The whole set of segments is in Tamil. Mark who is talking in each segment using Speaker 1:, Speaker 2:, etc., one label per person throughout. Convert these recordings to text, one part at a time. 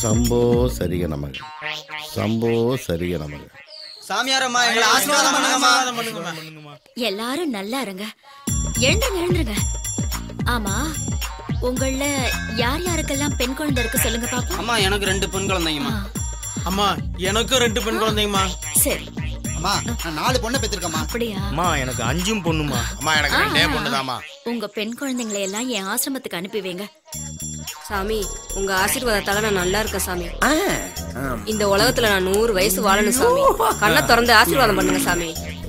Speaker 1: சம்போ சரிய நமக சம்போ சரிய நமக
Speaker 2: சாமியாரம்மா எங்களை ஆசீர்வாதம் பண்ணுங்கம்மா
Speaker 3: எல்லாரும் நல்லா இருங்க எழுந்துருங்க எழுந்துருங்க ஆமா உங்கள யார் யாருக்கெல்லாம் பெண் குழந்தை இருக்கு சொல்லுங்க பாப்போம்
Speaker 2: அம்மா எனக்கு ரெண்டு பெண் குழந்தைங்கம்மா
Speaker 4: அம்மா எனக்கும் ரெண்டு பெண் குழந்தைங்கம்மா
Speaker 3: சரி
Speaker 5: அம்மா நான் நாலு பொண்ணை பெற்றிருக்கேம்மா
Speaker 3: அப்படியா
Speaker 4: அம்மா எனக்கு அஞ்சும் பொண்ணுமா
Speaker 1: அம்மா எனக்கு ரெண்டே பொண்ணுதாம்மா
Speaker 3: உங்க பெண் குழந்தைங்களை எல்லாம் என் ஆசிரமத்துக்கு அனுப்பி வைங்க
Speaker 6: சாமி உங்க ஆசீர்வாதத்தால நான் நல்லா இருக்கேன் சாமி இந்த உலகத்துல நான் நூறு வயசு வாழணும் சாமி கண்ணை திறந்து ஆசீர்வாதம் பண்ணுங்க சாமி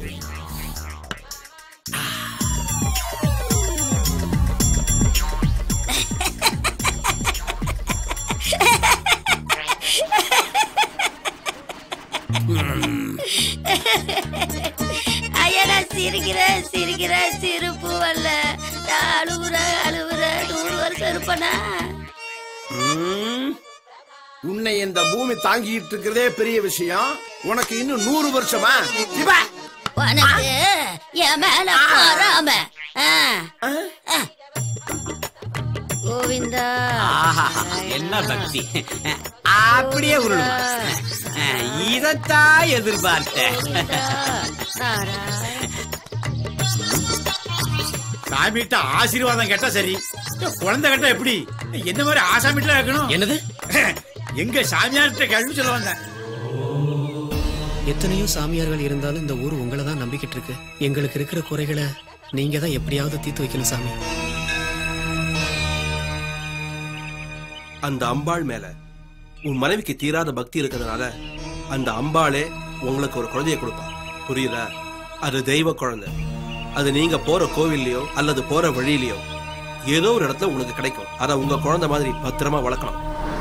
Speaker 3: ஐயா நான் சிரிக்கிறேன் சிரிக்கிறேன் சிரிப்பு வரல நான் அழுகுறேன் அழுகுறேன் நூறு வருஷம் இருப்பனா
Speaker 7: ம். உன்னை இந்த பூமி தாங்கிட்டு இருக்கிறதே பெரிய விஷயம் உனக்கு இன்னும் நூறு வருஷமா இவ.
Speaker 3: உனக்கு என் மேல பொறாம ஆ. ஆ. கோவிந்தா
Speaker 8: என்ன பக்தி அப்படியே உருளுமா இதத்தான் எதிர்பார்த்தேன்
Speaker 4: சாமிகிட்ட ஆசீர்வாதம் கேட்டா சரி இந்த குழந்தை கேட்டா எப்படி என்ன மாதிரி ஆசாமிட்டு இருக்கணும்
Speaker 8: என்னது
Speaker 4: எங்க சாமியார்கிட்ட கேள்வி சொல்ல வந்தேன்
Speaker 9: எத்தனையோ சாமியார்கள் இருந்தாலும் இந்த ஊர் உங்களை தான் நம்பிக்கிட்டு இருக்கு எங்களுக்கு இருக்கிற குறைகளை நீங்க தான் எப்படியாவது தீர்த்து வைக்கணும் சாமி
Speaker 10: அந்த அம்பாள் மேல உன் மனைவிக்கு தீராத பக்தி இருக்கிறதுனால அந்த அம்பாளே உங்களுக்கு ஒரு குழந்தைய கொடுப்பா புரியுதா அது தெய்வ குழந்தை அது நீங்க போற கோவில்லையோ அல்லது போற வழியிலையோ ஏதோ ஒரு இடத்துல உங்களுக்கு கிடைக்கும் அதை உங்க குழந்தை மாதிரி பத்திரமா வளர்க்கலாம்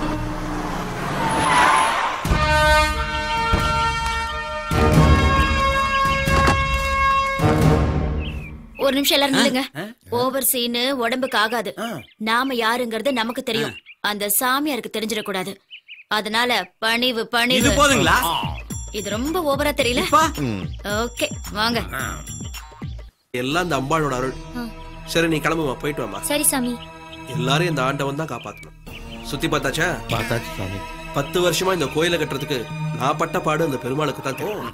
Speaker 3: ஒரு நிமிஷம் எல்லாரும் நில்லுங்க ஓவர் சீனு உடம்புக்கு ஆகாது நாம யாருங்கிறது நமக்கு தெரியும் அந்த சாமியாருக்கு தெரிஞ்சிடக்கூடாது அதனால பணிவு
Speaker 8: இது
Speaker 3: பணிவு
Speaker 8: போதுங்களா
Speaker 3: இது ரொம்ப ஓவரா தெரியல ஓகே வாங்க
Speaker 10: எல்லாம் இந்த அம்பாளோட அருள் சரி நீ கிளம்புமா போயிட்டு வாமா
Speaker 3: சரி சாமி
Speaker 10: எல்லாரையும் இந்த ஆண்டவன் தான் காப்பாத்தணும் சுத்தி பார்த்தாச்சா
Speaker 1: பார்த்தாச்சு சாமி
Speaker 10: பத்து வருஷமா இந்த கோயிலை கட்டுறதுக்கு நான் பட்ட பாடு அந்த பெருமாளுக்கு தான் தெரியும்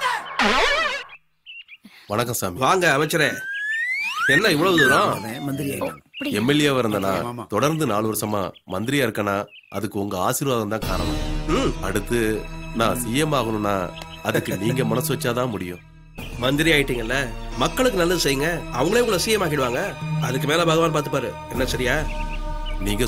Speaker 11: வணக்கம் சாமி
Speaker 10: வாங்க அமைச்சரே என்ன இவ்வளவு தூரம்
Speaker 5: மந்திரி
Speaker 11: எம்எல்ஏவா இருந்தனா தொடர்ந்து நாலு வருஷமா மந்திரியா இருக்கனா அதுக்கு உங்க ஆசீர்வாதம் தான் காரணம்
Speaker 10: ம்.
Speaker 11: அடுத்து நான் சிஎம் ஆகணும்னா அதுக்கு நீங்க மனசு வச்சாதான் முடியும்
Speaker 10: மந்திரி ஆயிட்டீங்கல்ல மக்களுக்கு நல்லது செய்யுங்க அவங்களே உங்களை சிஎம் ஆக்கிடுவாங்க அதுக்கு மேல பகவான் பார்த்துப்பாரு என்ன சரியா
Speaker 11: நீங்க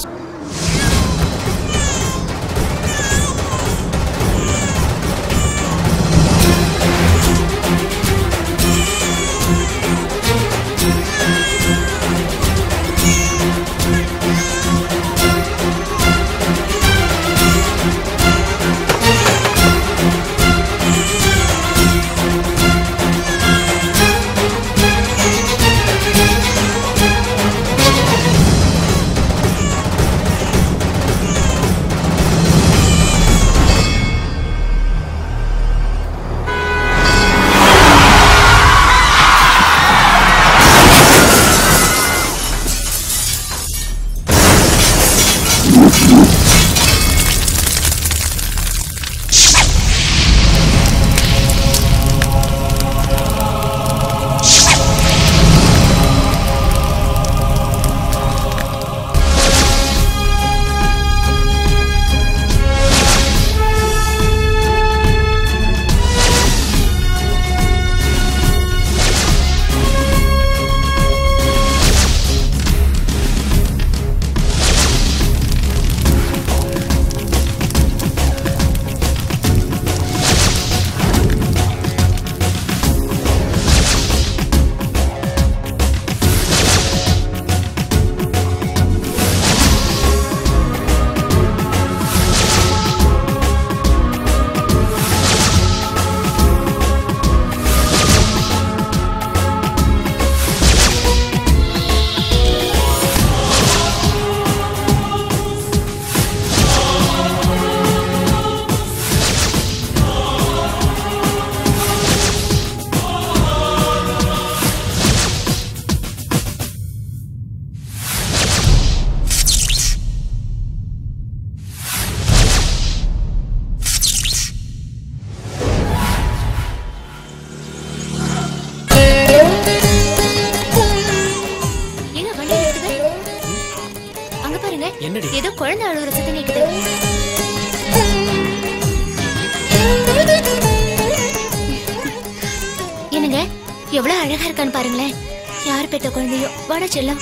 Speaker 3: அழுகுற சத்தம் கேக்குது என்னங்க எவ்வளவு அழகா இருக்கான்னு பாருங்களேன் யார் பெத்த குழந்தையோ வாடா செல்லம்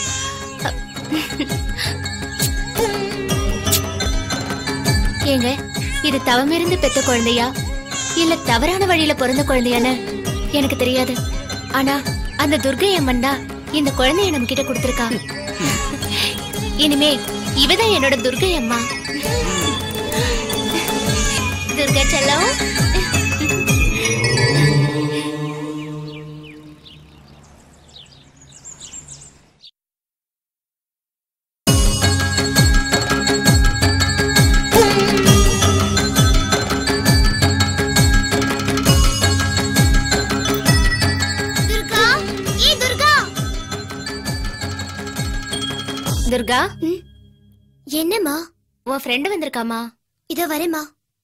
Speaker 3: ஏங்க இது தவமிருந்து பெத்த குழந்தையா இல்ல தவறான வழியில பிறந்த குழந்தையான்னு எனக்கு தெரியாது ஆனா அந்த துர்கை அம்மன் தான் இந்த குழந்தைய நம்ம கிட்ட கொடுத்திருக்கா இனிமே இவதான் என்னோட துர்கை அம்மா துர்கா செல்லம் துர்கா ஏ துர்கா துர்கா என்னம்மா உன் ஃப்ரெண்டு வந்திருக்காமா இதோ வரேம்மா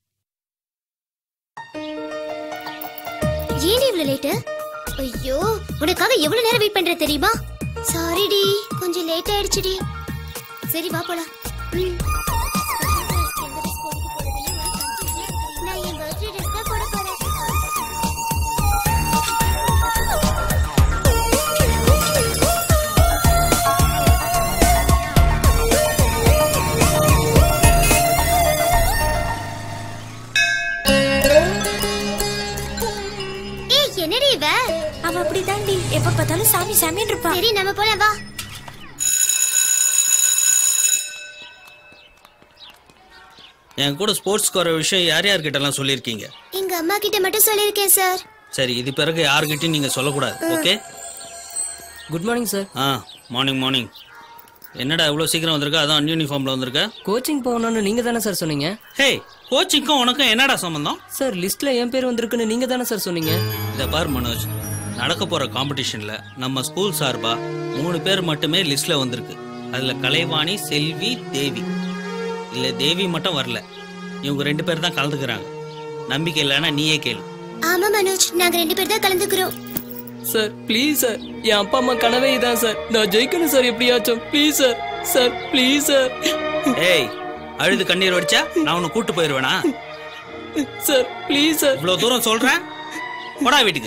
Speaker 3: ஏன் இவ்வளவு லேட்டு ஐயோ உனக்காக எவ்வளவு நேரம் வெயிட் பண்ற தெரியுமா சாரிடி கொஞ்சம் லேட் ஆயிடுச்சுடி சரி வா போலாம் ம். நான் என் birthday dress தான் போட போறேன். ஏய் என்னடி இவ அவ அப்படிதான்டி எப்ப பார்த்தாலும் சாமி சாமின்னு இருப்பா சரி நம்ம போலாம் வா
Speaker 2: என் கூட ஸ்போர்ட்ஸ் வர விஷயம் யார் யார்கிட்ட எல்லாம் சொல்லியிருக்கீங்க
Speaker 3: எங்க அம்மா கிட்ட மட்டும் சொல்லிருக்கேன் சார்
Speaker 2: சரி இது பிறகு யார்கிட்டயும் நீங்க சொல்லக்கூடாது ஓகே
Speaker 12: குட் மார்னிங் சார்
Speaker 2: ஆ மார்னிங் மார்னிங் என்னடா இவ்வளோ சீக்கிரம் வந்திருக்க அதான் அன் யூனிஃபார்ம்ல வந்திருக்க
Speaker 12: கோச்சிங் போகணும்னு நீங்க தானே சார் சொன்னீங்க
Speaker 2: ஹே கோச்சிங்க்கும் உனக்கும் என்னடா சம்பந்தம்
Speaker 12: சார் லிஸ்ட்ல என் பேர் வந்திருக்குன்னு நீங்க தானே சார் சொன்னீங்க
Speaker 2: இதை பார் மனோஜ் நடக்க போற காம்படிஷன்ல நம்ம ஸ்கூல் சார்பா மூணு பேர் மட்டுமே லிஸ்ட்ல வந்திருக்கு அதுல கலைவாணி செல்வி தேவி இல்ல தேவி மட்டும் வரல இவங்க ரெண்டு பேர் தான் கலந்துக்கிறாங்க நம்பிக்கை இல்லைன்னா நீயே கேளு
Speaker 3: ஆமா மனோஜ் நாங்க ரெண்டு பேர் தான் கலந்துக்கிறோம்
Speaker 12: சார் ப்ளீஸ் சார் என் அப்பா அம்மா கனவே இதான் சார் நான் ஜெயிக்கணும் சார் எப்படியாச்சும் please sir sir please sir
Speaker 2: ஏய் அழுது கண்ணீர் வடிச்சா நான் உன்னை கூட்டு போயிருவேனா
Speaker 12: சார் ப்ளீஸ் சார்
Speaker 2: இவ்வளவு தூரம் சொல்றேன் போடா வீட்டுக்கு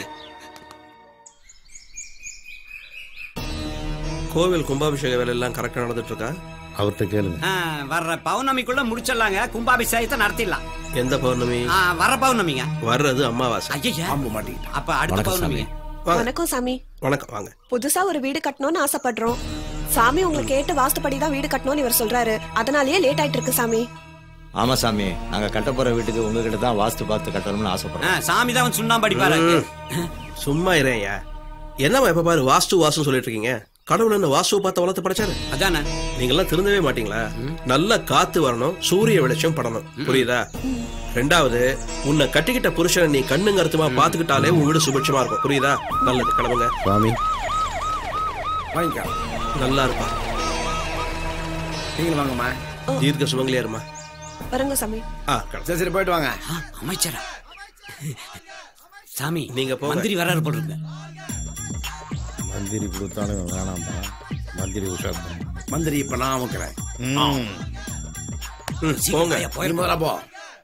Speaker 10: கோவில் கும்பாபிஷேக வேலை எல்லாம் கரெக்டா நடந்துட்டு இருக்கா
Speaker 1: அவர்கிட்ட கேளுங்க
Speaker 8: ஆ, வர்ற பௌர்ணமிக்குள்ள முடிச்சிடலாங்க கும்பாபிஷேகத்தை நடத்திடலாம்
Speaker 10: எந்த பௌர்ணமி
Speaker 8: ஆ, வர்ற பௌர்ணமிங்க
Speaker 10: வர்றது அமாவாசை
Speaker 8: ஐயா
Speaker 7: பாம்பு மாட்டிக்கிட்டான்
Speaker 8: அப்ப அடுத்த
Speaker 10: வணக்கம்
Speaker 8: பௌர்ணமிங்க
Speaker 10: வாங்க.
Speaker 13: வணக்கம் சாமி
Speaker 10: வணக்கம் வாங்க
Speaker 13: புதுசா ஒரு வீடு கட்டணும்னு ஆசைப்படுறோம் சாமி உங்களை கேட்டு வாஸ்துப்படி தான் வீடு கட்டணும்னு இவர் சொல்றாரு அதனாலயே லேட் ஆயிட்டு இருக்கு சாமி
Speaker 14: ஆமா சாமி நாங்க கட்ட போற வீட்டுக்கு உங்ககிட்ட தான் வாஸ்து பார்த்து கட்டணும்னு ஆசைப்படுறோம்
Speaker 8: சாமி தான் சுண்ணாம்பு அடிப்பாரு
Speaker 10: ம். சும்மா இறையா என்னம்மா எப்ப பாரு வாஸ்து வாஸ்து சொல்லிட்டு இருக்கீங்க கடவுள் என்ன வாஸ்துவை பார்த்து வளர்த்து படைச்சாரு
Speaker 8: அதானே
Speaker 10: நீங்க எல்லாம் திருந்தவே மாட்டீங்களா நல்ல காத்து வரணும் சூரிய வெளிச்சம் படணும் புரியுதா ரெண்டாவது உன்னை கட்டிக்கிட்ட புருஷனை நீ கண்ணுங்க அர்த்தமா பாத்துக்கிட்டாலே உன் வீடு சுபிட்சமா இருக்கும் புரியுதா நல்லது கிளம்புங்க
Speaker 1: சுவாமி
Speaker 7: வாங்கிக்கோ
Speaker 10: நல்லா இருப்பா
Speaker 7: நீங்களும் வாங்கம்மா
Speaker 10: தீர்க்க சுமங்கலியா இருமா
Speaker 13: வருங்க சாமி
Speaker 10: ஆ கிளம்பு.
Speaker 7: சரி சரி போயிட்டு வாங்க
Speaker 8: அமைச்சரா சாமி
Speaker 10: நீங்க போங்க.
Speaker 8: மந்திரி வராரு போல இருக்கு
Speaker 1: மந்திரி கொடுத்தாலும் வேணாம்பா மந்திரி உஷார்
Speaker 7: மந்திரி இப்ப நான் அமுக்கிறேன்
Speaker 1: ம்
Speaker 10: ம், போங்க
Speaker 7: நீ முதல்ல போ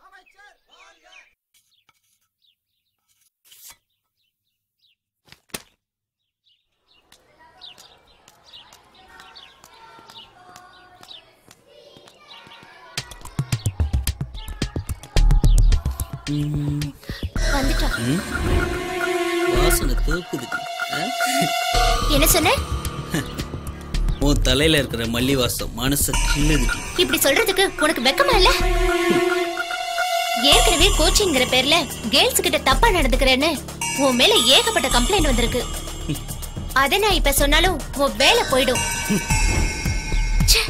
Speaker 3: வந்துட்டான்
Speaker 2: வாசனை தூக்குது
Speaker 3: என்ன சொன்ன
Speaker 2: உன் தலையில இருக்கிற மல்லி வாசம் மனசு கிள்ளுது
Speaker 3: இப்படி சொல்றதுக்கு உனக்கு வெக்கமா இல்ல ஏற்கனவே கோச்சிங்கிற பேர்ல கேர்ள்ஸ் கிட்ட தப்பா நடந்துக்கிறேன்னு உன் மேல ஏகப்பட்ட கம்ப்ளைண்ட் வந்திருக்கு அத நான் இப்ப சொன்னாலும் உன் வேலை போயிடும் ச்சே.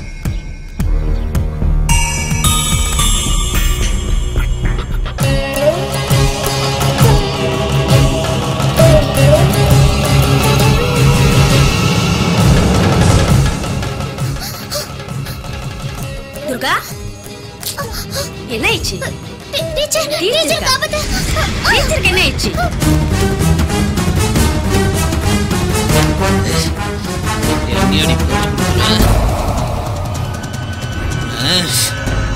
Speaker 6: துர்கா என்ன ஆயிடுச்சு
Speaker 3: டீச்சர் டீச்சர் காப்பாத்து
Speaker 6: டீச்சருக்கு என்ன ஆயிடுச்சு
Speaker 2: என்னையடி போட்டு கொடுக்குற? ஆ.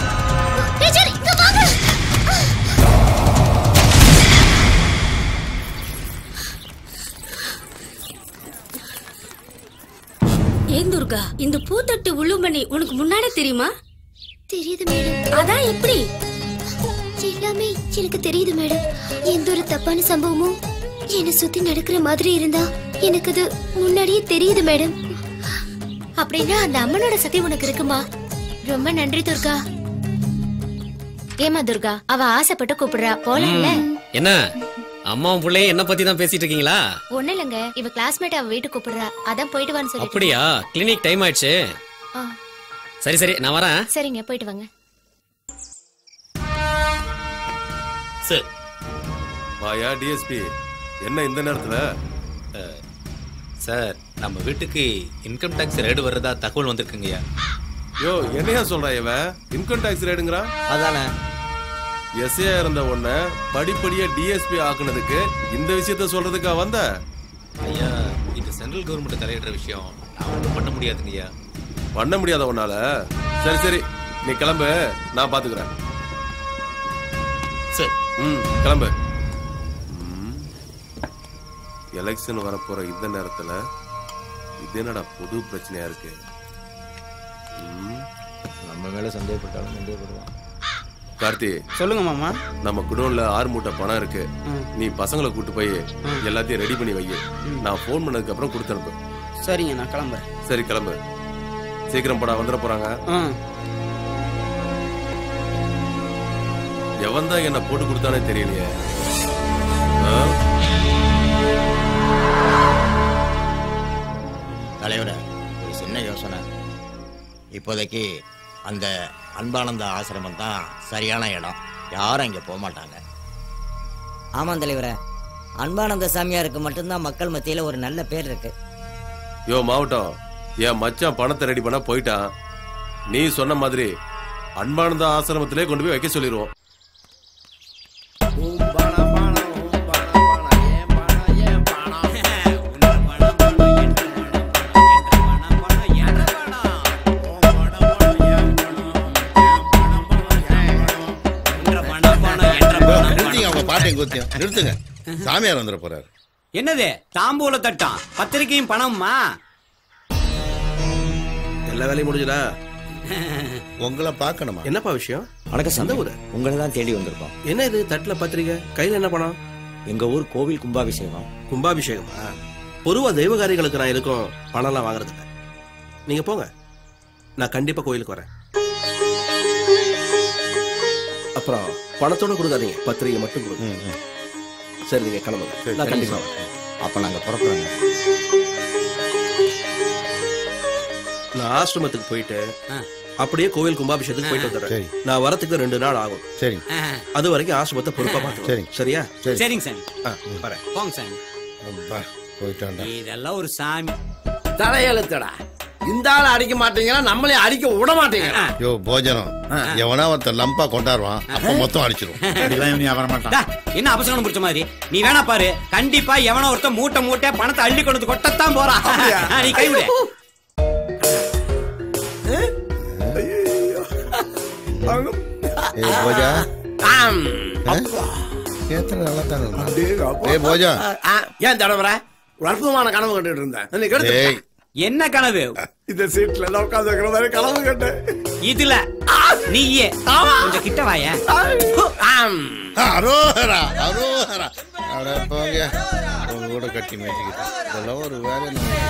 Speaker 15: பூத்தொட்டு உள்ளுமணி உனக்கு முன்னாடி தெரியுமா
Speaker 3: தெரியுது மேடம்
Speaker 15: அதான் எப்படி
Speaker 3: எல்லாமே எனக்கு தெரியுது மேடம் எந்த ஒரு தப்பான சம்பவமும் என்னை சுத்தி நடக்கிற மாதிரி இருந்தா எனக்கு அது முன்னாடியே தெரியுது மேடம் அப்படின்னா அந்த அம்மனோட சக்தி உனக்கு இருக்குமா ரொம்ப நன்றி துர்கா ஏமா துர்கா அவ ஆசைப்பட்டு கூப்பிடுறா போலாம்ல
Speaker 16: என்ன அம்மாவும் பிள்ளையும் என்ன பத்தி தான் பேசிட்டு இருக்கீங்களா
Speaker 3: ஒண்ணு இல்லைங்க இவ கிளாஸ்மேட் அவ வீட்டுக்கு கூப்பிடுறா அதான் போயிட்டு வான்னு சொல்லிட்டு
Speaker 16: அப்படியா கிளினிக் டைம் ஆயிடுச்சு
Speaker 3: ஆ,
Speaker 16: சரி சரி நான் வரேன்
Speaker 3: சரிங்க போயிட்டு வாங்க
Speaker 11: சார் வாயா டிஎஸ்பி என்ன இந்த நேரத்துல
Speaker 17: சார் நம்ம வீட்டுக்கு இன்கம் டாக்ஸ் ரெய்டு வர்றதா தகவல் வந்திருக்குங்கய்யா
Speaker 11: யோ என்னையா சொல்றா இவன் இன்கம் டாக்ஸ் ரேடுங்கிறான்
Speaker 14: அதானே
Speaker 11: எஸ்ஏ இருந்த உன்ன படிப்படியா டிஎஸ்பி ஆக்குனதுக்கு இந்த விஷயத்த சொல்றதுக்கா வந்த
Speaker 17: ஐயா இது சென்ட்ரல் கவர்மெண்ட் தலையிடுற விஷயம் நான் ஒன்றும் பண்ண முடியாதுங்கய்யா
Speaker 11: பண்ண முடியாத உன்னால சரி சரி நீ கிளம்பு நான் பாத்துக்கிறேன்
Speaker 17: சார்
Speaker 11: ம் கிளம்பு எலெக்ஷன் வரப்போற இந்த நேரத்துல இது என்னடா புது பிரச்சனையா இருக்கு ம்,
Speaker 14: நம்ம மேல சந்தேகப்பட்டாலும் சந்தேகப்படுவான்
Speaker 11: கார்த்தி
Speaker 8: சொல்லுங்க மாமா
Speaker 11: நம்ம குடோன்ல ஆறு மூட்டை பணம் இருக்கு நீ பசங்களை கூட்டு போய் எல்லாத்தையும் ரெடி பண்ணி வை நான் ஃபோன் பண்ணதுக்கு அப்புறம் கொடுத்து அனுப்பு
Speaker 8: சரிங்க நான் கிளம்புறேன்
Speaker 11: சரி கிளம்பு சீக்கிரம் படா வந்துட போறாங்க எவன் தான் என்ன போட்டு கொடுத்தானே தெரியலையே ஆ?
Speaker 14: தலைவரே ஒரு சின்ன யோசனை இப்போதைக்கு அந்த அன்பானந்த ஆசிரமம் தான் சரியான இடம் யாரும் இங்கே போக மாட்டாங்க
Speaker 18: ஆமாம் தலைவரே அன்பானந்த சாமியாருக்கு மட்டும்தான் மக்கள் மத்தியில் ஒரு நல்ல பேர் இருக்கு
Speaker 11: யோ மாவட்டம் என் மச்சான் பணத்தை ரெடி பண்ண போயிட்டான் நீ சொன்ன மாதிரி அன்பானந்த ஆசிரமத்திலே கொண்டு போய் வைக்க சொல்லிடுவோம்
Speaker 1: நிறுத்திங்க அவங்க பாட்டையும் குத்தியும் நிறுத்துங்க சாமியார் வந்துட போறாரு
Speaker 8: என்னது தாம்பூல தட்டம் பத்திரிக்கையும் பணம்மா
Speaker 10: எல்லா வேலையும் முடிஞ்சதா
Speaker 1: உங்களை பார்க்கணுமா
Speaker 10: என்னப்பா விஷயம்
Speaker 14: வணக்கம்
Speaker 10: எந்த
Speaker 14: சாமி
Speaker 10: ஊரு
Speaker 14: உங்களை தான் தேடி வந்திருக்கோம்
Speaker 10: என்ன இது தட்டுல பத்திரிக்கை கையில என்ன பணம்
Speaker 14: எங்க ஊர் கோவில் கும்பாபிஷேகம்
Speaker 10: கும்பாபிஷேகமா பொதுவா தெய்வகாரிகளுக்கு நான் எதுக்கும் பணம்லாம் வாங்குறது இல்ல நீங்க போங்க நான் கண்டிப்பா கோயிலுக்கு வரேன் அப்புறம் பணத்தோட கொடுக்காதீங்க பத்திரிகை மட்டும் கொடுங்க சரி நீங்க கிளம்புங்க நான் கண்டிப்பா வரேன்
Speaker 14: அப்ப நாங்க புறப்படுறோங்க
Speaker 10: நான் ஆசிரமத்துக்கு போயிட்டு அப்படியே கோவில் கும்பாபிஷேகத்துக்கு போயிட்டு வந்துடுறேன் நான் வரத்துக்கு ரெண்டு நாள் ஆகும்
Speaker 1: சரி
Speaker 10: அது வரைக்கும் ஆசிரமத்தை பொறுப்பா பார்த்து சரியா
Speaker 8: சரிங்க சாமி
Speaker 10: ஆ, வரேன்
Speaker 8: போங்க சாமி
Speaker 1: போயிட்டான்டா
Speaker 8: இதெல்லாம் ஒரு சாமி
Speaker 7: தலையெழுத்தடா இந்த ஆள் அடிக்க மாட்டீங்கன்னா நம்மளே அடிக்க விட மாட்டீங்க
Speaker 1: யோ போஜனம் எவனா ஒருத்தன் லம்பா கொண்டாடுவான் அப்ப மொத்தம் அடிச்சிரும்
Speaker 8: டா, என்ன அபசகனம் பிடிச்ச மாதிரி நீ வேணா பாரு கண்டிப்பா எவனோ ஒருத்தன் மூட்டை மூட்டை பணத்தை அள்ளி கொண்டு வந்து கொட்டத்தான் போறான் ஆ, நீ கை விடு
Speaker 1: ஏ போஜா எத்தனை நல்லா தானே ஏ போஜா
Speaker 7: ஆ, ஏன் தடவர ஒரு அற்புதமான கனவு கண்டுட்டு இருந்தேன் நீ கெடுத்து
Speaker 1: ஏய்
Speaker 8: என்ன கனவு
Speaker 7: இந்த சீட்ல எல்லாம் உட்கார்ந்து இருக்கிற மாதிரி கனவு கண்டேன்
Speaker 8: இதுல நீயே கொஞ்சம் கிட்ட வாய
Speaker 1: அரோஹரா அரோஹரா அட போங்க உங்க கூட கட்டி மேய்ச்சிக்கிட்டு இதெல்லாம் ஒரு வேலை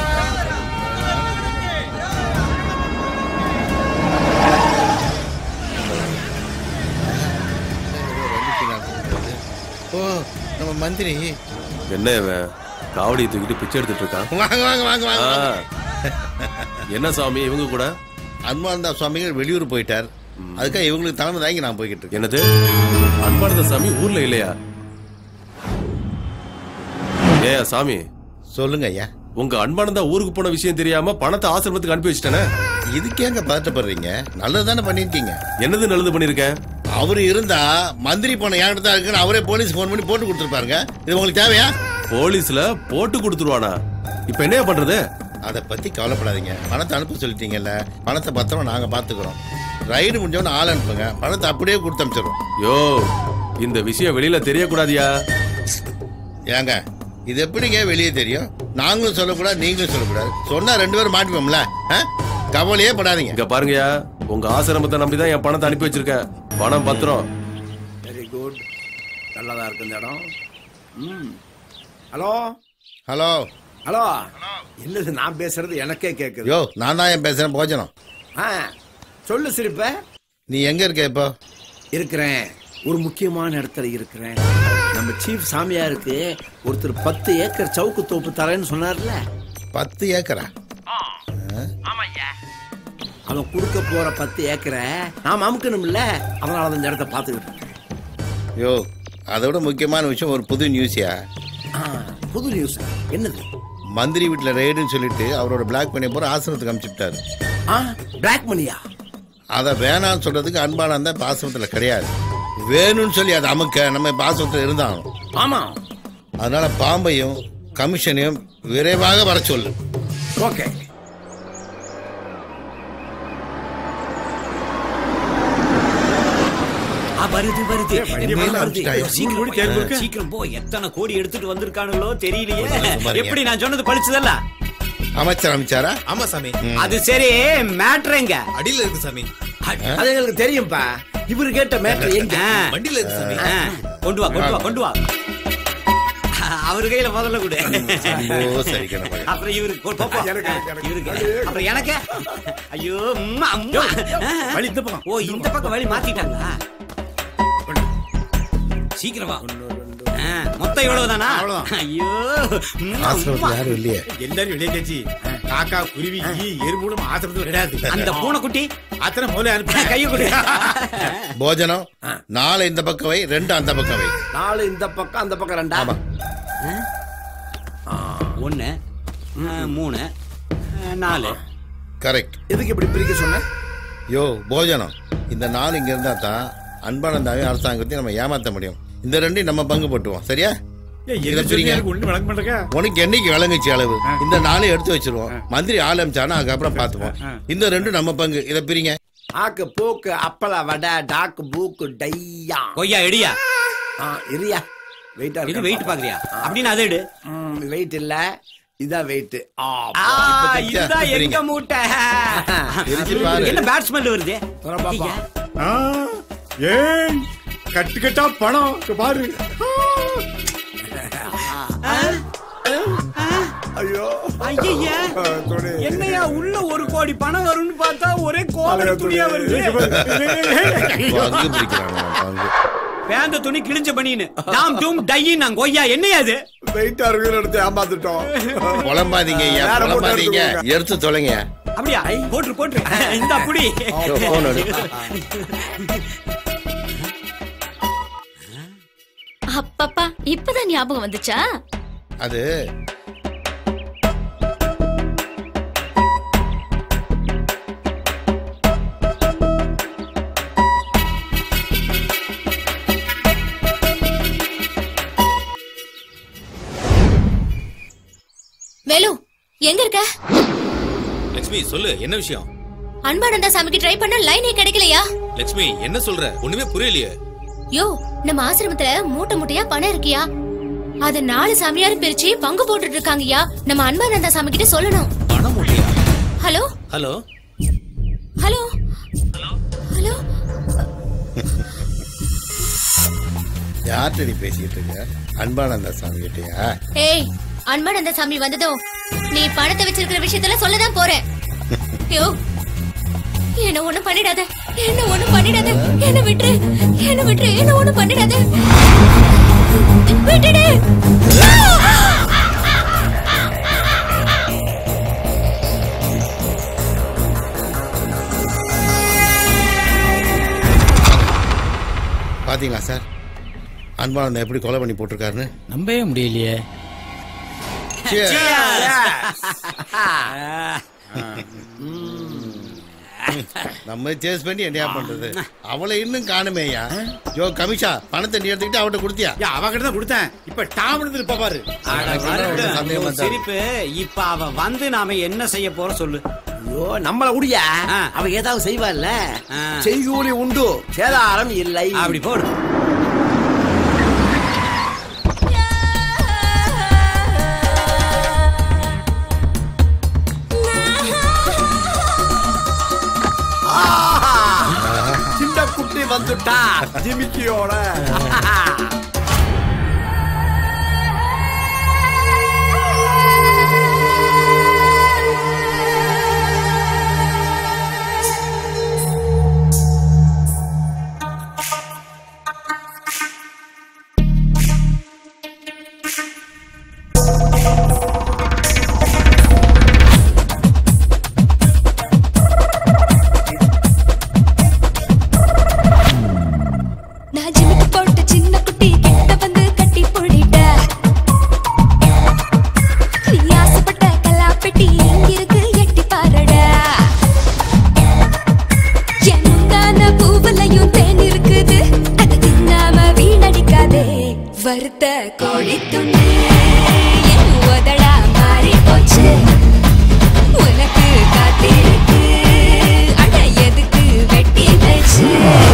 Speaker 1: ஓ நம்ம மந்திரி
Speaker 11: என்ன இவன் காவடி தூக்கிட்டு பிச்சை எடுத்துட்டு இருக்கான்
Speaker 1: வாங்க வாங்க வாங்க வாங்க
Speaker 11: ஆ. என்ன சாமி இவங்க கூட
Speaker 1: அன்பானந்தா சுவாமிகள் வெளியூர் போயிட்டார் அதுக்காக இவங்களுக்கு தலைமை தாங்கி நான் போய்கிட்டு இருக்கேன்
Speaker 11: என்னது அன்பானந்த சாமி ஊர்ல இல்லையா ஏயா சாமி
Speaker 1: சொல்லுங்க ஐயா
Speaker 11: உங்க அன்பானந்தா ஊருக்கு போன விஷயம் தெரியாம பணத்தை ஆசிரமத்துக்கு அனுப்பி வச்சிட்டானே
Speaker 1: இதுக்கு ஏங்க பதட்டப்படுறீங்க நல்லது தானே பண்ணிருக்கீங்க
Speaker 11: என்னது நல்லது பண்ணிருக்கேன்
Speaker 1: அவரு இருந்தா மந்திரி போன என்கிட்ட தான் இருக்குன்னு அவரே போலீஸ் ஃபோன் பண்ணி போட்டு கொடுத்துருப்பாருங்க இது உங்களுக்கு தேவையா
Speaker 11: போலீஸ்ல போட்டு கொடுத்துருவானா இப்ப என்ன பண்றது
Speaker 1: அதை பத்தி கவலைப்படாதீங்க பணத்தை அனுப்ப சொல்லிட்டீங்கல்ல பணத்தை பத்திரம் நாங்க பாத்துக்கிறோம் ரைடு முடிஞ்சவன ஆள் அனுப்புங்க பணத்தை அப்படியே கொடுத்து அனுப்பிச்சிடுறோம்
Speaker 11: யோ இந்த விஷயம் வெளியில தெரியக்கூடாதியா
Speaker 1: ஏங்க இது எப்படிங்க வெளியே தெரியும் நாங்களும் சொல்லக்கூடாது நீங்களும் சொல்லக்கூடாது சொன்னா ரெண்டு பேரும் மாட்டிப்போம்ல ஆ? கவலையே படாதீங்க
Speaker 11: இங்க பாருங்கய்யா உங்க ஆசிரமத்தை நம்பி தான் என் பணத்தை அனுப்பி வச்சிருக்கேன் பணம் பத்திரம்
Speaker 7: வெரி குட் நல்லதா இருக்கு இந்த இடம் ம் ஹலோ
Speaker 1: ஹலோ
Speaker 7: ஹலோ என்னது நான் பேசுறது எனக்கே கேக்குது
Speaker 1: யோ நான் தான் என் பேசுறேன் போஜனம்
Speaker 7: ஆ சொல்லு சிரிப்ப
Speaker 1: நீ எங்க இருக்க இப்போ
Speaker 7: இருக்கிறேன் ஒரு முக்கியமான இடத்துல இருக்கிறேன் நம்ம சீஃப் சாமியாருக்கு ஒருத்தர் பத்து ஏக்கர் சவுக்கு தோப்பு தரேன்னு சொன்னார்ல
Speaker 1: பத்து ஏக்கரா
Speaker 7: அவன் கொடுக்க போற பத்து ஏக்கரை நாம் அமுக்கணும்ல அதனால தான் இந்த இடத்த பார்த்துக்கிட்டு இருக்கேன்.
Speaker 1: யோ அதை விட முக்கியமான விஷயம் ஒரு புது நியூஸ்யா
Speaker 7: ஆ, புது நியூஸ் என்னது
Speaker 1: மந்திரி வீட்டில் ரெய்டுன்னு சொல்லிட்டு அவரோட பிளாக் பண்ணி போற ஆசிரமத்துக்கு அனுப்பிச்சுட்டாரு
Speaker 7: ஆ பிளாக் மணியா
Speaker 1: அதை வேணாம்னு சொல்றதுக்கு அன்பானந்த இப்ப ஆசிரமத்தில் கிடையாது வேணும்னு சொல்லி அதை அமுக்க நம்ம இப்ப ஆசிரமத்தில் இருந்தாலும்
Speaker 7: ஆமா
Speaker 1: அதனால பாம்பையும் கமிஷனையும் விரைவாக வர சொல்லு
Speaker 7: ஓகே
Speaker 8: ஆ, வருது வருது
Speaker 7: ஏய், வண்டி
Speaker 8: வருது,
Speaker 7: மேல
Speaker 8: வருது.
Speaker 7: அடிச்சிட்டாயா?
Speaker 8: சீக்கிரம்
Speaker 7: கூடி கேள்வி இருக்கு.
Speaker 8: சீக்கிரம் போ எத்தனை கோடி எடுத்துட்டு வந்திருக்கானுங்களோ தெரியலையே
Speaker 1: சும்மா இருங்க.
Speaker 8: எப்படி நான் சொன்னது பழிச்சதல்ல
Speaker 1: அமைச்சர் அமைச்சாரா
Speaker 17: ஆமா சாமி
Speaker 8: அது சரி மேட்ரு எங்க
Speaker 17: அடியில இருக்கு சாமி
Speaker 7: அது எங்களுக்கு தெரியும்பா இவரு கேட்ட மேட்டர் எங்க
Speaker 8: ஆ.
Speaker 17: வண்டியில இருக்கு சாமி
Speaker 8: ஆ, கொண்டு வா கொண்டு வா கொண்டு வா அவர் கையில முதல்ல கொடு
Speaker 1: ஐயோ சரி கணக்கு
Speaker 8: அப்புறம் இவருக்கு போ, போ, போ.
Speaker 7: எனக்கு, எனக்கு.
Speaker 8: இவருக்கு அப்புறம் எனக்கு ஐயோ அம்மா அம்மா
Speaker 4: வழி இந்த பக்கம்
Speaker 8: ஓ இந்த பக்கம் வழி மாத்திட்டாங்களா சீக்கிரம் வா ஆ, மொத்தம் இவ்வளவுதானா
Speaker 4: அவ்வளவுதான்.
Speaker 8: ஐயோ அம்மா, அம்மா.
Speaker 1: ஆசிரமத்தில் யாரும் இல்லையே
Speaker 4: எல்லாரும் வெளியே கேச்சு காக்கா குருவி ஈ எறும்புடும் ஆசிரமத்தில் கிடையாது
Speaker 8: அந்த பூனைக்குட்டி
Speaker 4: அத்தனை முதல்ல அனுப்பி
Speaker 8: கையை கொடு
Speaker 1: போஜனம் நாலு இந்த பக்கம் வை ரெண்டு அந்த பக்கம் வை
Speaker 7: நாலு இந்த பக்கம் அந்த பக்கம் ரெண்டா
Speaker 1: ஆமா
Speaker 8: ஒன்னு ஆ, மூணு ஆ, நாலு
Speaker 1: கரெக்ட்
Speaker 7: எதுக்கு இப்படி பிரிக்க சொன்ன
Speaker 1: யோ போஜனம் இந்த நாலு இங்க இருந்தா தான் அன்பானந்தாவையும் அரசாங்கத்தையும் நம்ம ஏமாத்த முடியும் இந்த ரெண்டையும் நம்ம பங்கு போட்டுவோம் சரியா
Speaker 4: ஏய்,
Speaker 1: இதை
Speaker 4: என்ன சொல்லி
Speaker 1: பிரிங்க.
Speaker 4: எனக்கு ஒண்ணு வழங்க மாட்டேங்க
Speaker 1: உனக்கு என்னைக்கு விளங்குச்சு அளவு இந்த நாளையும் எடுத்து வச்சிருவோம் மந்திரி ஆரம்பிச்சானா அதுக்கப்புறம் பார்த்துப்போம் இந்த ரெண்டும் நம்ம பங்கு இதை பிரிங்க
Speaker 7: ஆக்கு போக்கு அப்பள வடை டாக்கு பூக்கு டையா
Speaker 8: கொய்யா எடியா
Speaker 7: ஆ, இரியா வெயிட்டா
Speaker 8: இது வெயிட் பாக்குறியா அப்படின்னு அதை எடு
Speaker 7: வெயிட் இல்ல இதான் வெயிட் ஆ
Speaker 8: ஆ,
Speaker 1: இப்ப
Speaker 8: இதுதான்
Speaker 1: தைக்க,
Speaker 8: எங்க மூட்டை
Speaker 1: எரிச்சு பாரு.
Speaker 8: என்ன பேட் ஸ்மெல் வருது
Speaker 7: துறை பாப்பா.
Speaker 4: ஆ, ஏய் கட்டு கட்டா பணம் இங்க பாரு
Speaker 7: ஐயோ
Speaker 8: ஐயா
Speaker 7: ஆ, துணி.
Speaker 8: என்னையா உள்ள ஒரு கோடி பணம் வரும்னு பார்த்தா ஒரே கோவல துணியா வருது
Speaker 1: பங்கு பிரிக்கிறாங்க பங்கு
Speaker 8: பேந்த துணி கிழிஞ்ச பண்ணின்னு டாம் டூம் டையின் நாங்க கொய்யா என்னையா அது
Speaker 7: வெயிட்டா இருக்கிற எடுத்து ஏமாத்துட்டோம்
Speaker 1: புலம்பாதீங்க ஐயா
Speaker 7: வேற போட்டோ
Speaker 1: புலம்பாதீங்க
Speaker 7: எடுத்துக்கோங்க.
Speaker 1: எடுத்து தொலைங்க
Speaker 8: அப்படியா போட்டு போட்டு இந்த அப்படி
Speaker 1: யோ, phone எடு.
Speaker 3: அப்பப்பா இப்பதான் ஞாபகம் வந்துச்சா
Speaker 1: அது
Speaker 3: வேலு எங்க இருக்க
Speaker 17: லட்சுமி சொல்லு என்ன விஷயம்
Speaker 3: அன்பானந்தா சாமிக்கு ட்ரை பண்ண லைனே கிடைக்கலையா
Speaker 17: லட்சுமி என்ன சொல்ற ஒண்ணுமே புரியலையே
Speaker 3: யோ நம்ம ஆசிரமத்துல மூட்டை மூட்டையா பணம் இருக்கியா அத நாலு சாமியாரும் பிரிச்சு பங்கு போட்டுட்டு இருக்காங்கய்யா நம்ம அன்பானந்தா சாமி கிட்ட சொல்லணும்
Speaker 17: பணம் இல்லையா
Speaker 3: ஹலோ
Speaker 17: ஹலோ
Speaker 3: ஹலோ ஹலோ
Speaker 1: யார்கிட்ட நீ பேசிக்கிட்டு இருக்க அன்பானந்தா சாமி கிட்டயா
Speaker 3: ஏய் அன்பானந்த சாமி வந்ததும் நீ பணத்தை வச்சிருக்கிற விஷயத்துல சொல்லதான் போறேன் யோ என்ன ஒண்ணு பண்ணிடாத என்ன ஒண்ணு பண்ணிடாத என்ன விட்டுரு என்ன விட்டுரு என்ன ஒண்ணு பண்ணிடாத விட்டுடு
Speaker 1: பாத்தீங்களா சார் அன்பானந்தா எப்படி கொலை பண்ணி போட்டிருக்காருன்னு
Speaker 19: நம்பவே முடியலையே
Speaker 1: நம்ம சேஸ் பண்ணி என்னையா பண்றது அவளை இன்னும் காணுமேயா யோ கமிஷா பணத்தை நீ எடுத்துக்கிட்டு அவட்ட கொடுத்தியா
Speaker 4: யா அவகிட்ட தான் கொடுத்தேன் இப்ப டாம் இருப்பா பாரு
Speaker 8: அட, வரட்டும். ஒரு சிரிப்பு இப்ப அவ வந்து நாம என்ன செய்ய போறோம் சொல்லு
Speaker 7: ஐயோ நம்மள உடியா அவ ஏதாவது செய்வாள்ல செய்கூலி உண்டு சேதாரம் இல்லை
Speaker 8: அப்படி போடு
Speaker 7: வந்துட்டா ஜிமிக்கியோட
Speaker 19: நான் ஜிமிக்கு போட்ட சின்ன குட்டி கிட்ட வந்து கட்டி போடிட்ட நீ ஆசைப்பட்ட கல்லாப்பெட்டி எங்க இருக்கு எட்டி பாருடா என் முந்தான பூவலையும் தேன் இருக்குது அது தின்னாம வீணடிக்காதே வறுத்த கோழி துண்டு என் உதடா மாறி போச்சு உனக்கு காத்திருக்கு அட எதுக்கு வெட்டி வச்சு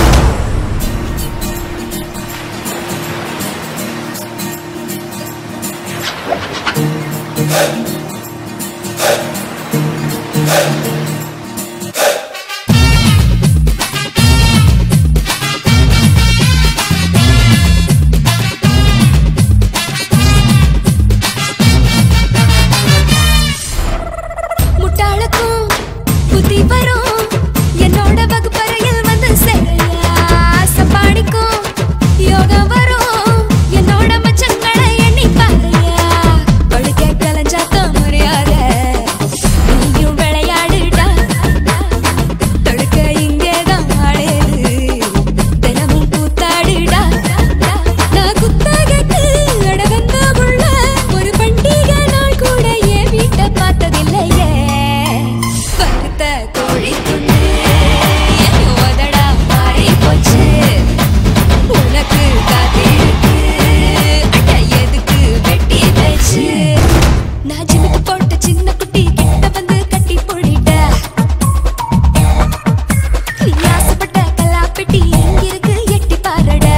Speaker 19: முட்டாளுக்கும் புத்தி வரும் என்னோட வகுப்பறையில் வந்து சேரையா சப்பாடிக்கும் யோகம் வரும் என்னோட மச்சங்களை எண்ணி பாருயா படுக்க கலைஞ்சாத்தான் மரியாத நீயும் விளையாடுடா தொடுக்க இங்கேதான் ஆளேது தினமும் கூத்தாடுடா நான் குத்தகைக்கு அடவந்த உள்ள ஒரு பண்டிகை நாள் கூட என் வீட்டை பார்த்ததில்லையே வறுத்த கோழி துண்டு என் உதடா மாறி போச்சு உனக்கு காத்திருக்கு அட எதுக்கு வெட்டி வச்சு நான் ஜிமிக்கு போட்ட சின்ன குட்டி கிட்ட வந்து கட்டி போடிட்ட நீ ஆசைப்பட்ட கல்லாப்பெட்டி எங்க இருக்கு எட்டி பாருடா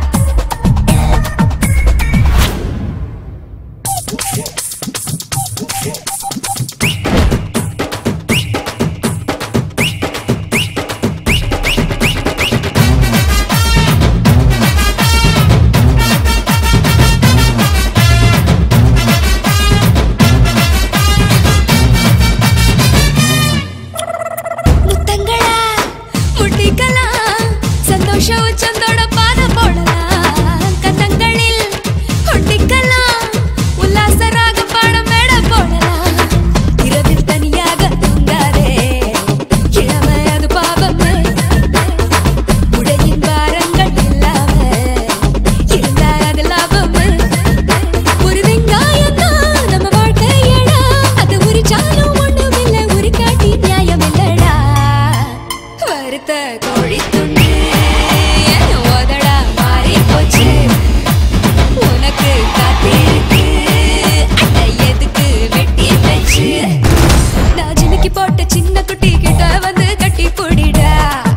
Speaker 19: முத்தங்களா முட்டிக்கலாம் சந்தோஷ உச்சந்தோட பாத போடலாம் கன்னங்களில் ஒட்டிக்கலாம் உல்லாச ராக பாடம் மேட போடலாம் இரவில் தனியாக தூங்காதே இளமை அது பாவமே உடையின் பாரங்கள் இல்லாம இருந்தா அது லாபமே ஒரு வெங்காயம் தான் நம்ம வாழ்க்கையடா அது உரிச்சாலும் ஒண்ணுமில்ல உரி காட்டி நியாயம் இல்லடா வறுத்த கோழி துண்டு என் உதடா மாறி போச்சு உனக்கு காத்திருக்கு அட எதுக்கு வெட்டி வச்சு நான் ஜிமிக்கி போட்ட சின்ன குட்டி கிட்ட வந்து கட்டி போடிடா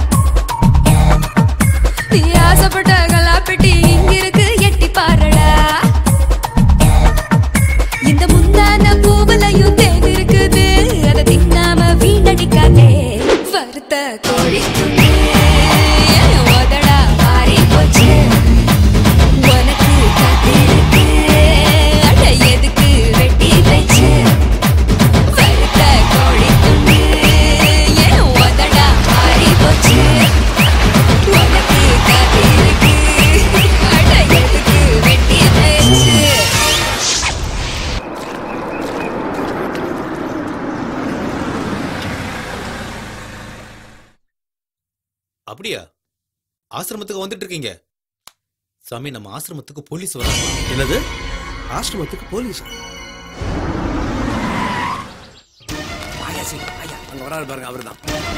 Speaker 19: நீ ஆசைப்பட்ட கலாப்பெட்டி இங்க இருக்கு எட்டி பாருடா இந்த முந்தான பூவலையும் தேன் இருக்குது அதை தின்னாம வீணடிக்காதே வறுத்த கோழி துண்டு என் உதடா மாறி போச்சு உனக்கு காத்திருக்கு அட எதுக்கு வெட்டி வச்சு வறுத்த கோழி துண்டு என் உதடா மாறி போச்சு உனக்கு காத்திருக்கு அட எதுக்கு வெட்டி வச்சு
Speaker 17: அப்படியா ஆசிரமத்துக்கு வந்துட்டு இருக்கீங்க சாமி நம்ம ஆசிரமத்துக்கு போலீஸ் வராங்க
Speaker 10: என்னது ஆசிரமத்துக்கு போலீஸ்
Speaker 7: அங்க வராரு பாருங்க அவர்தான்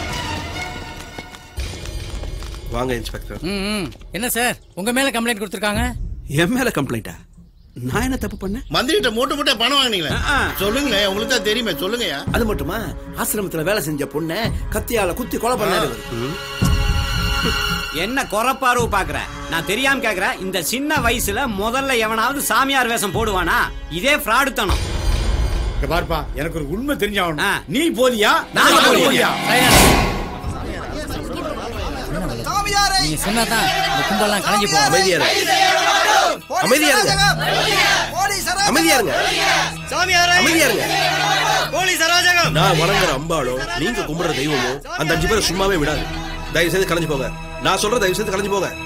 Speaker 10: வாங்க இன்ஸ்பெக்டர்
Speaker 20: ம் என்ன சார் உங்க மேல கம்ப்ளைண்ட் கொடுத்துருக்காங்க
Speaker 10: என் மேல கம்ப்ளைண்டா நான் என்ன தப்பு பண்ணேன்
Speaker 1: மந்திரிகிட்ட மூட்டை மூட்டை பணம் வாங்கினீங்களே சொல்லுங்க உங்களுக்கு தான் தெரியுமே சொல்லுங்கயா
Speaker 7: அது மட்டுமா ஆசிரமத்துல வேலை செஞ்ச பொண்ணை கத்தியால குத்தி கொலை பண்ணாரு இவரு.
Speaker 8: என்ன குறப்பார்வு பாக்குற நான் தெரியாம கேக்குறேன் இந்த சின்ன வயசுல முதல்ல எவனாவது சாமியார் வேஷம் போடுவானா இதே ஃப்ராடுத்தனம்
Speaker 4: இங்க பாருப்பா எனக்கு ஒரு உண்மை தெரிஞ்சாகணும் நீ போலியா நான் போலியா
Speaker 5: சாமியாரே
Speaker 20: நீங்க சொன்னாதான் இந்த கும்பலாம் கலைஞ்சு போகும்
Speaker 10: அமைதியா இருங்க அமைதியா இருங்க அமைதியா இருங்க அமைதியா இருங்க
Speaker 8: போலீஸ் அராஜகம்
Speaker 10: நான் வணங்குற அம்பாளோ நீங்க கும்பிடுற தெய்வமோ அந்த அஞ்சு பேரை சும்மாவே விடாது தயவு செய்து கலைஞ்சு போங்க நான் சொல்ற தயவு செய்து கலைஞ்சு போங்க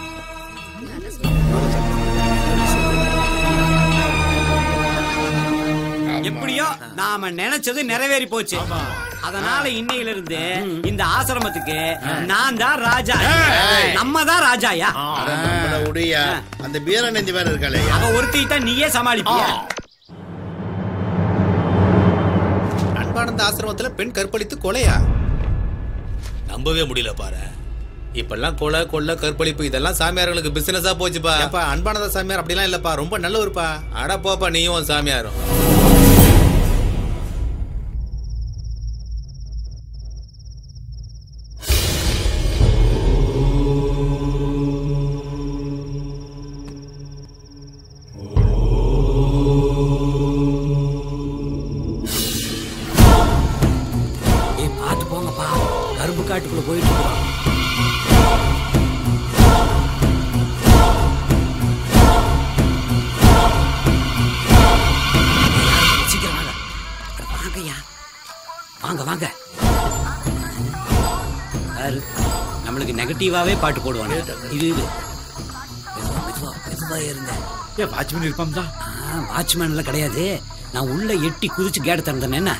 Speaker 8: எப்படியோ நாம நினைச்சது நிறைவேறி போச்சு அதனால இன்னையில இருந்து இந்த ஆசிரமத்துக்கு நான் தான் ராஜா நம்ம தான் ராஜாயா
Speaker 1: அட நம்மள உடையா அந்த பீர நெஞ்சு வேற இருக்காளே
Speaker 8: அவ ஒருத்தி தான் நீயே சமாளிப்பிய
Speaker 17: அன்பானந்த ஆசிரமத்துல பெண் கற்பழித்து கொலையா நம்பவே முடியல பாரு இப்பெல்லாம் கொலை கொள்ளை கற்பழிப்பு இதெல்லாம் சாமியார்களுக்கு பிசினஸா போச்சுப்பா அப்பா அன்பானந்த சாமியார் அப்படிலாம் இல்லப்பா ரொம்ப நல்லவருப்பா அட போப்பா நீயும் உன் சாமியாரும்
Speaker 8: ஏய் பார்த்து போங்கப்பா கரும்பு காட்டுக்குள்ள போயிட்டு இருக்கோம் சீக்கிரம் வாங்க அட வாங்கய்யா வாங்க வாங்க பாரு, நம்மளுக்கு நெகட்டிவாவே பாட்டு போடுவாங்க இது இது மெதுவா, மெதுவா மெதுவா இருங்க
Speaker 4: ஏன் வாட்ச்மேன் இருப்பான் தான்
Speaker 8: வாட்ச்மேன்ல கிடையாது நான் உள்ள எட்டி குதிச்சு கேட்டு திறந்தேன் என்ன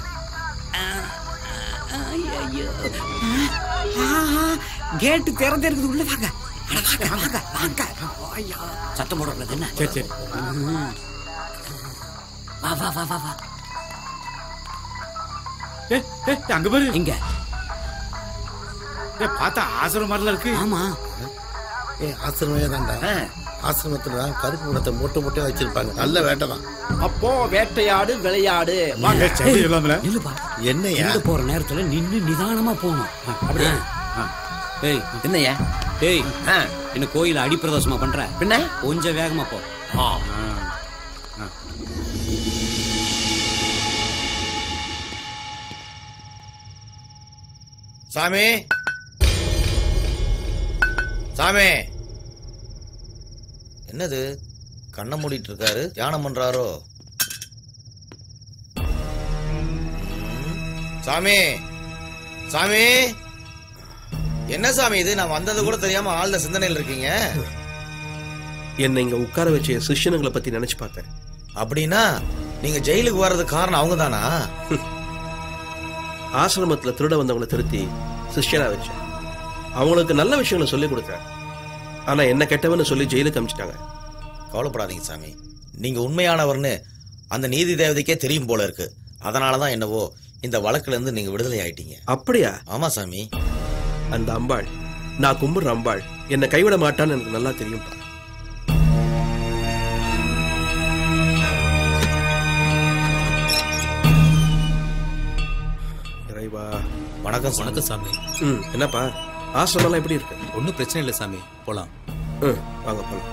Speaker 8: கேட்டு திறந்து இருக்குது உள்ள வாங்க அட வாங்க வாங்க வாங்க ஐயா. சத்தம் போடக்கூடாது என்ன
Speaker 4: சரி சரி
Speaker 8: ம். வா வா வா வா வா
Speaker 4: ஏ ஏ அங்க பாரு
Speaker 8: எங்க
Speaker 4: ஏ பார்த்தா ஆசிரம் மாதிரிலாம் இருக்கு
Speaker 8: ஆமா
Speaker 1: ஏ ஆசிரமே தான்டா ஆசிரமத்துல தான் கருப்பு குணத்தை மூட்டை மூட்டையா வச்சிருப்பாங்க நல்ல வேட்டை தான்
Speaker 7: அப்போ வேட்டையாடு விளையாடு வாங்க
Speaker 8: நில்லுப்பா
Speaker 1: என்னையா
Speaker 8: எங்க போற நேரத்துல நின்னு நிதானமா போகணும் அப்படியே ஏய்
Speaker 7: என்னையா
Speaker 8: ஏய் என்ன கோயில அடிப்பிரதோஷமா பண்ற
Speaker 7: பின்ன
Speaker 8: கொஞ்சம் வேகமா போ
Speaker 14: சாமி சாமி என்னது கண்ணை மூடிட்டு இருக்காரு தியானம் பண்றாரோ சாமி சாமி என்ன சாமி இது நான் வந்தது கூட தெரியாம ஆழ்ந்த சிந்தனையில் இருக்கீங்க
Speaker 10: என்னை இங்க உட்கார வச்ச என் சிஷ்யனுங்களை பத்தி நினைச்சு பார்த்தேன்
Speaker 14: அப்படின்னா நீங்க ஜெயிலுக்கு வர்றதுக்கு காரணம் அவங்க தானா
Speaker 10: ஆசிரமத்துல திருட வந்தவங்களை திருத்தி சிஷ்யனா வச்சேன் அவங்களுக்கு நல்ல விஷயங்களை சொல்லி கொடுத்தேன் ஆனா என்ன கெட்டவன்னு சொல்லி ஜெயிலுக்கு அமிச்சிட்டாங்க
Speaker 14: கவலைப்படாதீங்க சாமி நீங்க உண்மையானவர்னு அந்த நீதி தேவதைக்கே தெரியும் போல இருக்கு அதனாலதான் என்னவோ இந்த வழக்குல இருந்து நீங்க விடுதலை ஆயிட்டீங்க
Speaker 10: அப்படியா
Speaker 14: ஆமா சாமி
Speaker 10: அந்த அம்பாள் நான் கும்பிடுற அம்பாள் என்னை கைவிட மாட்டான்னு எனக்கு நல்லா தெரியும் இறைவா
Speaker 14: வணக்கம்
Speaker 17: வணக்கம் சாமி
Speaker 10: ம் என்னப்பா ஆசிரமெல்லாம் எப்படி இருக்கு
Speaker 17: ஒன்றும் பிரச்சனை இல்லை சாமி போலாம்
Speaker 10: ம் வாங்க போலாம்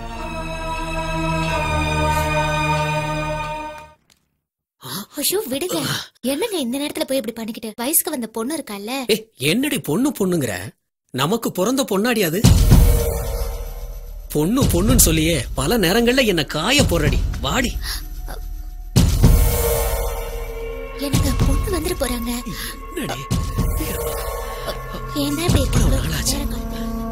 Speaker 3: ஐயோ விடுங்க என்னங்க இந்த நேரத்துல போய் இப்படி பண்ணிக்கிட்டு வயசுக்கு வந்த பொண்ணு இருக்கால்ல
Speaker 9: ஏய் என்னடி பொண்ணு பொண்ணுங்கிற நமக்கு பிறந்த பொண்ணாடி அது பொண்ணு பொண்ணுன்னு சொல்லியே பல நேரங்கள்ல என்ன காய போறடி வாடி
Speaker 3: எனக்கு பொண்ணு வந்துட்டு போறாங்க
Speaker 9: என்னடி
Speaker 3: ஏன் இப்படி இருக்கீங்க? நேரம் காலம்.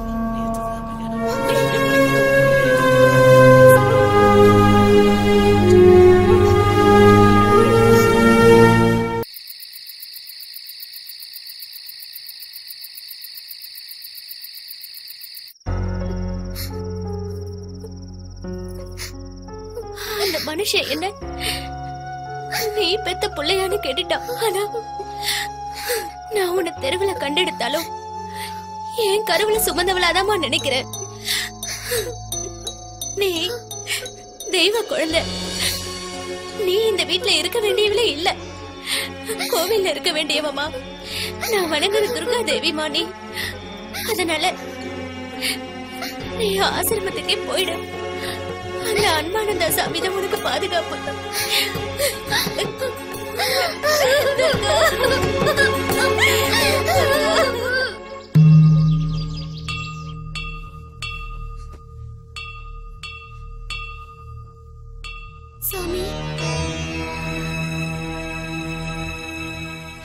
Speaker 19: அந்த மனுஷன் என்ன நீ பெத்த பிள்ளையான்னு கேட்டுட்டான் ஆனா நான் உன்னை தெருவுல கண்டெடுத்தாலும் என் கருவுல சுமந்தவளாதாம்மா நினைக்கிறேன் நீ தெய்வ குழந்தை நீ இந்த வீட்ல இருக்க வேண்டியவளே இல்ல கோவில்ல இருக்க வேண்டியவமா நான் வணங்குற துர்கா தேவிமா நீ அதனால நீ ஆசிரமத்துக்கே போயிடு அந்த அன்பானந்தா சாமி தான் உனக்கு பாதுகாப்பு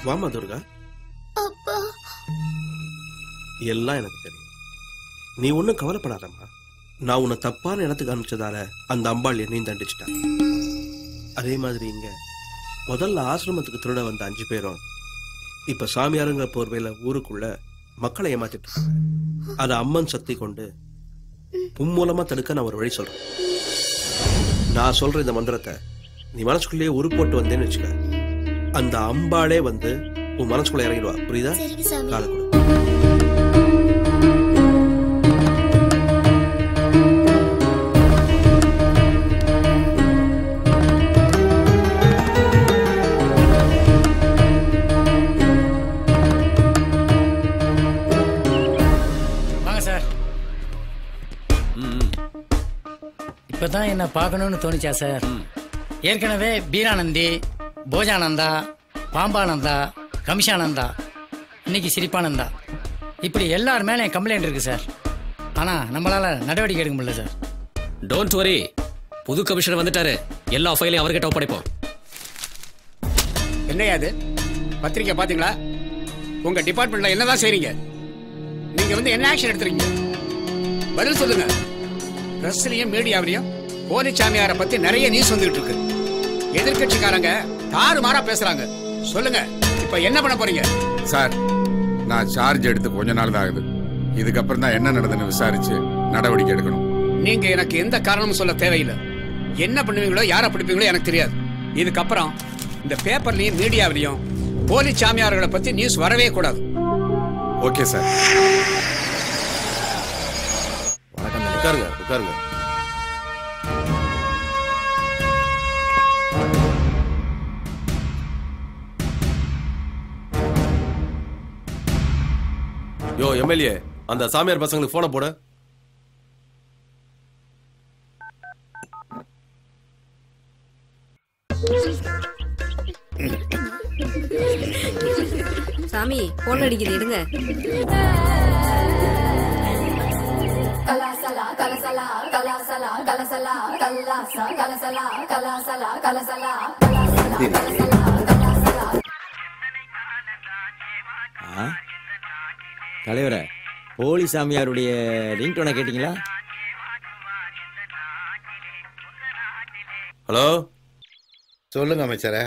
Speaker 10: வாமா துர்கா
Speaker 19: அப்பா
Speaker 10: எல்லாம் எனக்கு தெரியும் நீ ஒன்றும் கவலைப்படாதம்மா நான் உன்னை தப்பான இடத்துக்கு அனுப்பிச்சதால அந்த அம்பாள் என்னையும் தண்டிச்சிட்டா அதே மாதிரி இங்க முதல்ல ஆசிரமத்துக்கு திருட வந்த அஞ்சு பேரும் இப்ப சாமியாருங்கிற போர்வையில ஊருக்குள்ள மக்களை ஏமாத்திட்டு இருக்காங்க அதை அம்மன் சக்தி கொண்டு மும்மூலமா தடுக்க நான் ஒரு வழி சொல்றேன் நான் சொல்ற இந்த மந்திரத்தை நீ மனசுக்குள்ளேயே உரு போட்டு வந்தேன்னு வச்சுக்க அந்த அம்பாளே வந்து உன் மனசுக்குள்ள இறங்கிடுவா புரியுதா
Speaker 19: சரிங்க சாமி.
Speaker 10: காலை கொடு.
Speaker 20: வாங்க சார் இப்பதான் என்ன பார்க்கணும்னு தோணுச்சா சார் ஏற்கனவே பீரானந்தி போஜானந்தா பாம்பானந்தா கமிஷானந்தா இன்னைக்கு சிரிப்பானந்தா இப்படி எல்லார் மேலே என் கம்ப்ளைண்ட் இருக்கு சார் ஆனா நம்மளால நடவடிக்கை எடுக்க முடியல சார்
Speaker 16: டோன்ட் வரி புது கமிஷனர் வந்துட்டாரு எல்லா ஃபைலையும் அவர்கிட்ட ஒப்படைப்போம்
Speaker 21: என்னையா அது பத்திரிக்கை பாத்தீங்களா உங்க டிபார்ட்மெண்ட்ல என்னதான் செய்றீங்க நீங்க வந்து என்ன ஆக்ஷன் எடுத்துறீங்க பதில் சொல்லுங்க பிரஸ்லயும் மீடியாவிலையும் போலி சாமியாரை பத்தி நிறைய நியூஸ் வந்துகிட்டு இருக்கு எதிர்க்கட்சிக்காரங்க தாறுமாறா பேசுறாங்க சொல்லுங்க இப்ப என்ன பண்ண போறீங்க
Speaker 22: சார் நான் சார்ஜ் எடுத்து கொஞ்ச நாள் தான் ஆகுது இதுக்கப்புறம் தான் என்ன நடந்ததுன்னு விசாரிச்சு நடவடிக்கை எடுக்கணும்
Speaker 21: நீங்க எனக்கு எந்த காரணமும் சொல்ல தேவையில்லை என்ன பண்ணுவீங்களோ யாரை பிடிப்பீங்களோ எனக்கு தெரியாது இதுக்கப்புறம் இந்த பேப்பர்லயும் மீடியாவிலையும் போலி சாமியார்களை பத்தி நியூஸ் வரவே கூடாது
Speaker 22: ஓகே சார்
Speaker 11: உட்காருங்க உட்காருங்க யோ எம்எல்ஏ அந்த சாமியார் பசங்களுக்கு போனை போட
Speaker 6: சாமி போன் அடிக்குது எடுங்க
Speaker 23: கலாசலா கலசலா கலாசலா கலசலா கல்லாசா கலசலா கலாசலா கலசலா
Speaker 14: ஆ? தலைவரே போலி சாமியாருடைய ரிங்டோனை கேட்டிங்களா
Speaker 11: ஹலோ
Speaker 1: சொல்லுங்க அமைச்சரே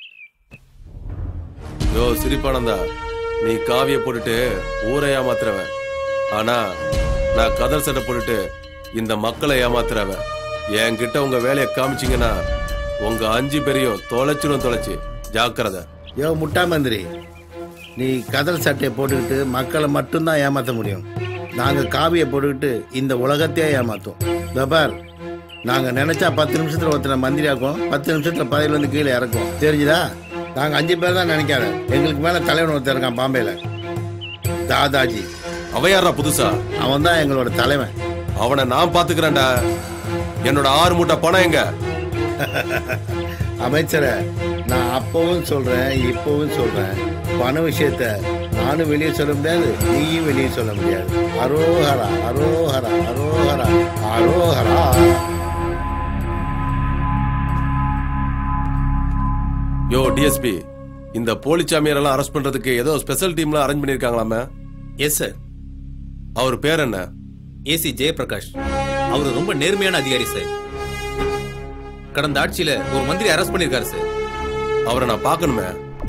Speaker 11: யோ சிரிப்பானந்தா நீ காவிய போட்டுட்டு ஊரை ஏமாத்துறவன் ஆனா நான் கதர் சட்டை போட்டுட்டு இந்த மக்களை ஏமாத்துறவன் என்கிட்ட உங்க வேலையை காமிச்சீங்கன்னா உங்க அஞ்சு பேரையும் தொலைச்சிடும் தொலைச்சு ஜாக்கிரதை
Speaker 1: யோ முட்டா மந்திரி நீ கதல் சட்டையை போட்டுக்கிட்டு மக்களை மட்டும்தான் ஏமாற்ற முடியும் நாங்கள் காவியை போட்டுக்கிட்டு இந்த உலகத்தையே ஏமாத்துவோம் வெபார் நாங்கள் நினைச்சா பத்து நிமிஷத்தில் ஒருத்தனை மந்திரி ஆக்குவோம் பத்து நிமிஷத்தில் பதவியில இருந்து கீழே இறக்குவோம் தெரிஞ்சுதா நாங்கள் அஞ்சு பேர் தான் நினைக்காத எங்களுக்கு மேலே தலைவன் ஒருத்தன் இருக்கான் பாம்பேல தாதாஜி
Speaker 11: அவையாரா புதுசா
Speaker 1: அவன் தான் எங்களோட தலைவன்
Speaker 11: அவனை நான் பாத்துக்கிறேன்டா என்னோட ஆறு மூட்டை பணம் எங்க
Speaker 1: அமைச்சரை நான் அப்பவும் சொல்றேன் இப்பவும் சொல்றேன் பண விஷயத்த நானும் வெளியே சொல்ல முடியாது நீயும் வெளியே சொல்ல முடியாது அரோஹரா அரோஹரா அரோஹரா அரோஹரா
Speaker 11: யோ டிஎஸ்பி இந்த போலிச்சாமியார் எல்லாம் அரெஸ்ட் பண்றதுக்கு ஏதோ ஸ்பெஷல் டீம்லாம் அரேஞ்ச் பண்ணிருக்காங்களாமே
Speaker 17: எஸ் சார்
Speaker 11: அவர் பேர் என்ன
Speaker 17: ஏசி ஜெயபிரகாஷ் அவர் ரொம்ப நேர்மையான அதிகாரி சார் கடந்த ஆட்சியில ஒரு மந்திரி அரெஸ்ட் பண்ணிருக்காரு சார்
Speaker 11: அவரை நான் பார்க்கணுமே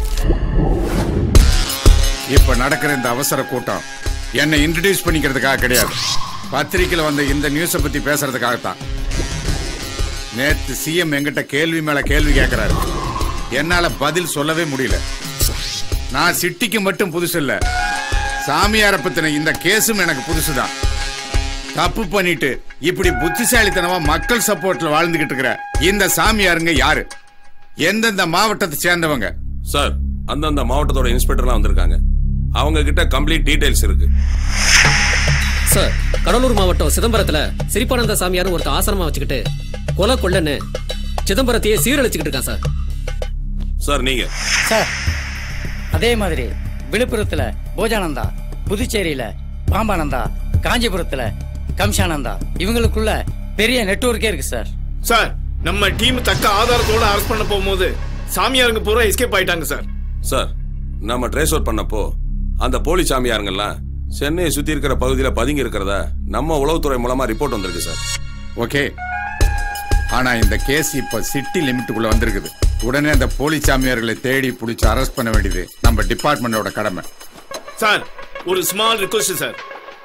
Speaker 22: இப்ப நடக்கிற இந்த அவசர கூட்டம் என்னை இன்ட்ரடியூஸ் பண்ணிக்கிறதுக்காக கிடையாது பத்திரிக்கையில வந்த இந்த நியூஸை பத்தி பேசுறதுக்காகத்தான் நேத்து சிஎம் என்கிட்ட கேள்வி மேல கேள்வி கேட்கிறாரு என்னால பதில் சொல்லவே முடியல நான் சிட்டிக்கு மட்டும் புதுசு இல்ல சாமியாரை பத்தின இந்த கேஸும் எனக்கு புதுசுதான் தப்பு பண்ணிட்டு இப்படி புத்திசாலித்தனமா மக்கள் சப்போர்ட்ல வாழ்ந்துகிட்டு இருக்கிற இந்த சாமியாருங்க யாரு எந்தெந்த மாவட்டத்தை சேர்ந்தவங்க
Speaker 11: சார் அந்தந்த மாவட்டத்தோட இன்ஸ்பெக்டர்லாம் வந்திருக்காங்க அவங்க கிட்ட கம்ப்ளீட் டீடைல்ஸ் இருக்கு
Speaker 16: சார் கடலூர் மாவட்டம் சிதம்பரத்துல சிரிப்பானந்த சாமியார் ஒருத்தர் ஆசிரமா வச்சுக்கிட்டு கொலை கொள்ளன்னு சிதம்பரத்தையே சீரழிச்சுக்கிட்டு இருக்கான் சார்
Speaker 11: சார் நீங்க
Speaker 20: சார் அதே மாதிரி விழுப்புரத்துல போஜானந்தா புதுச்சேரியில பாம்பானந்தா காஞ்சிபுரத்துல கம்சானந்தா இவங்களுக்குள்ள பெரிய நெட்வொர்க்கே இருக்கு சார்
Speaker 24: சார் நம்ம டீம் தக்க ஆதாரத்தோட அரெஸ்ட் பண்ண போகும்போது சாமியாருங்க பூரா எஸ்கேப் ஆயிட்டாங்க சார்
Speaker 11: சார் நம்ம ட்ரேஸ் அவுட் பண்ணப்போ அந்த போலி சாமியாருங்கெல்லாம் சென்னையை சுத்தி இருக்கிற பகுதியில பதுங்கி இருக்கிறதா நம்ம உளவுத்துறை மூலமா ரிப்போர்ட் வந்திருக்கு சார்
Speaker 22: ஓகே ஆனா இந்த கேஸ் இப்ப சிட்டி லிமிட்டுக்குள்ள வந்திருக்குது உடனே அந்த போலி சாமியார்களை தேடி பிடிச்சி அரெஸ்ட் பண்ண வேண்டியது நம்ம டிபார்ட்மெண்டோட கடமை
Speaker 2: சார் ஒரு ஸ்மால் ரிக்வஸ்ட் சார்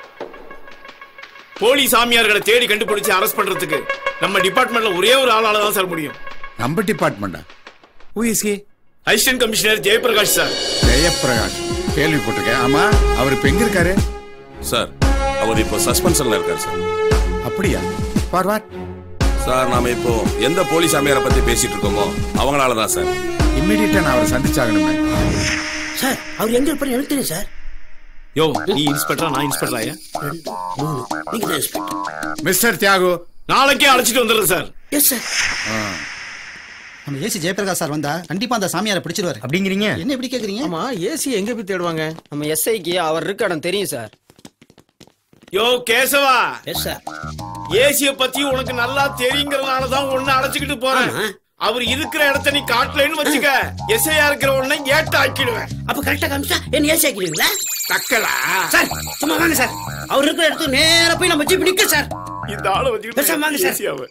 Speaker 2: போலி சாமியார்களை தேடி கண்டுபிடிச்சு அரெஸ்ட் பண்றதுக்கு நம்ம டிபார்ட்மெண்ட்ல ஒரே ஒரு ஆளால தான் சார் முடியும்
Speaker 22: நம்ம டிபார்ட்மெண்டா
Speaker 2: assistant commissioner Jayaprakash sir
Speaker 22: Jayaprakash கேள்விப்பட்டிருக்கேன் ஆமா அவர் இப்ப எங்க இருக்காரு
Speaker 11: சார் அவர் இப்போ சஸ்பென்ஷன்ல இருக்கார் சார்
Speaker 22: அப்படியா ஃபார்வாட்
Speaker 11: சார் நாம இப்போ எந்த போலி சாமியாரை பத்தி பேசிட்டு இருக்கோமோ அவங்களால தான் சார்
Speaker 22: இம்மிடியா நான் அவரை சந்திச்சாகணுமே
Speaker 12: சார் அவர் எங்க இருப்பாரு எனக்கு தெரியும் சார்
Speaker 2: யோ நீ இன்ஸ்பெக்டரா நான் இன்ஸ்பெக்டர் ஆயா
Speaker 12: நீங்க தான் இன்ஸ்பெக்டர்
Speaker 22: மிஸ்டர் தியாகு
Speaker 2: நாளைக்கே அழைச்சிட்டு வந்துடுறேன் சார்
Speaker 12: எஸ் சார்
Speaker 5: நம்ம ஏசி ஜெயபிரகாஷ் சார் வந்தா கண்டிப்பா அந்த சாமியாரை பிடிச்சிருவாரு
Speaker 13: அப்படிங்கிறீங்க
Speaker 5: என்ன இப்படி கேக்குறீங்க
Speaker 13: ஆமா ஏசி எங்க போய் தேடுவாங்க நம்ம எஸ்ஐக்கு அவர் இருக்க இடம் தெரியும் சார்
Speaker 2: யோ கேசவா
Speaker 12: எஸ் சார்
Speaker 2: ஏசிய பத்தி உனக்கு நல்லா தெரியுங்கிறதுனால தான் உன்னை அழைச்சிக்கிட்டு போறேன் அவர் இருக்கிற இடத்த நீ காட்டலன்னு வச்சுக்க எஸ்ஐயா இருக்கிற உடனே ஏட்ட ஆக்கிடுவேன்
Speaker 12: அப்ப கரெக்டா காமிச்சா என்ன ஏசி ஆக்கிடுவீங்களா
Speaker 2: தக்கலா
Speaker 12: சார் சும்மா வாங்க சார் அவர் இருக்கிற இடத்துக்கு நேரா போய் நம்ம ஜீப் நிக்க சார்
Speaker 2: இந்த ஆளை வச்சுக்கிட்டு
Speaker 12: பேசாம வாங்க சார்
Speaker 2: ஏசியாவை.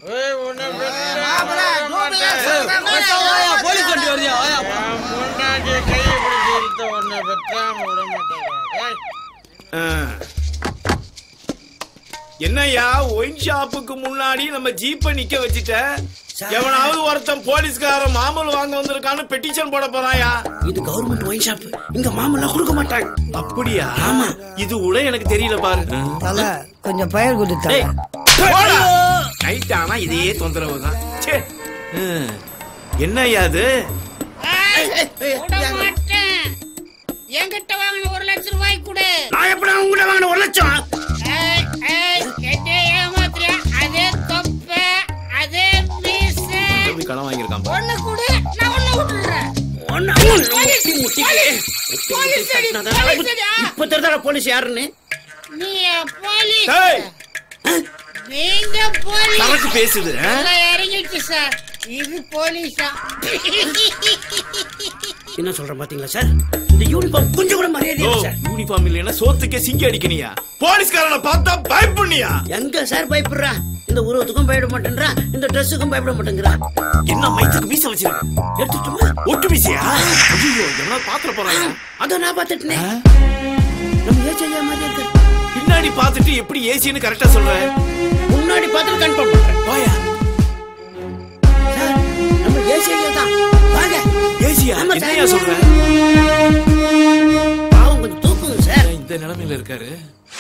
Speaker 13: போலீஸ் வண்டி வருதியா
Speaker 2: ஆ. என்னய்யா ஒயின் ஷாப்புக்கு முன்னாடி நம்ம ஜீப்பை நிக்க வச்சுட்ட எவனாவது ஒருத்தன் போலீஸ்காரன் மாமூல் வாங்க வந்திருக்கான்னு பெட்டிஷன் போட போறாயா
Speaker 12: இது கவர்மெண்ட் ஒயின் ஷாப் இங்க மாமெல்லாம் கொடுக்க மாட்டாங்க
Speaker 2: அப்படியா ஆமா இது கூட எனக்கு தெரியல பாரு
Speaker 24: தல கொஞ்சம் பயிர் கொடுத்தா
Speaker 2: நைட் ஆனா இதே தொந்தரவு தான் ச்சே. ம். என்னய்யா அது
Speaker 25: என்கிட்ட வாங்கின ஒரு லட்சம் ரூபாய் கொடு
Speaker 12: நான் எப்படி உங்ககிட்ட வாங்கின ஒரு லட்சம்
Speaker 25: ஏய், ஏய், என்னை ஏமாத்துறியா? அதே தொப்பை, அதே மீச.
Speaker 2: எப்படி கடன் வாங்கியிருக்கான் பாரு.
Speaker 25: ஒண்ணு கொடு, நான் ஒண்ணு விட்டுடுறேன்.
Speaker 12: ஒண்ணு
Speaker 25: போலீஸ்,
Speaker 12: முட்டி முட்டிக்கு.
Speaker 25: போலீஸ், போலீஸ் அடி, போலீஸ் அடியா?
Speaker 12: இப்ப தெரிஞ்சாடா போலீஸ் யாருன்னு
Speaker 25: நீ போலீஸ்
Speaker 2: ஏய்.
Speaker 25: நீங்க போலீஸ்
Speaker 2: சரக்கு பேசுது, ஆ?
Speaker 25: எல்லாம் இறங்கிடுச்சு சார் இது போலீஸா
Speaker 12: என்ன சொல்றேன் பாத்தீங்களா சார் இந்த யூனிஃபார்ம் கொஞ்சம் கூட மரியாதை
Speaker 2: ஓ,
Speaker 12: இல்லை சார்
Speaker 2: யூனிஃபார்ம் இல்லைன்னா சோத்துக்கே சிங்கி அடிக்கணியா போலீஸ்காரனை பார்த்தா பயப்பண்ணியா
Speaker 12: எங்க சார் பயப்படுறா இந்த உருவத்துக்கும் பயப்பட மாட்டேன்றா இந்த ட்ரெஸ்ஸுக்கும் பயப்பட மாட்டேங்கிறா
Speaker 2: என்ன மைத்துக்கு மீச வச்சிருக்க
Speaker 12: எடுத்துட்டுமா
Speaker 2: ஒட்டு மீசையா ஐயோ எவ்வளவு பாத்திர போறாங்க
Speaker 12: அத நான் பார்த்துட்டேன் நம்ம ஏச்சி ஐயா மாதிரி இருக்கு
Speaker 2: பின்னாடி பார்த்துட்டு எப்படி ஏசின்னு கரெக்டா சொல்ற
Speaker 12: முன்னாடி பார்த்துட்டு கன்ஃபார்ம் பண்றேன்
Speaker 2: போயா
Speaker 12: சார் நம்ம ஏச்சி ஐயா தான் வாங்க
Speaker 2: ஏசியா
Speaker 12: ஆமா சார்.
Speaker 2: என்னையா சொல்ற
Speaker 12: பாவம் கொஞ்சம் தூக்குங்க சார்
Speaker 2: இந்த நிலைமையில இருக்காரு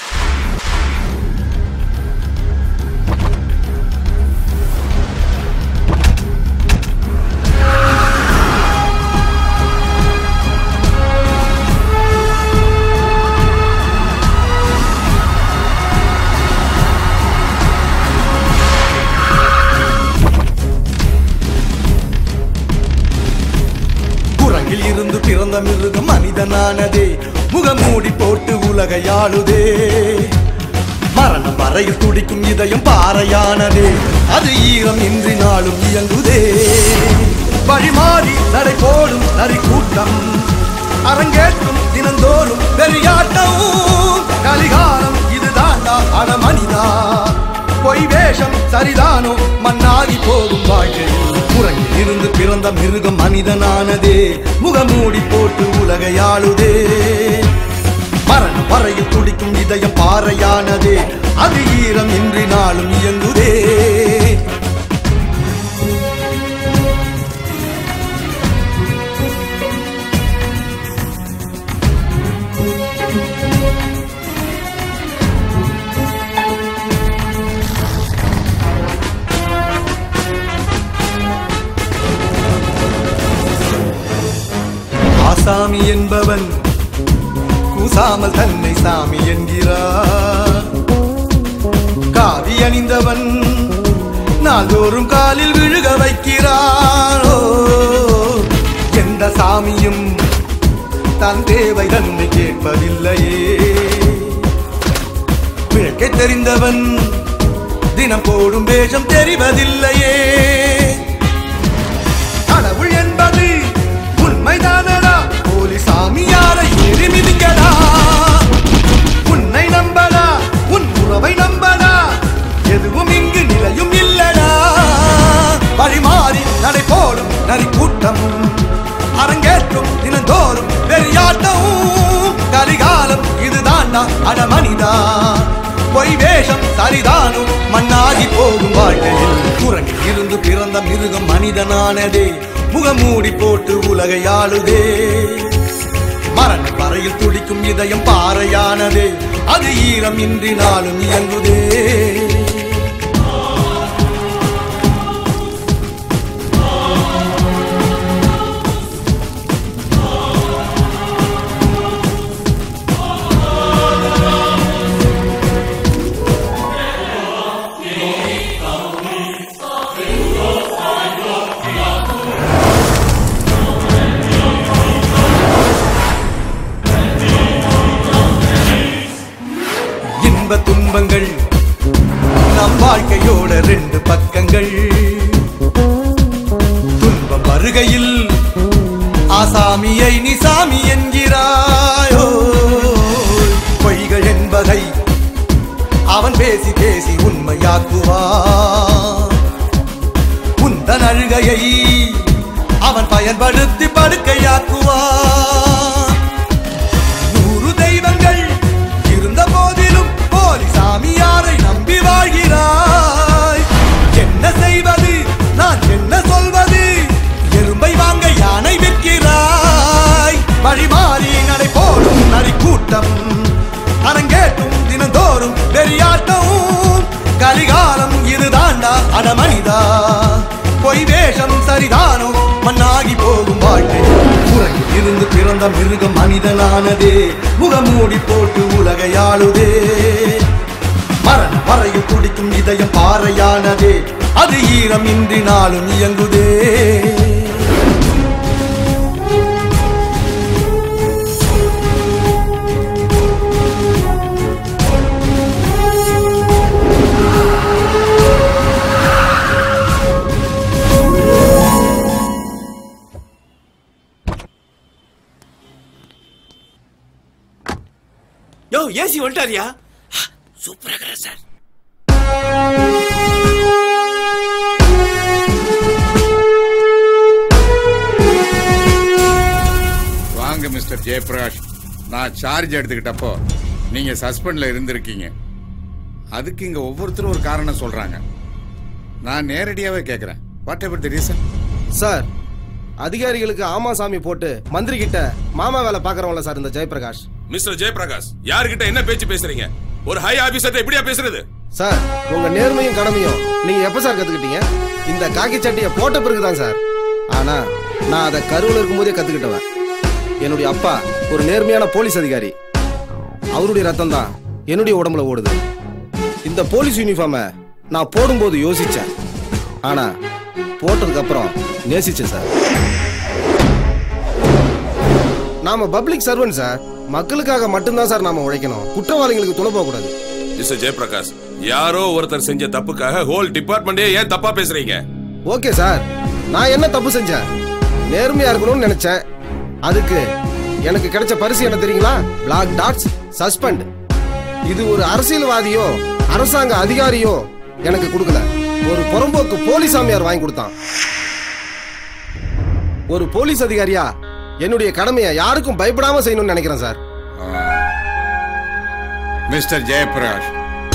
Speaker 26: குரங்கில் இருந்து பிறந்த மிருகம் மனிதனானதே முகமூடி போட்டு உலகை ஆளுதே மரணம் வரையில் துடிக்கும் இதயம் பாறையானதே அது ஈரம் இன்றி நாளும் இயங்குதே வழிமாறி நடை போடும் நரி கூட்டம் அரங்கேற்றும் தினந்தோறும் வெறியாட்டம் கலிகாலம் இதுதாண்டா அட மனிதா பொய் வேஷம் சரிதானோ மண்ணாகி போகும் வாழ்க்கை குரங்கில் இருந்து பிறந்த மிருகம் மனிதனானதே முகமூடி போட்டு உலகை ஆளுதே மரணம் வரையில் துடிக்கும் இதயம் பாறையானதே அது ஈரம் இன்றி நாளும் இயங்குதே ஆசாமி என்பவன் கூசாமல் தன்னை சாமி என்கிறார் காவி அணிந்தவன் நாள்தோறும் காலில் விழுக வைக்கிறாரோ எந்த சாமியும் தன் தேவை தன்னை கேட்பதில்லையே பிழைக்க தெரிந்தவன் தினம் போடும் வேஷம் தெரிவதில்லையே கடவுள் என்பது உண்மைதானடா போலி போலி சாமியாரை ஏறி மிதிக்கடா உன்னை நம்படா உன் உறவை நம்படா எதுவும் இங்கு நிலையும் இல்லடா வழிமாறி நடை போடும் நரி கூட்டம் அரங்கேற்றும் தினந்தோறும் வெறியாட்டம் கலிகாலம் இதுதான்டா அட மனிதா பொய் வேஷம் சரிதானும் மண்ணாகி போகும் வாழ்க்கையில் குரங்கில் இருந்து பிறந்த மிருகம் மனிதனானதே முகமூடி போட்டு உலகை ஆளுதே மரண வரையில் துடிக்கும் இதயம் பாறையானதே அது ஈரம் இன்றி நாளும் இயங்குதே இன்ப துன்பங்கள் நம் வாழ்க்கையோட ரெண்டு பக்கங்கள் துன்பம் வருகையில் ஆசாமியை நீ சாமி என்கிறாயோ பொய்கள் என்பதை அவன் பேசி பேசி உண்மையாக்குவான் உந்தன் அழுகையை அவன் பயன்படுத்தி படுக்கையாக்குவான் நூறு தெய்வங்கள் இருந்த போதிலும் போலி சாமியாரை நம்பி வாழ்கிறாய் என்ன செய்வது நான் என்ன சொல்வது எறும்பை வாங்க யானை விற்கிறாய் வழிமாறி நடை போடும் நரி கூட்டம் அரங்கேற்றும் தினந்தோறும் வெறியாட்டம் கலிகாலம் இதுதாண்டா அடமனிதா பொய் வேஷம் சரிதானோ மண்ணாகி போகும் வாழ்க்கை உலகில் இருந்து பிறந்த மிருகம் மனிதனானதே முகமூடி போட்டு உலகை ஆளுதே மரண வரையில் துடிக்கும் இதயம் பாறையானதே அது ஈரம் இன்றி நாளும் இயங்குதே
Speaker 2: யோ ஏசி வந்துட்டாரியா
Speaker 12: சூப்பரா இருக்கிற சார்
Speaker 22: வாங்க மிஸ்டர் ஜெயபிரகாஷ் நான் சார்ஜ் எடுத்துக்கிட்டப்போ நீங்க சஸ்பெண்ட்ல இருந்திருக்கீங்க அதுக்கு இங்க ஒவ்வொருத்தரும் ஒரு காரணம் சொல்றாங்க நான் நேரடியாவே கேக்குறேன் whatever the reason
Speaker 4: sir அதிகாரிகளுக்கு ஆமா சாமி போட்டு மந்திரி கிட்ட மாமா வேலை பாக்குறவங்கள சார் இந்த ஜெயபிரகாஷ்
Speaker 11: மிஸ்டர் ஜெயபிரகாஷ் யாருகிட்ட என்ன பேச்சு பேசுறீங்க ஒரு ஹை ஆபீசர் எப்படியா பேசுறது
Speaker 4: சார் உங்க நேர்மையும் கடமையும் நீங்க எப்ப சார் கத்துக்கிட்டீங்க இந்த காக்கி சட்டையை போட்ட பிறகுதான் சார் ஆனா நான் அதை கருவில் இருக்கும்போதே கத்துக்கிட்டவன் என்னுடைய அப்பா ஒரு நேர்மையான போலீஸ் அதிகாரி அவருடைய ரத்தம் தான் என்னுடைய உடம்புல ஓடுது இந்த போலீஸ் யூனிஃபார்மை நான் போடும்போது யோசிச்சேன் ஆனா போட்டதுக்கு அப்புறம் நேசிச்சேன் சார் நாம பப்ளிக் சர்வன்ட் சார் மக்களுக்காக மட்டும்தான் சார் நாம உழைக்கணும் குற்றவாளிகளுக்கு துணை போக கூடாது
Speaker 11: மிஸ்டர் ஜெயபிரகாஷ் யாரோ ஒருத்தர் செஞ்ச தப்புக்காக ஹோல் டிபார்ட்மெண்டே ஏன் தப்பா பேசுறீங்க
Speaker 4: ஓகே சார் நான் என்ன தப்பு செஞ்சேன் நேர்மையா இருக்கணும்னு நினைச்சேன் அதுக்கு எனக்கு கிடைச்ச பரிசு என்ன தெரியுங்களா பிளாக் டாட்ஸ் சஸ்பெண்ட் இது ஒரு அரசியல்வாதியோ அரசாங்க அதிகாரியோ எனக்கு கொடுக்கல ஒரு புறம்போக்கு போலீஸ் சாமியார் வாங்கி கொடுத்தான் ஒரு போலீஸ் அதிகாரியா என்னுடைய கடமையை யாருக்கும் பயப்படாம செய்யணும்னு நினைக்கிறேன் சார்
Speaker 22: மிஸ்டர் ஜெயபிரகாஷ்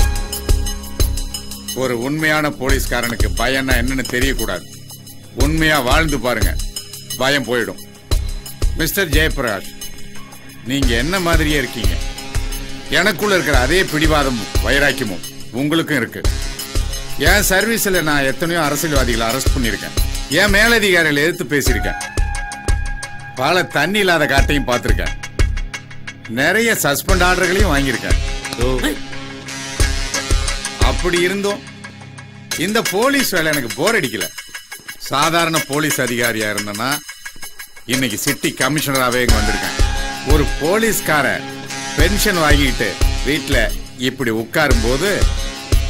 Speaker 22: ஒரு உண்மையான போலீஸ்காரனுக்கு பயம்னா என்னன்னு தெரியக்கூடாது உண்மையா வாழ்ந்து பாருங்க பயம் போயிடும் மிஸ்டர் ஜெயபிரகாஷ் நீங்க என்ன மாதிரியே இருக்கீங்க எனக்குள்ள இருக்கிற அதே பிடிவாதமும் வைராக்கியமும் உங்களுக்கும் இருக்கு என் சர்வீஸ்ல நான் எத்தனையோ அரசியல்வாதிகளை அரெஸ்ட் பண்ணியிருக்கேன் என் மேலதிகாரிகளை எதிர்த்து பேசியிருக்கேன் பல தண்ணி இல்லாத காட்டையும் பார்த்திருக்கேன் நிறைய சஸ்பெண்ட் ஆர்டர்களையும் வாங்கியிருக்கேன் அப்படி இருந்தும் இந்த போலீஸ் வேலை எனக்கு போர் அடிக்கல சாதாரண போலீஸ் அதிகாரியா இருந்தேன்னா இன்னைக்கு சிட்டி கமிஷனராகவே இங்க வந்திருக்கேன் ஒரு போலீஸ்காரன் பென்ஷன் வாங்கிட்டு வீட்டுல இப்படி உட்காரும் போது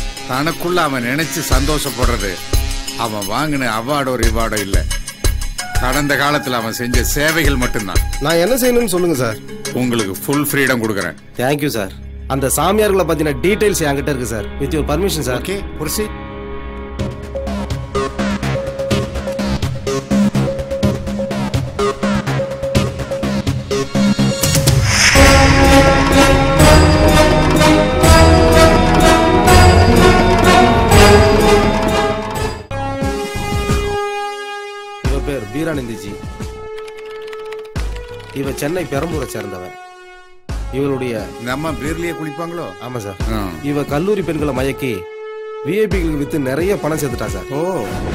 Speaker 22: தனக்குள்ள அவன் நினைச்சு சந்தோஷப்படுறது அவன் வாங்கின அவார்டோ ரிவார்டோ இல்ல கடந்த காலத்துல அவன் செஞ்ச சேவைகள் மட்டும்தான்
Speaker 4: நான் என்ன செய்யணும்னு சொல்லுங்க சார்
Speaker 22: உங்களுக்கு ஃபுல் ஃப்ரீடம் கொடுக்குறேன்
Speaker 4: தேங்க்யூ சார் அந்த சாமியார்களை பத்தின டீடைல்ஸ் என்கிட்ட இருக்கு sir with your permission sir
Speaker 22: okay புரிசி
Speaker 4: இவ பேர் பீரானந்திஜி இவ சென்னை பெரம்பூரை சேர்ந்தவன் இவளுடைய
Speaker 22: இந்த அம்மா பீர்லயே குளிப்பாங்களோ
Speaker 4: ஆமா சார்
Speaker 22: ஆ.
Speaker 4: இவ கல்லூரி பெண்களை மயக்கி விஐபிகளுக்கு வித்து நிறைய பணம் சேர்த்துட்டா சார்
Speaker 22: ஓ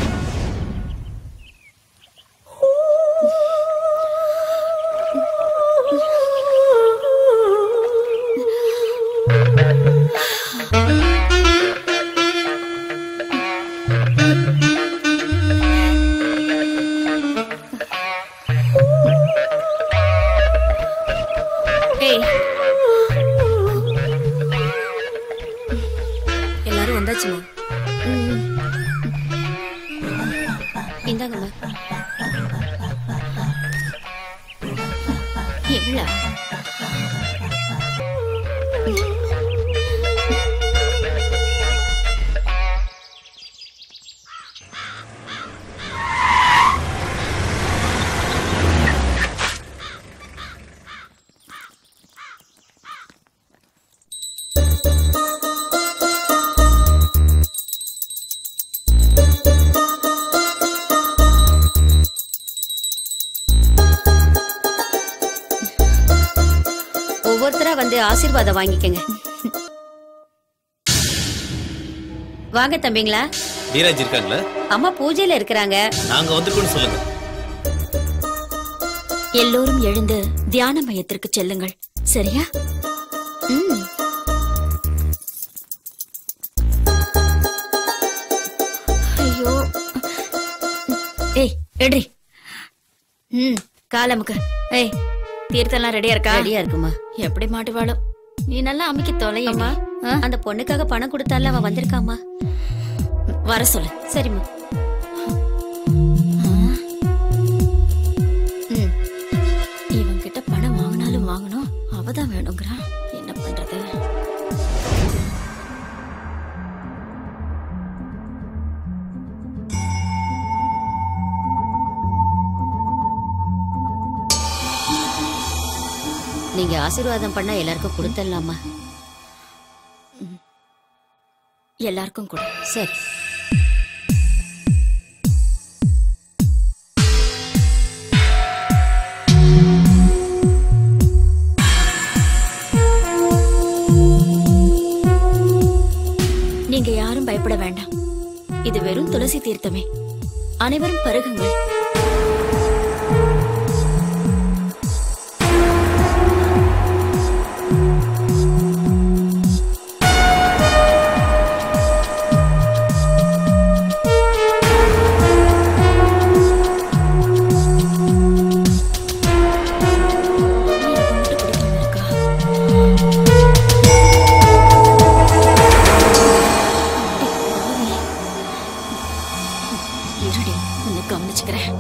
Speaker 6: ஏய் எல்லாரும் வந்தாச்சுமா இந்தாங்கம்மா
Speaker 19: எவ்வளோ
Speaker 6: ஒவ்வொருத்தரா வந்து ஆசீர்வாதம் வாங்கிக்கங்க வாங்க தம்பிங்களா
Speaker 17: நீராஜ் இருக்காங்களா
Speaker 6: அம்மா பூஜையில இருக்கிறாங்க
Speaker 17: நாங்க வந்திருக்கோம்னு சொல்லுங்க
Speaker 19: எல்லோரும் எழுந்து தியான மையத்திற்கு செல்லுங்கள் சரியா ம் ஐயோ ஏய் எடுறி ம் காலமுக்கு ஏய் தீர்த்தம்லாம் ரெடியா இருக்கா
Speaker 6: ரெடியா இருக்குமா
Speaker 19: எப்படி மாட்டுவாளோ நீ நல்லா அமைக்க தொலையம்மா
Speaker 6: அந்த பொண்ணுக்காக பணம் கொடுத்தால அவன் வந்திருக்காமா
Speaker 19: வர சொல்லு
Speaker 6: சரிம்மா
Speaker 19: ம் இவன் கிட்ட பணம் வாங்கினாலும் வாங்கணும் அவதான் வேணுங்கிறான் என்ன பண்றது
Speaker 6: நீங்க ஆசீர்வாதம் பண்ணா எல்லாருக்கும் கொடுத்துடலாமா
Speaker 19: எல்லாருக்கும் கொடு
Speaker 6: சரி
Speaker 19: நீங்க யாரும் பயப்பட வேண்டாம் இது வெறும் துளசி தீர்த்தமே அனைவரும் பருகுங்கள் இருடி உன்னை கவனிச்சுக்கிறேன்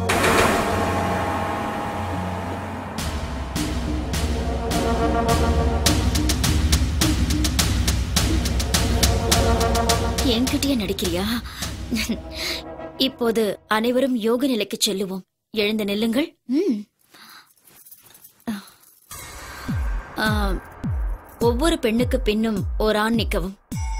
Speaker 19: என்கிட்டயே நடிக்கிறியா இப்போது அனைவரும் யோக நிலைக்கு செல்லுவோம் எழுந்து நில்லுங்கள் ம். ஆ, ஒவ்வொரு பெண்ணுக்கு பின்னும் ஓர் ஆண் நிற்கவும்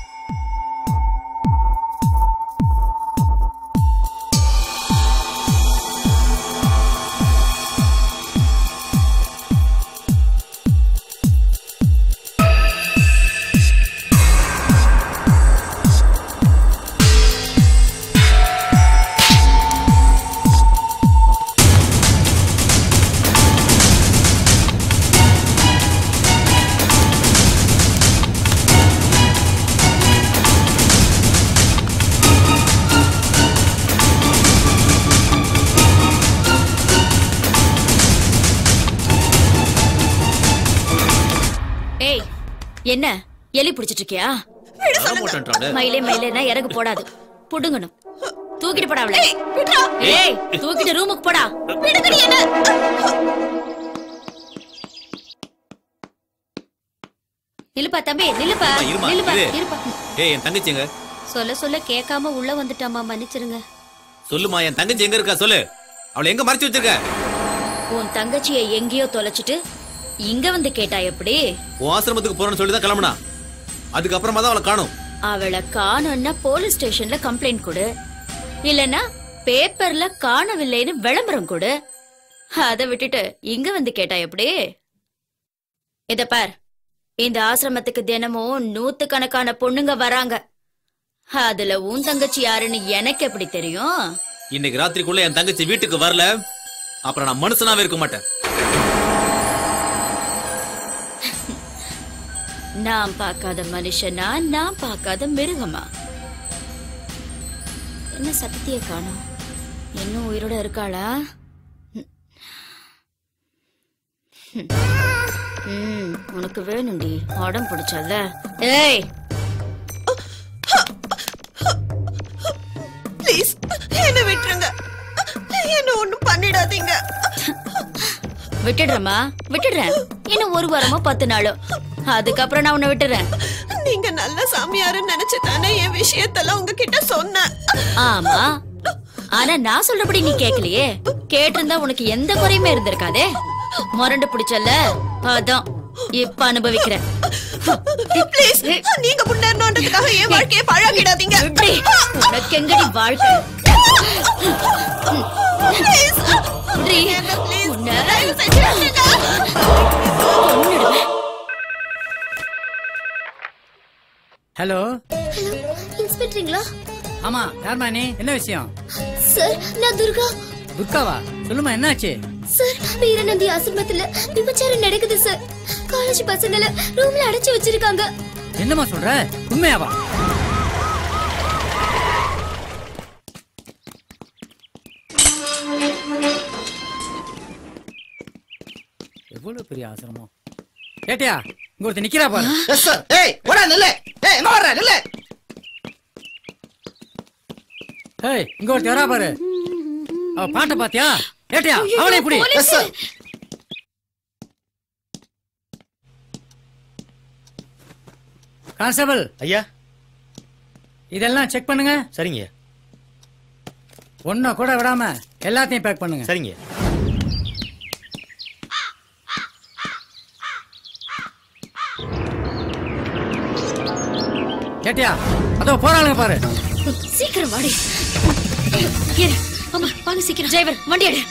Speaker 19: ஏய் என்ன எலி பிடிச்சிட்டு இருக்கியா
Speaker 17: வரமாட்டேன்றானே.
Speaker 19: மயிலே மயிலேனா இறகு போடாது புடுங்கணும் தூக்கிட்டு போடா அவளை ஏய் தூக்கிட்டு ரூமுக்கு போடா விடுங்கடி என்ன நிலுப்பா தம்பி நிலுப்பா
Speaker 17: அம்மா, இருமா,
Speaker 19: நிலுப்பா
Speaker 17: இரு.
Speaker 19: இருப்பா
Speaker 17: ஏய் என் தங்கச்சி எங்க
Speaker 19: சொல்ல சொல்ல கேட்காம உள்ள வந்துட்டாமா மன்னிச்சிருங்க
Speaker 17: சொல்லுமா என் தங்கச்சி எங்க இருக்கா சொல்லு அவளை எங்க மறைச்சு வச்சிருக்க
Speaker 19: உன் தங்கச்சியை எங்கேயோ தொலைச்சிட்டு இங்க வந்து கேட்டா எப்படி
Speaker 17: உன் ஆசிரமத்துக்கு போறேன்னு சொல்லி தான் கிளம்புனா அதுக்கப்புறமா தான் அவளை காணும்
Speaker 19: அவளை காணோம்னா போலீஸ் ஸ்டேஷன்ல கம்ப்ளைண்ட் கொடு இல்லனா பேப்பர்ல காணவில்லைன்னு விளம்பரம் கொடு அதை விட்டுட்டு இங்க வந்து கேட்டா எப்படி இத பார் இந்த ஆசிரமத்துக்கு தினமும் நூத்துக்கணக்கான பொண்ணுங்க வராங்க அதுல உன் தங்கச்சி யாருன்னு எனக்கு எப்படி தெரியும்
Speaker 17: இன்னைக்கு ராத்திரிக்குள்ள என் தங்கச்சி வீட்டுக்கு வரல அப்புறம் நான் மனுஷனாவே இருக்க மாட்டேன்
Speaker 19: நான் பார்க்காத மனுஷனா நான் பார்க்காத மிருகமா என்ன சத்திய காணோம் இன்னும் உயிரோட இருக்காளா ம், உனக்கு வேணும்டி உடம்பு பிடிச்சல ஏய்
Speaker 3: ப்ளீஸ் என்ன விட்டுருங்க என்ன ஒண்ணும் பண்ணிடாதீங்க
Speaker 19: விட்டுடுறேம்மா விட்டுடுறேன் இன்னும் ஒரு வாரமோ பத்து நாளோ அதுக்கப்புறம் நான் உன்னை விட்டுறேன்
Speaker 3: நீங்க நல்ல சாமியாருன்னு நினைச்சு தானே என் விஷயத்தெல்லாம் உங்ககிட்ட சொன்னேன்
Speaker 19: ஆமா ஆனா நான் சொல்றபடி நீ கேக்கலையே கேட்டிருந்தா உனக்கு எந்த குறையுமே இருந்திருக்காதே முரண்டு பிடிச்சல அதான் இப்ப அனுபவிக்கிறேன்
Speaker 3: ப்ளீஸ் நீங்க முன்னேறணுன்றதுக்காக என் வாழ்க்கையை பழகிடாதீங்க
Speaker 19: எப்படி? உனக்கு எங்கடி வாழ்க்கை
Speaker 3: ப்ளீஸ்
Speaker 19: விட்ரி. உன்னை கொன்னுடுவேன்.
Speaker 20: ஹலோ
Speaker 7: இன்ஸ்பெக்டருங்களா
Speaker 20: ஆமா யார்மா நீ என்ன விஷயம்
Speaker 7: சார் நான் துர்கா
Speaker 20: துர்காவா சொல்லுமா என்னாச்சு
Speaker 7: சார் வீரநந்தி ஆசிரமத்துல விபச்சாரம் நடக்குது சார் காலேஜ் பசங்கள ரூம்ல அடைச்சு வச்சிருக்காங்க
Speaker 20: என்னம்மா சொல்ற உண்மையாவா எவ்வளவு பெரிய ஆசிரமம் கேட்டியா இங்க ஒருத்தர் நிக்கிறா பாரு
Speaker 4: எஸ் சார் ஏய் ஓடா நில்லு ஏய் எங்க வர்ற நில்லு
Speaker 20: ஏய் இங்க ஒருத்தர் வரா பாரு அவ பாட்டை பாத்தியா கேட்டியா அவளை எப்படி
Speaker 4: எஸ் சார்
Speaker 20: கான்ஸ்டபிள்
Speaker 8: ஐயா
Speaker 20: இதெல்லாம் செக் பண்ணுங்க
Speaker 8: சரிங்க
Speaker 20: ஒன்ன கூட விடாம எல்லாத்தையும் பேக் பண்ணுங்க
Speaker 8: சரிங்க
Speaker 20: கேட்டியா அதோ போறாளுங்க பாரு
Speaker 19: சீக்கிரம் வாடி இரு. ஆமா வாங்க சீக்கிரம் டிரைவர் வண்டி எடு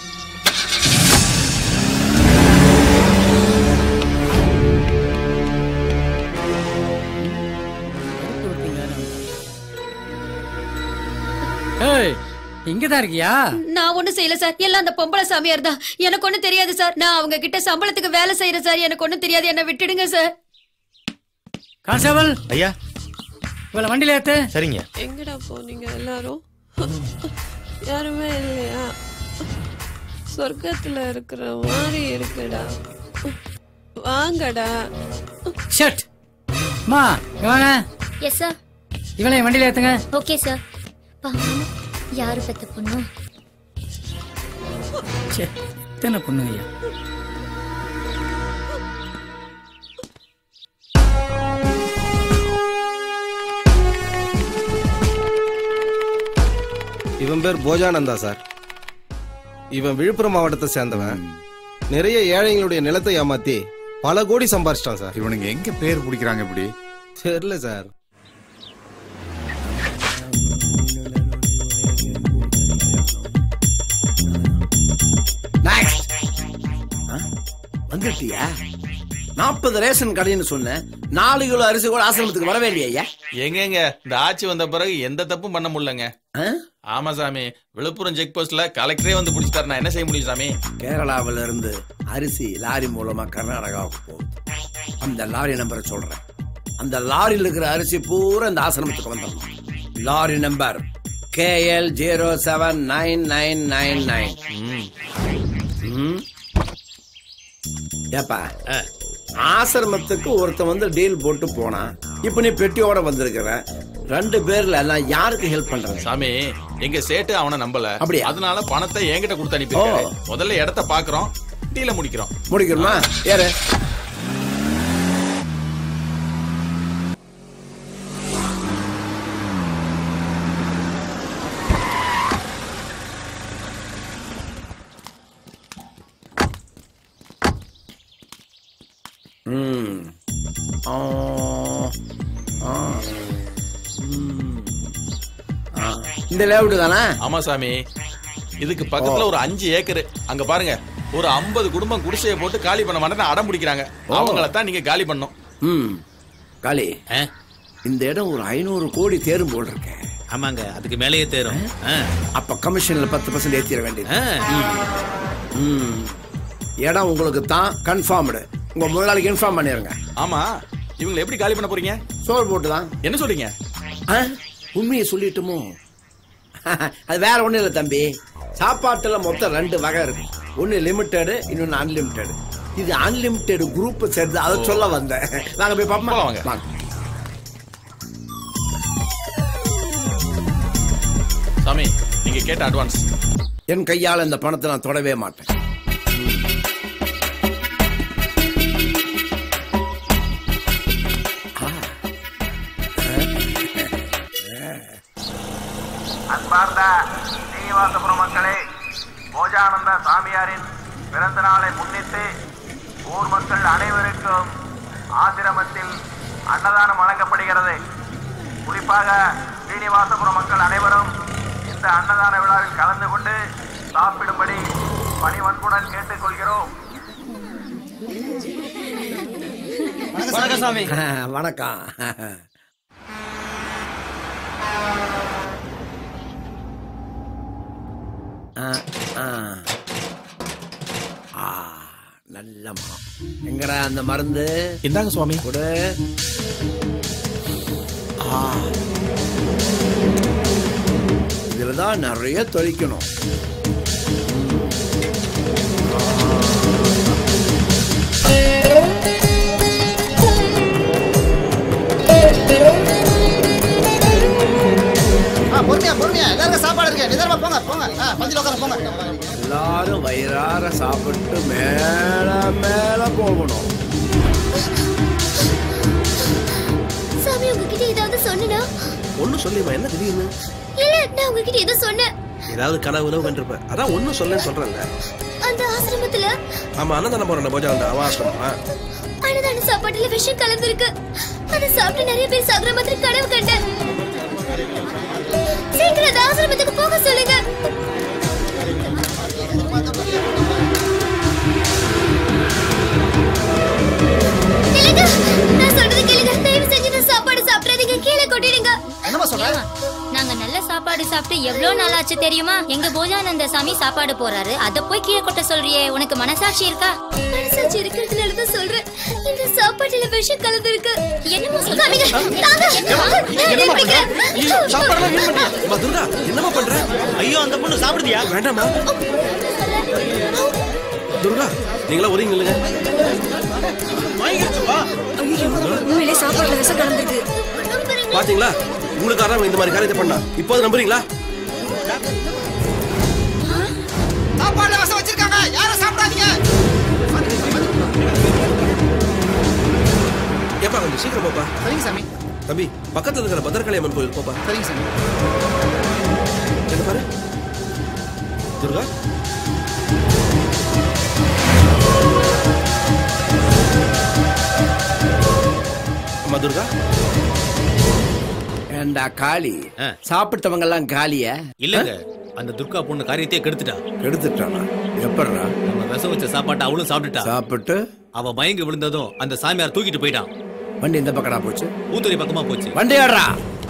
Speaker 20: ஏய் இங்கதான் இருக்கியா
Speaker 19: நான் ஒண்ணும் செய்யல சார் எல்லாம் அந்த பொம்பளை சாமியார் தான் எனக்கு ஒண்ணும் தெரியாது சார் நான் அவங்க கிட்ட சம்பளத்துக்கு வேலை செய்யறேன் சார் எனக்கு ஒண்ணும் தெரியாது என்ன விட்டுடுங்க சார்
Speaker 20: கான்ஸ்டபிள்
Speaker 8: ஐயா
Speaker 20: இவள வண்டியில ஏத்து
Speaker 8: சரிங்க
Speaker 3: எங்கடா போனீங்க எல்லாரும் யாருமே இல்லையா சொர்க்கத்துல இருக்கிற மாதிரி இருக்குடா வாங்கடா
Speaker 20: ஷட் மா இங்க வாங்க
Speaker 7: எஸ் சார்
Speaker 20: இவளையும் வண்டியில ஏத்துங்க
Speaker 7: ஓகே சார் பாவம் யாரு பெத்த பொண்ணு
Speaker 20: ச்சே, எத்தனை பொண்ணுங்க ஐயா
Speaker 4: இவன் பேர் போஜானந்தா சார் இவன் விழுப்புரம் மாவட்டத்தை சேர்ந்தவன் நிறைய ஏழைங்களுடைய நிலத்தை ஏமாத்தி பல கோடி சம்பாரிச்சிட்டான் சார்
Speaker 22: இவனுங்க எங்க பேர் பிடிக்கிறாங்க இப்படி
Speaker 4: தெரியல சார்
Speaker 1: வந்துட்டியா நாற்பது ரேஷன் கடைன்னு சொன்னேன் நாலு கிலோ அரிசி கூட ஆசிரமத்துக்கு வர வேண்டிய
Speaker 9: எங்கங்க இந்த ஆட்சி வந்த பிறகு எந்த தப்பும் பண்ண முடியலங்க ஆமா சாமி விழுப்புரம் செக் போஸ்ட்ல கலெக்டரே வந்து பிடிச்சிட்டாரு நான் என்ன செய்ய முடியும் சாமி
Speaker 1: கேரளாவில இருந்து அரிசி லாரி மூலமா கர்நாடகாவுக்கு போகுது அந்த லாரி நம்பரை சொல்றேன் அந்த லாரியில் இருக்கிற அரிசி பூரா இந்த ஆசிரமத்துக்கு வந்துடணும் lorry number KL zero seven nine nine nine nine ஏப்பா ஆசிரமத்துக்கு ஒருத்தன் வந்து டீல் போட்டு போனான் இப்ப நீ பெட்டியோட வந்திருக்கிற
Speaker 8: ரெண்டு பேர்ல நான் யாருக்கு ஹெல்ப் பண்றேன்
Speaker 9: சாமி எங்க சேட்டு அவனை நம்பல
Speaker 8: அப்படியா?
Speaker 9: அதனால பணத்தை என்கிட்ட கொடுத்து அனுப்பியிருக்காரு முதல்ல இடத்த பாக்குறோம் டீல முடிக்கிறோம்
Speaker 8: முடிக்கணுமா ஏறு ம். ஆ. ஆ. ம். ஆ. இந்த லேவுட் தானே
Speaker 9: ஆமா சாமி இதுக்கு பக்கத்துல ஒரு அஞ்சு ஏக்கர் அங்க பாருங்க ஒரு ஐம்பது குடும்பம் குடிசையை போட்டு காலி பண்ண மாட்டேன்னு அடம் பிடிக்கிறாங்க அவங்கள தான் நீங்க காலி பண்ணும்
Speaker 8: ம் காளி இந்த இடம் ஒரு ஐநூறு கோடி தேரும் போல் இருக்கேன்
Speaker 17: ஆமாங்க அதுக்கு மேலேயே தேரும்
Speaker 8: அப்ப கமிஷன்ல பத்து பர்சன்ட் ஏத்திர வேண்டியது ம். இடம் உங்களுக்கு தான் கன்ஃபார்ம்டு உங்க முதலாளிக்கு இன்ஃபார்ம் பண்ணிருங்க
Speaker 9: ஆமா இவங்களை எப்படி காலி பண்ண போறீங்க
Speaker 8: சோறு போட்டு தான்
Speaker 9: என்ன சொல்றீங்க
Speaker 8: உண்மையை சொல்லிட்டுமோ அது வேற ஒண்ணும் இல்லை தம்பி சாப்பாட்டுல மொத்தம் ரெண்டு வகை இருக்கு ஒன்னு லிமிட்டெடு இன்னொன்னு அன்லிமிட்டெடு இது அன்லிமிட்டெடு குரூப் சேர்ந்து அதை சொல்ல வந்தேன் நாங்க போய் பார்ப்போமா
Speaker 9: வாங்க.
Speaker 8: வாங்க
Speaker 9: சாமி நீங்க கேட்ட அட்வான்ஸ்
Speaker 8: என் கையால இந்த பணத்தை நான் தொடவே மாட்டேன்
Speaker 10: அன்பார்ந்த ஸ்ரீனிவாசபுரம் மக்களே போஜானந்த சாமியாரின் பிறந்த நாளை முன்னிட்டு ஊர் மக்கள் அனைவருக்கும் ஆசிரமத்தில் அன்னதானம் வழங்கப்படுகிறது குறிப்பாக ஸ்ரீனிவாசபுரம் மக்கள் அனைவரும் இந்த அன்னதான விழாவில் கலந்து கொண்டு சாப்பிடும்படி பணிவன்புடன் கேட்டுக்கொள்கிறோம்
Speaker 8: வணக்கம் சாமி வணக்கம் ஆ, ஆ. ஆ, நல்ல மனம் எங்கடா அந்த மருந்து
Speaker 9: இந்தாங்க சுவாமி
Speaker 8: கொடு ஆ. இதுல தான் நிறைய தொழிக்கணும்
Speaker 5: ஆ பொறுமையா பொறுமையா எல்லாருக்கும் சாப்பாடு இருக்கு நிதானமா போங்க போங்க ஆ, பந்தியில் உட்கார போங்க
Speaker 8: எல்லாரும் வயிறார சாப்பிட்டு மேல மேல போகணும்
Speaker 7: சாமி உங்ககிட்ட ஏதாவது சொன்னா
Speaker 4: ஒன்னும் சொல்லிமா என்ன திடீர்னு
Speaker 7: இல்ல நான் உங்ககிட்ட ஏதோ சொன்னேன்
Speaker 4: ஏதாவது கனவுல கண்டிருப்ப அதான் ஒன்னும் சொல்லேன்னு சொல்றேன்ல
Speaker 7: அந்த ஆசிரமத்துல
Speaker 4: ஆமா அன்னதானம் போறேன் போஜா அந்த அவாசமா
Speaker 7: அன்னதான சாப்பாட்டுல விஷம் கலந்துருக்கு அதை சாப்பிட்டு நிறைய பேர் சாகுற மாதிரி கனவு கண்டேன் சீக்கிரம் அந்த ஆசிரமத்துக்கு போக சொல்லுங்க கேளுங்க நான் சொல்றது கேளுங்க தயவு செஞ்சு இந்த சாப்பாடு சாப்பிடாதீங்க கீழே கொட்டிடுங்க
Speaker 5: என்னமா சொல்ற
Speaker 15: நாங்க நல்ல சாப்பாடு சாப்பிட்டு எவ்வளவு நாள் ஆச்சு தெரியுமா எங்க போஜானந்த சாமி சாப்பாடு போறாரு அத போய் கீழே கொட்ட சொல்றியே உனக்கு மனசாட்சி இருக்கா
Speaker 7: மனசாட்சி இருக்கிறதுனால தான் சொல்றேன் இந்த சாப்பாட்டுல விஷம் கலந்துருக்கு
Speaker 15: என்னமா
Speaker 7: காமிங்க, தாங்க. நான் நிரூபிக்கிறேன்.
Speaker 4: சாப்பாடெல்லாம் வீண் பண்ணியா? அம்மா துர்கா என்னமா பண்ற
Speaker 17: ஐயோ அந்த பொண்ணு சாப்பிடுதியா
Speaker 4: வேண்டாமா துர்கா நீங்களா ஒதுங்கி நில்லுங்க
Speaker 6: உண்மையிலே சாப்பாடுல விஷம் கலந்துருக்கு
Speaker 4: பாத்தீங்களா உங்களுக்காக இந்த மாதிரி காரியத்தை பண்ணா இப்போது நம்புறீங்களா
Speaker 5: சாப்பாடுல விஷம் வச்சிருக்காங்க யாரும் சாப்பிடாதீங்க
Speaker 4: ஏப்பா கொஞ்சம் சீக்கிரம் போப்பா
Speaker 5: சரிங்க சாமி
Speaker 4: தம்பி பக்கத்துல இருக்கிற பத்திரகாளி அம்மன் கோயில் போப்பா
Speaker 5: சரிங்க சாமி
Speaker 4: என்ன பாரு துர்கா அம்மா துர்கா
Speaker 8: ஏண்டா காளி சாப்பிட்டவங்க எல்லாம் காலியா
Speaker 17: இல்லங்க அந்த துர்கா பொண்ணு காரியத்தையே கெடுத்துட்டா
Speaker 8: எடுத்துட்டானா எப்படிடா
Speaker 17: நம்ம விஷம் வச்ச சாப்பாட்டை அவளும் சாப்பிட்டுட்டா
Speaker 8: சாப்பிட்டு
Speaker 17: அவ மயங்கி விழுந்ததும் அந்த சாமியார் தூக்கிட்டு போயிட்டான்
Speaker 8: வண்டி இந்த பக்கடா போச்சு
Speaker 17: ஊத்துறை பக்கமா போச்சு
Speaker 8: வண்டி ஆடுறா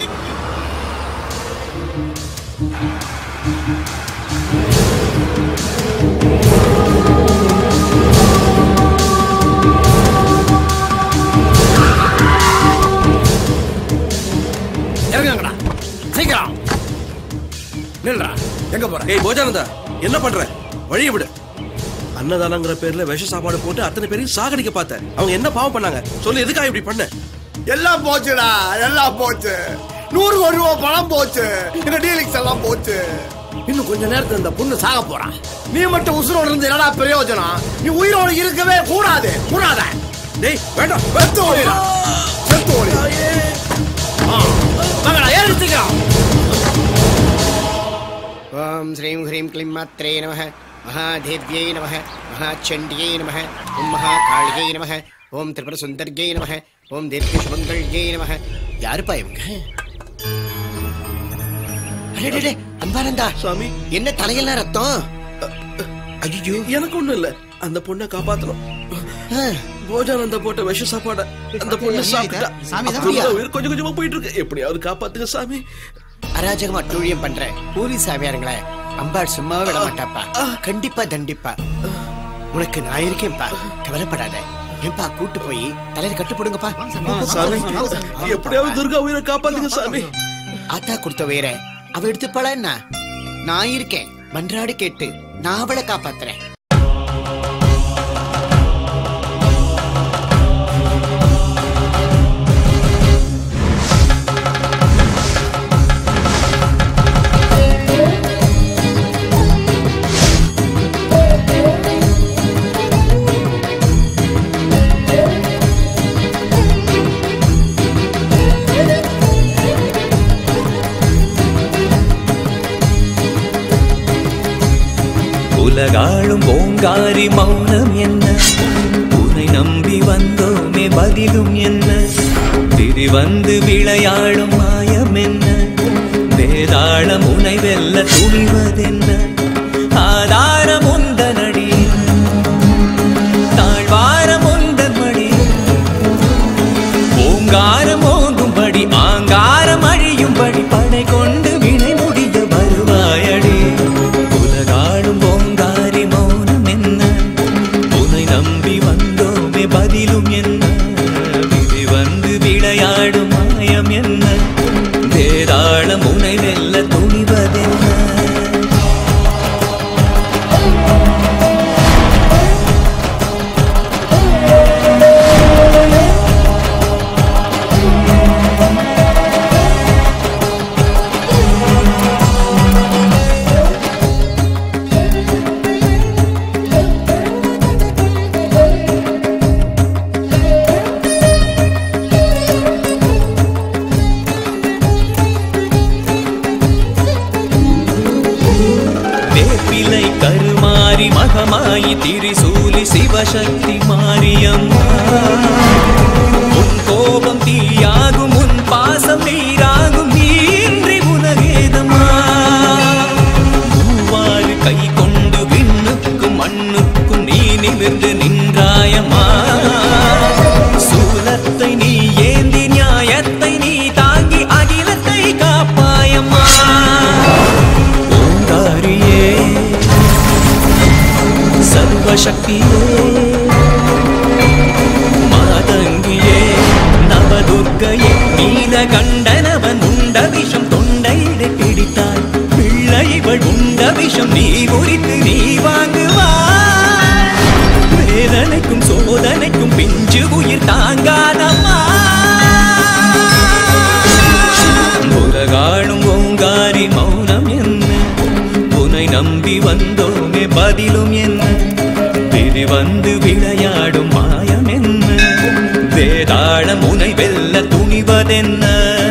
Speaker 8: இறங்குங்கடா சீக்கிரம் நில்றா எங்க போற
Speaker 4: ஏய் போஜானந்தா என்ன பண்ற வழியை விடு அன்னதானங்கிற பேர்ல விஷ சாப்பாடு போட்டு அத்தனை பேரையும் சாகடிக்க பார்த்த அவங்க என்ன பாவம் பண்ணாங்க சொல்லு எதுக்காக இப்படி பண்ண
Speaker 8: எல்லாம் போச்சுடா எல்லாம் போச்சு நூறு கோடி ரூபாய் பணம் போச்சு எங்க டீலிங்ஸ் எல்லாம் போச்சு இன்னும் கொஞ்ச நேரத்துல இந்த பொண்ணு சாக போறான் நீ மட்டும் உசுரோட இருந்து என்னடா பிரயோஜனம் நீ உயிரோடு இருக்கவே கூடாது கூடாத டேய் வேண்டாம் வெத்து ஓடிடா வெத்து ஓடி மகளா ஏறிச்சுக்கா
Speaker 13: ஓம் ஸ்ரீம் ஹ்ரீம் க்ளீம் மாத்ரே நம மகாதேவ்யை நம மகாச்சண்டியை நம ஓம் மகாகாளியை நம ஓம் திரிபுர சுந்தர்யை நம ஓம் தீர்க்க சுமங்கல்யை நம யாருப்பா இவங்க அடடே அன்பானந்தா சுவாமி என்ன தலையெல்லாம் ரத்தம் ஐயோ
Speaker 14: எனக்கு ஒண்ணும் இல்ல அந்த பொண்ணை காப்பாத்தணும் போஜானந்த போட்ட விஷ சாப்பாட அந்த பொண்ணு சாப்பிட்டா
Speaker 13: சாமி தான்
Speaker 14: அப்படியே
Speaker 13: அப்படியா?
Speaker 14: உயிர் கொஞ்சம் கொஞ்சமா போயிட்டு இருக்கு எப்படியாவது காப்பாத்துங்க சாமி
Speaker 13: அராஜகமா அட்டூழியம் பண்ற போலீஸ் சாமியாருங்களே அம்பாள் சும்மாவே விட மாட்டாப்பா கண்டிப்பா தண்டிப்பா உனக்கு நான் இருக்கேன்ப்பா கவலைப்படாத ஏன்பா கூட்டு போய் தலையில கட்டு போடுங்கப்பா
Speaker 14: சாமி எப்படியாவது துர்கா உயிரை காப்பாத்துங்க சாமி
Speaker 13: ஆத்தா கொடுத்த உயிரை அவ எடுத்துப்பாளா என்ன நான் இருக்கேன் மன்றாடி கேட்டு நான் அவளை காப்பாத்துறேன்
Speaker 16: உலகாளும் ஓங்காரி மௌனம் என்ன உன்னை நம்பி வந்தோமே பதிலும் என்ன திரி வந்து விளையாடும் மாயம் என்ன வேதாளம் உனை வெல்ல துணிவதென்ன ஆதாரம் உந்தனடி தாழ்வாரம் உந்தன் மடி ஓங்காரம் ஓங்கும்படி ஆங்காரம் அழியும்படி படை கொண்டு வினை முடிய வருவாயடி உலகாளும் ஓங்காரி மௌனம் என்ன உன்னை நம்பி வந்தோமே பதிலும் என்ன விதி வந்து விளையாடும் மாயம் என்ன வேதாளம் உனை வெல்ல துணிவதென்ன வேப்பிலை கருமாறி மகமாயி திரிசூலி சிவசக்தி மாரியம்மா உன் கோபம் தீயாகும் உன் பாசம் நீராகும் நீன்றி உலகேதம்மா மூவாறு கை கொண்டு விண்ணுக்கும் மண்ணுக்கும் நீ நிமிர்ந்து நின்றாயம்மா சூலத்தை நீ ஏந்தி நியாயத்தை நீ தாங்கி அகிலத்தை காப்பாயம்மா ஓங்காரியே சர்வசக்தியே மாதங்கியே நவதுர்க்கையே நீலகண்டனவன் உண்ட விஷம் தொண்டையிட பிடித்தாய் பிள்ளை இவள் உண்ட விஷம் நீ குறித்து நீ வாங்குவாய் வேதனைக்கும் சோதனைக்கும் பிஞ்சு உயிர் தாங்காதம்மா உலகாளும் ஓங்காரி மௌனம் என்ன உனை நம்பி வந்தோமே பதிலும் என்ன விதி வந்து விளையாடும் மாயம் என்ன வேதாளம் உனை வெல்ல துணிவதென்ன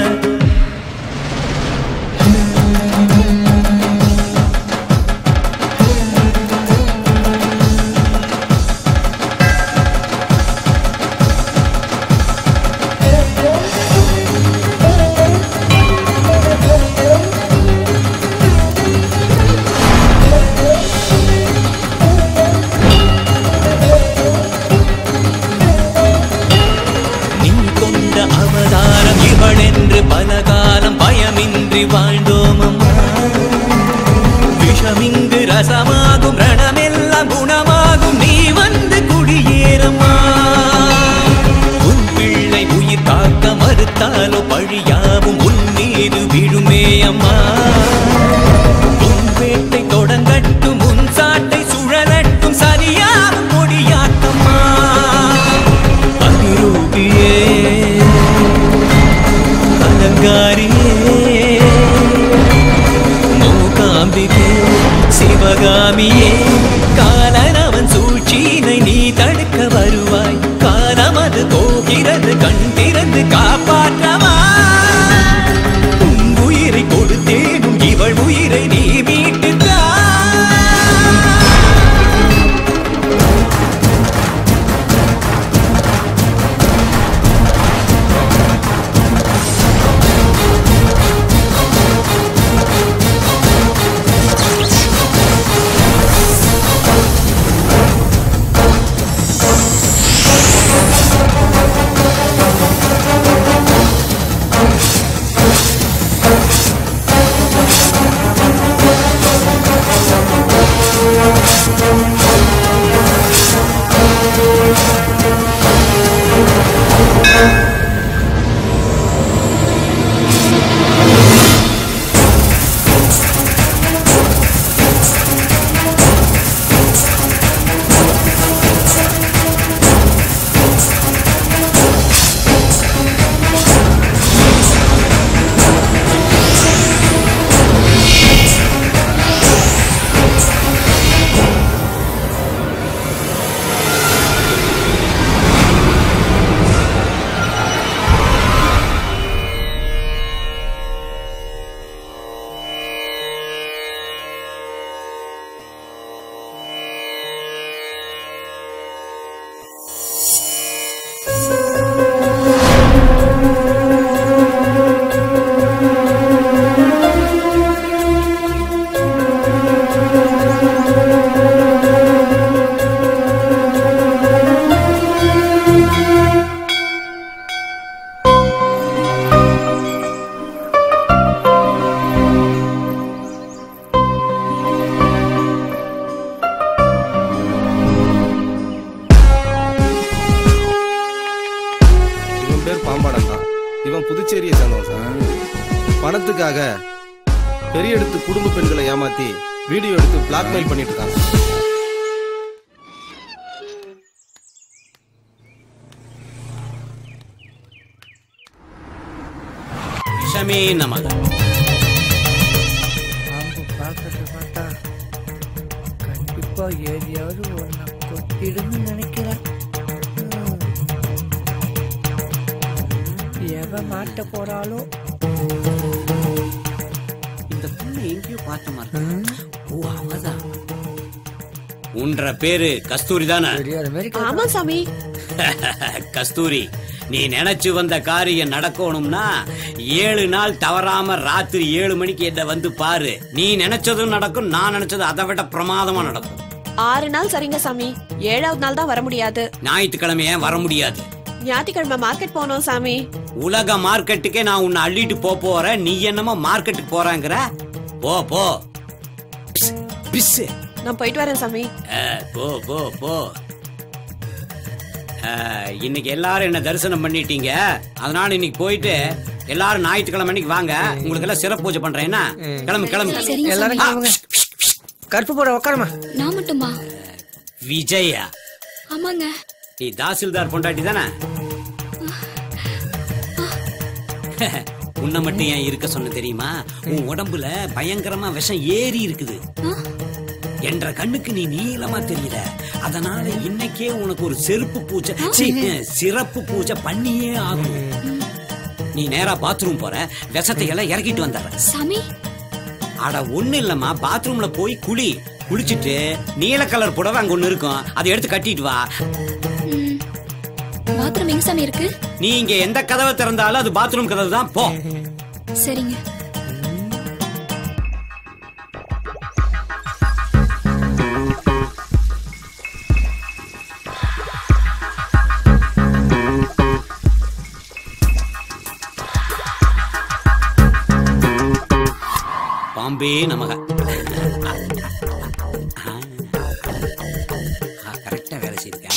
Speaker 16: நீ கொண்ட அவதாரம் இவளென்று பல காலம் பயமின்றி வாழ்ந்தோம் அம்மா விஷமிங்கு ரசமாகும் ரணமெல்லாம் குணமாகும் நீ வந்து குடியேறம்மா உன் பிள்ளை உயிர் காக்க மறுத்தாலோ பழியாவும் உன் மீது விழுமே அம்மா உன் வேட்டை தொடங்கட்டும் உன் சாட்டை சுழலட்டும் சரியாகும் கொடியாட்டம்மா அதிரூபியே அலங்காரியே சிவகாமியே காலன் அவன் சூழ்ச்சியினை நீ தடுக்க வருவாய் காலம் அது போகிறது கண் திறந்து காப்பாற்றவா உன் உயிரை கொடுத்தேனும் இவள் உயிரை நீ மீட்டுத்தா
Speaker 4: இவன் பேர் பாம்பாடன் தான் இவன் புதுச்சேரியை சேர்ந்தவன் சார் பணத்துக்காக பெரிய எடுத்து குடும்ப பெண்களை ஏமாத்தி வீடியோ எடுத்து பிளாக்மெயில் பண்ணிட்டு இருக்காங்க
Speaker 12: விஷமே நமக
Speaker 18: பாம்பு பார்க்கறது பார்த்தா கண்டிப்பா ஏரியாவது ஒன்ன கொத்திடுன்னு நினைக்கிறேன் ம். எவ மாட்ட போறாளோ
Speaker 12: இந்த பொண்ணு எங்கேயோ பார்த்த மாதிரி இருக்கு. ஓ அவதான் உன்ற பேரு கஸ்தூரி தானே
Speaker 3: ஆமா சாமி
Speaker 12: கஸ்தூரி நீ நினைச்சு வந்த காரியம் நடக்கணும்னா ஏழு நாள் தவறாம ராத்திரி ஏழு மணிக்கு என்ன வந்து பாரு நீ நினைச்சதும் நடக்கும் நான் நினைச்சது அதை விட பிரமாதமா நடக்கும்
Speaker 3: ஆறு நாள் சரிங்க சாமி ஏழாவது நாள் தான் வர முடியாது
Speaker 12: ஞாயிற்றுக்கிழமை ஏன் வர முடியாது
Speaker 3: ஞாயிற்றுக்கிழமை மார்க்கெட் போனோம் சாமி
Speaker 12: உலக மார்க்கெட்டுக்கே நான் உன்னை அள்ளிட்டு போ போறேன் நீ என்னமோ மார்க்கெட்டுக்கு போறாங்கிற போ போ பிஸ், பிஸ்.
Speaker 3: நான் போயிட்டு வரேன் சாமி
Speaker 12: ஆ, போ போ போ ஆ, இன்னைக்கு எல்லாரும் என்ன தரிசனம் பண்ணிட்டீங்க அதனால இன்னைக்கு போயிட்டு எல்லாரும் ஞாயிற்றுக்கிழமை அன்னைக்கு வாங்க உங்களுக்கு எல்லாம் சிறப்பு பூஜை பண்றேன் என்ன கிளம்பு கிளம்பு
Speaker 18: சரிங்க எல்லாரும் கிளம்புங்க. கருப்பு போட உட்காருமா
Speaker 19: நான் மட்டுமா
Speaker 12: விஜயா
Speaker 19: ஆமாங்க
Speaker 12: நீ தாசில்தார் பொண்டாட்டி தானே உன்னை மட்டும் ஏன் இருக்க சொன்ன தெரியுமா உன் உடம்புல பயங்கரமா விஷம் ஏறி இருக்குது என்ற கண்ணுக்கு நீ நீளமா தெரியல அதனால இன்னைக்கே உனக்கு ஒரு செருப்பு பூஜை சீ, சிறப்பு பூஜை பண்ணியே ஆகும் நீ நேரா பாத்ரூம் போற விஷத்தை எல்லாம் இறக்கிட்டு வந்துடுற
Speaker 19: சாமி
Speaker 12: அட ஒண்ணு இல்லம்மா பாத்ரூம்ல போய் குளி குளிச்சிட்டு நீல கலர் புடவை அங்க ஒண்ணு இருக்கும் அதை எடுத்து கட்டிட்டு வா
Speaker 19: பாத்ரூம் எங்க சாமி இருக்கு
Speaker 12: நீ இங்க எந்த கதவை திறந்தாலும் அது பாத்ரூம் கதவு தான் போ
Speaker 19: சரிங்க
Speaker 12: பாம்பே நமக கரெக்டா வேலை செய்திருக்கேன்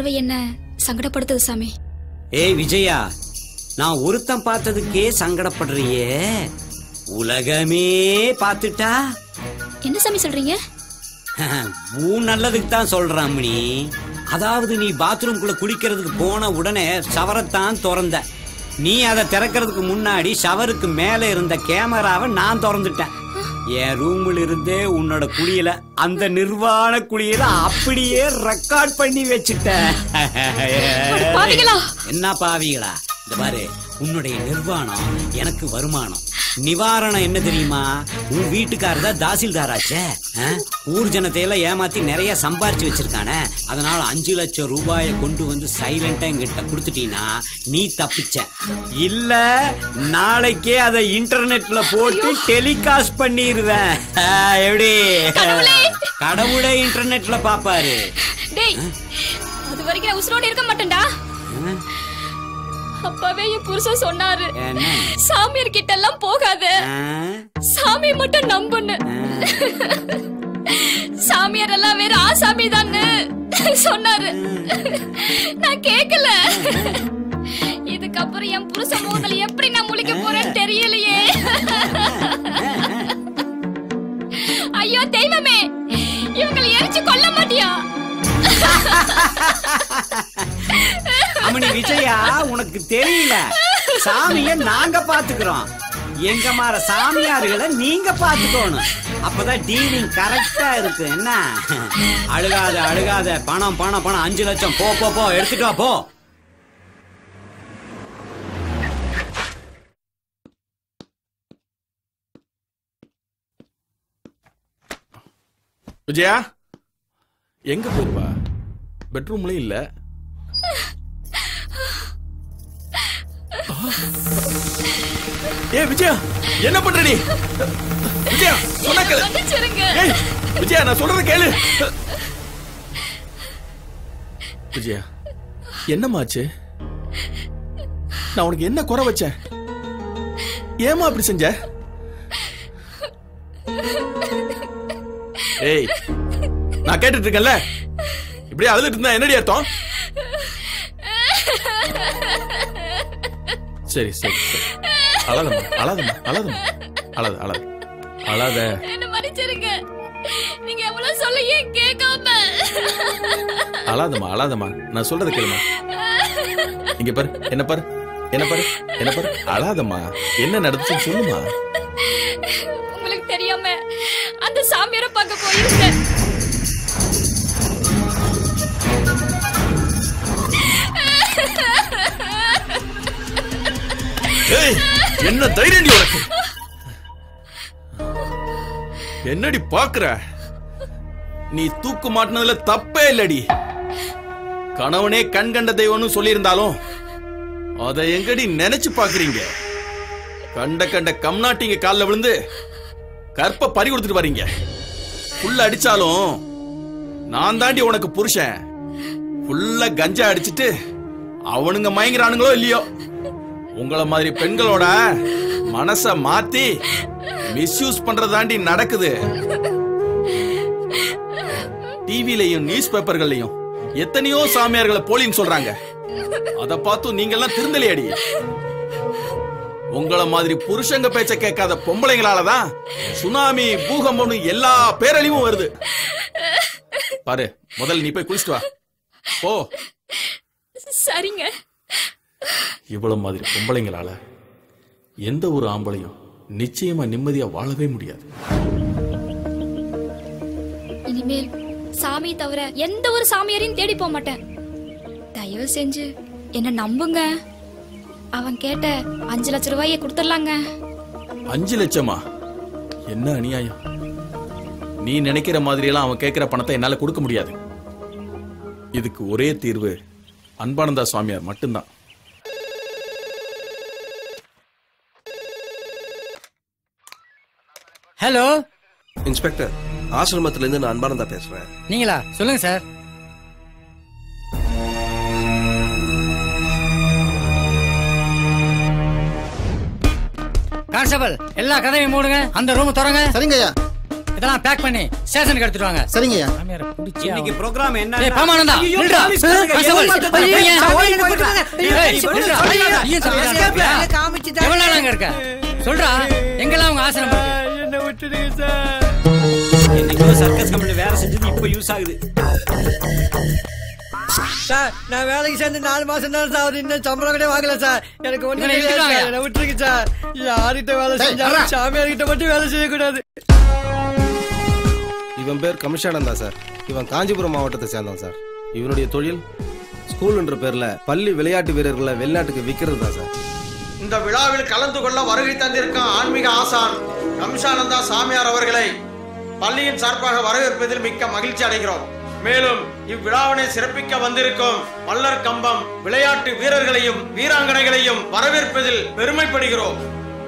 Speaker 2: பார்வை என்ன சங்கடப்படுத்துது சாமி
Speaker 12: ஏய் விஜயா நான் ஒருத்தன் பார்த்ததுக்கே சங்கடப்படுறியே உலகமே பார்த்துட்டா
Speaker 2: என்ன சாமி சொல்றீங்க
Speaker 12: உன் நல்லதுக்கு தான் சொல்றான் மணி அதாவது நீ பாத்ரூம்குள்ள குளிக்கிறதுக்கு போன உடனே ஷவரைத்தான் திறந்த நீ அதை திறக்கிறதுக்கு முன்னாடி ஷவருக்கு மேல இருந்த கேமராவை நான் திறந்துட்டேன் என் ரூம்ல இருந்தே உன்னோட குளியல அந்த நிர்வாண குளியல அப்படியே ரெக்கார்ட் பண்ணி வச்சுட்டேன்
Speaker 2: பாவிகளா!
Speaker 12: என்ன பாவிகளா இந்த பாரு உன்னுடைய நிர்வாணம் எனக்கு வருமானம் நிவாரணம் என்ன தெரியுமா உன் வீட்டுக்காரர் தான் தாசில்தாராச்சே ஆ? ஊர் ஜனத்தை எல்லாம் ஏமாத்தி நிறைய சம்பாரிச்சு வச்சிருக்கானே அதனால அஞ்சு லட்சம் ரூபாயை கொண்டு வந்து சைலண்டா எங்கிட்ட கொடுத்துட்டீங்கன்னா நீ தப்பிச்ச இல்ல நாளைக்கே அதை இன்டர்நெட்ல போட்டு டெலிகாஸ்ட் பண்ணிடுவேன் ஆ, எப்படி கடவுளே இன்டர்நெட்ல பாப்பாரு
Speaker 2: டேய் அது வரைக்கும் நான் உசுரோட இருக்க மாட்டேன்டா அப்பவே என் புருஷன் சொன்னாரு
Speaker 12: என்ன?
Speaker 2: சாமியார் கிட்ட எல்லாம் போகாத சாமி மட்டும் நம்புன்னு சாமியார் எல்லாம் வேற ஆசாமி தான்னு சொன்னாரு நான் கேக்கல இதுக்கப்புறம் என் புருஷன் முகத்துல எப்படி நான் முழிக்க போறேன்னு தெரியலையே ஐயோ தெய்வமே இவங்களை எரிச்சு கொல்ல மாட்டியா
Speaker 12: அம்மணி விஜயா உனக்கு தெரியல சாமிய நாங்க பாத்துக்கிறோம் எங்க மாற சாமியார்களை நீங்க பாத்துக்கணும் அப்பதான் டீலிங் கரெக்டா இருக்கு என்ன அழுகாத அழுகாத பணம் பணம் பணம் அஞ்சு லட்சம் போ போ போ எடுத்துட்டு வா போ
Speaker 9: விஜயா எங்க போயிருப்பா பெட்ரூம்லயும் இல்ல ஏ விஜயா என்ன பண்ற நீ விஜயா சொன்னா கேளு
Speaker 2: மன்னிச்சிருங்க.
Speaker 9: ஏய் விஜயா நான் சொல்றத கேளு விஜயா என்னமாச்சு நான் உனக்கு என்ன குறை வச்சேன் ஏமா அப்படி செஞ்ச ஏய் நான் கேட்டுட்டு இருக்கேன்ல இப்படியே அழுதுட்டு இருந்தா என்னடி அர்த்தம் சரி சரி சரி அழாதம்மா அழாதம்மா அழாதம்மா அழாத அழாத அழாத
Speaker 2: என்ன மன்னிச்சிருங்க நீங்க எவ்வளவு சொல்ல ஏன் கேட்காம
Speaker 9: அழாதம்மா அழாதம்மா நான் சொல்றத கேளுமா இங்க பாரு என்ன பாரு என்ன பாரு என்ன பாரு அழாதம்மா என்ன நடந்துச்சுன்னு சொல்லுமா
Speaker 2: உங்களுக்கு தெரியாம அந்த சாமியாரை பார்க்க போயிருந்தேன்
Speaker 9: ஏய் என்ன தைரியம்டி உனக்கு என்னடி பாக்குற நீ தூக்கு மாட்டினதுல தப்பே இல்லடி கணவனே கண் கண்ட தெய்வம்னு சொல்லியிருந்தாலும் அதை எங்கடி நினைச்சு பாக்குறீங்க கண்ட கண்ட கம்நாட்டிங்க கால்ல விழுந்து கற்ப பறி கொடுத்துட்டு வரீங்க புல்ல அடிச்சாலும் நான் தாண்டி உனக்கு புருஷன் ஃபுல்லா கஞ்சா அடிச்சிட்டு அவனுங்க மயங்குறானுங்களோ இல்லையோ உங்கள மாதிரி பெண்களோட மனச மாத்தி மிஸ்யூஸ் பண்றதாண்டி நடக்குது டிவிலையும் நியூஸ் பேப்பர்கள்லயும் எத்தனையோ சாமியார்களை போலின்னு சொல்றாங்க அத பார்த்து நீங்க எல்லாம் திருந்தலையடி உங்கள மாதிரி புருஷங்க பேச்ச கேட்காத பொம்பளைங்களால தான் சுனாமி பூகம்பம்னு எல்லா பேரழிவும் வருது பாரு முதல்ல நீ போய் குளிச்சிட்டு வா போ
Speaker 2: சரிங்க
Speaker 9: இவ்வளவு மாதிரி பொம்பளைங்களால எந்த ஒரு ஆம்பளையும் நிச்சயமா நிம்மதியா வாழவே முடியாது
Speaker 2: இனிமேல் சாமி தவிர எந்த ஒரு சாமியாரையும் தேடி போக மாட்டேன் தயவு செஞ்சு என்ன நம்புங்க அவன் கேட்ட அஞ்சு லட்ச ரூபாயை கொடுத்துடலாங்க
Speaker 9: அஞ்சு லட்சமா என்ன அநியாயம் நீ நினைக்கிற மாதிரி எல்லாம் அவன் கேட்கிற பணத்தை என்னால கொடுக்க முடியாது இதுக்கு ஒரே தீர்வு அன்பானந்தா சுவாமியார் மட்டும்தான்
Speaker 20: ஹலோ
Speaker 14: இன்ஸ்பெக்டர் ஆசிரமத்துல இருந்து நான் அன்பானந்தா பேசுறேன்
Speaker 20: நீங்களா சொல்லுங்க சார் கான்ஸ்டபிள் எல்லா கதையும் மூடுங்க அந்த ரூம் திறங்க
Speaker 5: சரிங்க ஐயா
Speaker 20: இதெல்லாம் பேக் பண்ணி ஸ்டேஷனுக்கு எடுத்துட்டு வாங்க
Speaker 5: சரிங்கய்யா
Speaker 12: இன்னைக்கு ப்ரோக்ராம் என்ன
Speaker 20: ஏய், பாமானந்தா,
Speaker 12: ஐயோ,
Speaker 20: நில்றா.
Speaker 12: போலீஸ்
Speaker 20: ஆ,
Speaker 12: காரங்க,
Speaker 20: கான்ஸ்டபிள்,
Speaker 12: எவ்வளவு
Speaker 20: அந்த
Speaker 12: பையன்,
Speaker 20: பையன்,
Speaker 12: பையனை
Speaker 20: பையனை
Speaker 12: போட்டுருங்க.
Speaker 20: ஏய்,
Speaker 12: ஏய்,
Speaker 20: நில்றா.
Speaker 12: நில்றா.
Speaker 20: நீயும் சொல்லிட்டு இருக்கியா? எவ்வளவு நாள் அங்க இருக்க சொல்றா எங்கெல்லாம் உங்க ஆசிரமம் இருக்கு
Speaker 12: என்ன விட்டுடுங்க சார் என்னைக்கோ சர்க்கஸ் கம்பெனி வேலை செஞ்சது இப்ப யூஸ் ஆகுது
Speaker 18: சார் நான் வேலைக்கு சேர்ந்து நாலு மாசம் தான் சார் ஆகுது. இன்னும் சம்பளம் கூட வாங்கல சார் எனக்கு ஒண்ணு
Speaker 20: இவனை
Speaker 18: தெரியாது
Speaker 20: இழுத்துட்டு
Speaker 18: சார் என்னை விட்டுருங்க சார் யார்கிட்ட வேலை
Speaker 4: டேய்,
Speaker 18: செஞ்சாலும்
Speaker 4: அண்ணா.
Speaker 18: சாமியார்கிட்ட மட்டும் வேலை செய்யக்கூடாது
Speaker 4: இவன் பேர் கமிஷானந்தா சார் இவன் காஞ்சிபுரம் மாவட்டத்தை சேர்ந்தவன் சார் இவனுடைய தொழில் ஸ்கூல்ன்ற பேர்ல பள்ளி விளையாட்டு வீரர்களை வெளிநாட்டுக்கு விற்கிறது தான் சார்
Speaker 11: இந்த விழாவில் கலந்து கொள்ள வருகை தந்திருக்கும் ஆன்மீக ஆசான் கம்சானந்தா சாமியார் அவர்களை பள்ளியின் சார்பாக வரவேற்பதில் மிக்க மகிழ்ச்சி அடைகிறோம் மேலும் இவ்விழாவினை சிறப்பிக்க வந்திருக்கும் மல்லர் கம்பம் விளையாட்டு வீரர்களையும் வீராங்கனைகளையும் வரவேற்பதில் பெருமைப்படுகிறோம்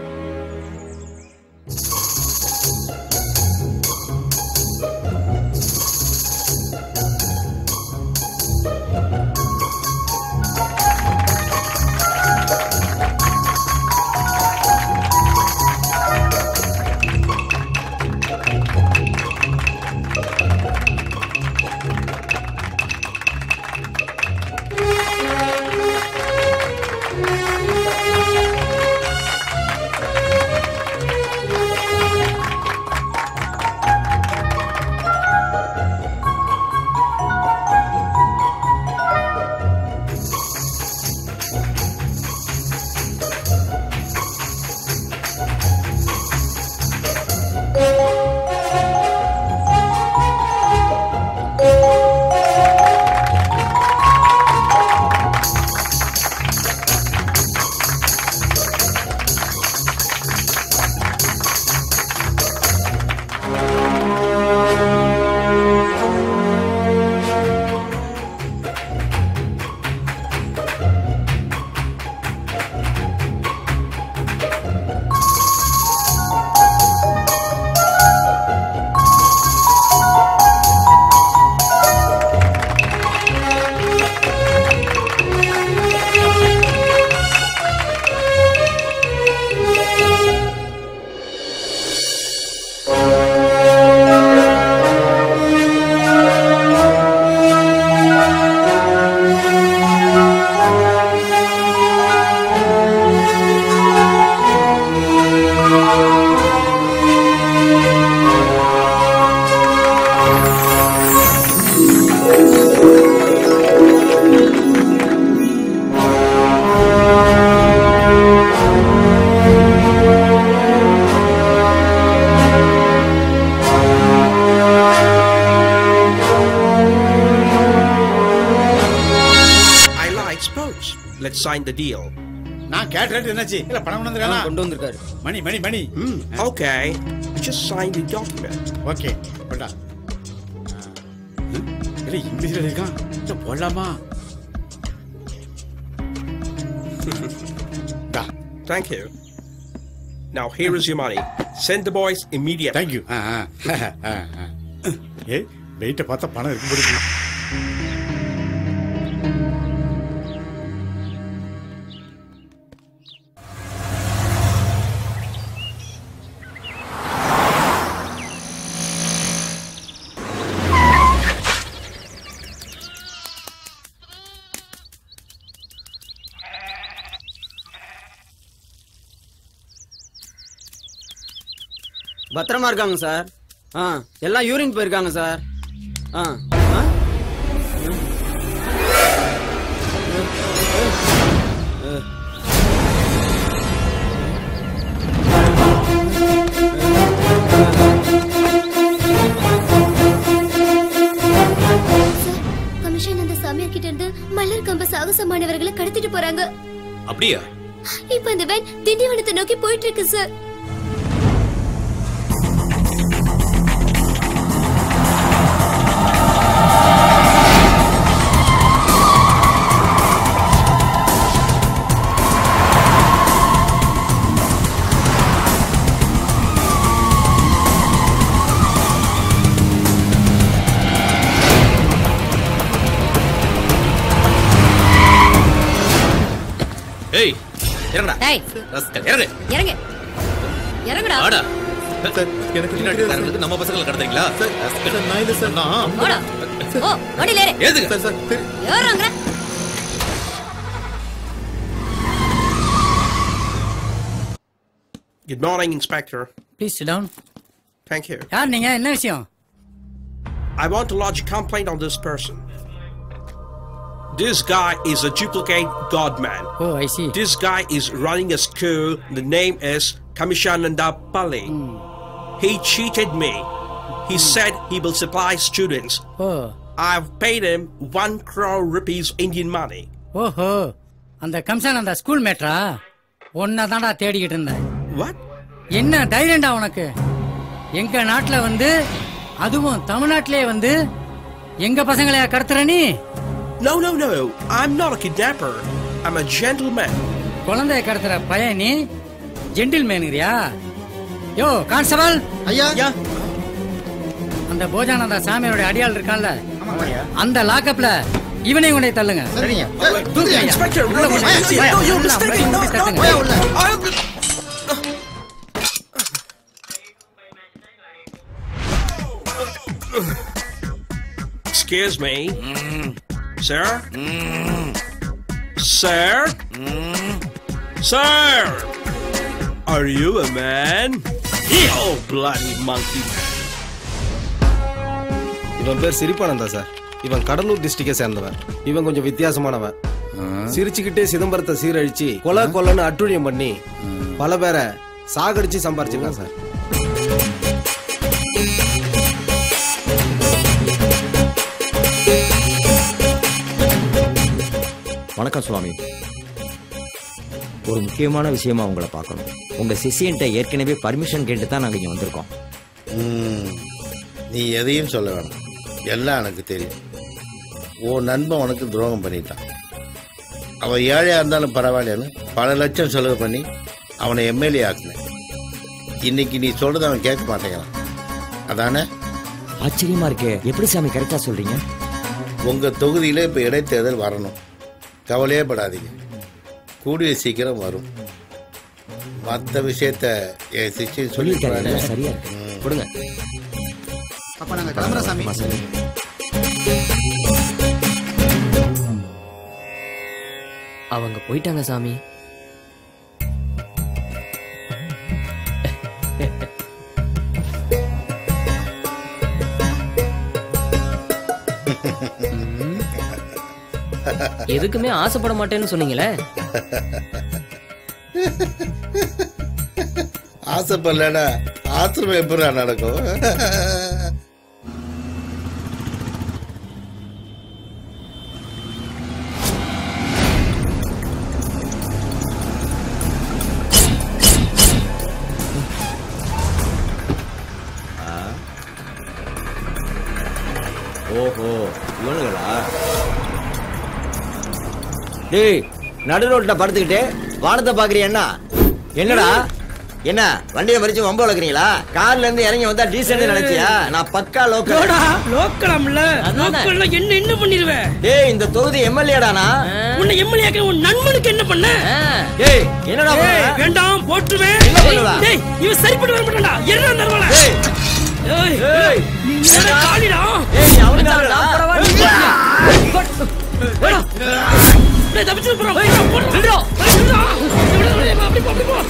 Speaker 14: I like sports. Let's sign the deal.
Speaker 21: நான் கேட்ரேட் என்னாச்சு இல்ல பணம் வந்திருக்கானா
Speaker 14: கொண்டு வந்திருக்காரு
Speaker 21: Mani Mani Mani
Speaker 14: Okay, just sign the document.
Speaker 21: Okay போடா இல்ல இங்கிலீஷ்ல இருக்கான் இல்ல போடலாமா
Speaker 14: Thank you. Now here is your money. Send the boys immediately.
Speaker 21: Thank you. ஏய் வெயிட்ட பார்த்தா பணம் இருக்கும் போது இருக்கு.
Speaker 23: பத்திரமா இருக்காங்க சார் ஆ எல்லாம் யூரின் போயிருக்காங்க சார் ஆ ஆ?
Speaker 7: கமிஷன் அந்த சாமியார் கிட்ட இருந்து மல்லர் கம்ப சாகசமானவர்களை கடத்திட்டு போறாங்க
Speaker 17: அப்படியா
Speaker 7: இப்ப அந்த வேன் திண்டிவனத்தை நோக்கி போயிட்டு இருக்கு சார்
Speaker 17: ஏய் இறங்கடா
Speaker 6: டேய்
Speaker 17: ரஸ்கல் இறங்கு
Speaker 6: இறங்கு இறங்குடா
Speaker 17: வாடா எனக்கு பின்னாடி உட்கார்றதுக்கு நம்ம பசங்களை கடத்துறீங்களா நான் இது சார் நான்
Speaker 6: ஓடா ஓ வண்டியில ஏறு
Speaker 17: ஏதுங்க சார் சார்
Speaker 6: ஏறுறாங்க
Speaker 14: Good morning, Inspector.
Speaker 20: Please down
Speaker 14: Thank you.
Speaker 20: யார் நீங்க என்ன விஷயம்
Speaker 14: I want to lodge a complaint on this person. This guy is a duplicate godman.
Speaker 20: Oh, I see.
Speaker 14: This guy is running a school. The name is Kamishananda Pali. He cheated me. He said he will supply students.
Speaker 20: O
Speaker 14: I've paid him one crore rupees Indian money.
Speaker 20: ஓஹோ அந்த கம்சான் அந்த ஸ்கூல் மேட்ரா ஒன்ன தான்டா தேடிக்கிட்டு இருந்தேன்
Speaker 14: What?
Speaker 20: என்ன தைரியம்டா உனக்கு எங்க நாட்டுல வந்து அதுவும் தமிழ்நாட்டிலே வந்து எங்க பசங்களையா கடத்துற நீ
Speaker 14: No, no, no. I'm not a kidnapper. I'm a gentleman.
Speaker 20: குழந்தைய கடத்துற பையன் நீ ஜென்டில் மேனுங்கிறியா யோ கான்ஸ்டபிள் ஐயா அந்த போஜானந்தா சாமியோட அடியாள் இருக்கான்ல அந்த லாக்கப்ல இவனை கொண்டே தள்ளுங்க சரிங்க
Speaker 14: Inspector, no, no, no, you're mistaken. No, no, no. I'll- Excuse me. Sir? Sir? Sir? Are you a man? Oh, bloody monkey.
Speaker 4: இவன் பேர் சிரிப்பானந்தா சார் இவன் கடலூர் டிஸ்ட்ரிக்டை சேர்ந்தவன் இவன் கொஞ்சம் வித்தியாசமானவன் சிரிச்சுக்கிட்டே சிதம்பரத்தை சீரழிச்சு கொலை கொலைன்னு அட்டுழியம் பண்ணி பல பேரை சாகடிச்சு சம்பாரிச்சிருக்கான் சார்
Speaker 1: வணக்கம் சுவாமி ஒரு முக்கியமான விஷயமா உங்களை பார்க்கணும் உங்க சிஷியன்ட்ட ஏற்கனவே பர்மிஷன் கேட்டு தான் நாங்க இங்க வந்திருக்கோம்
Speaker 10: ம், நீ எதையும் சொல்ல வேணாம் எல்லாம் எனக்கு தெரியும் உன் நண்பன் உனக்கு துரோகம் பண்ணிட்டான் அவன் ஏழையா இருந்தாலும் பரவாயில்லன்னு பல லட்சம் செலவு பண்ணி அவனை எம்எல்ஏ ஆக்குனேன் இன்னைக்கு நீ சொல்றது அவன் கேட்க மாட்டேங்கிறான் அதானே
Speaker 1: ஆச்சரியமா இருக்கே எப்படி சாமி கரெக்டா சொல்றீங்க
Speaker 10: உங்க தொகுதியில இப்ப இடைத்தேர்தல் வரணும் கவலையே படாதீங்க கூடிய சீக்கிரம் வரும் மற்ற விஷயத்த என் சிஷ்யன்
Speaker 1: சொல்லியிருக்காரு
Speaker 10: சொல்லி
Speaker 1: சரியா இருக்கு கொடுங்க
Speaker 5: அப்ப நாங்க கிளம்புறோம் சாமி
Speaker 22: அவங்க போயிட்டாங்க சாமி எதுக்குமே ஆசைப்பட மாட்டேன்னு சொன்னீங்களே
Speaker 10: ஆசைப்படலடா ஆத்திரம் எப்படா நடக்கும்
Speaker 1: ஓஹோ இவனுங்களா டேய் நடு ரோட்ல படுத்துக்கிட்டு வானத்தை பாக்குறிய என்ன என்னடா என்ன வண்டியை மறிச்சு வம்ப வளர்க்குறீங்களா கார்ல இருந்து இறங்கி வந்தா டீசென்ட் நினைச்சியா நான் பக்கா லோக்கல்
Speaker 24: லோக்கலாம்ல லோக்கல்ல என்ன என்ன பண்ணிருவ
Speaker 1: டேய் இந்த தொகுதி எம்எல்ஏடானா
Speaker 24: உன்னை எம்எல்ஏ உன் நண்பனுக்கு என்ன பண்ண
Speaker 1: டேய் என்னடா
Speaker 24: ஏய்,
Speaker 1: பண்ணுவ?
Speaker 24: வேண்டாம் போட்டுருவேன்
Speaker 1: என்ன பண்ணுவ?
Speaker 24: டேய் இவன் சரிப்பட்டு வர மாட்டான்டா என்ன நர்வல ஏய்
Speaker 1: ஏய்
Speaker 24: நீ என்ன காலிடா
Speaker 1: ஏய் நீ அவனுக்கு ஆளுடா.
Speaker 24: டேய் தப்பிச்சு போறோம் போறோம் நில்றா நில்றா அப்படி போ அப்படி போ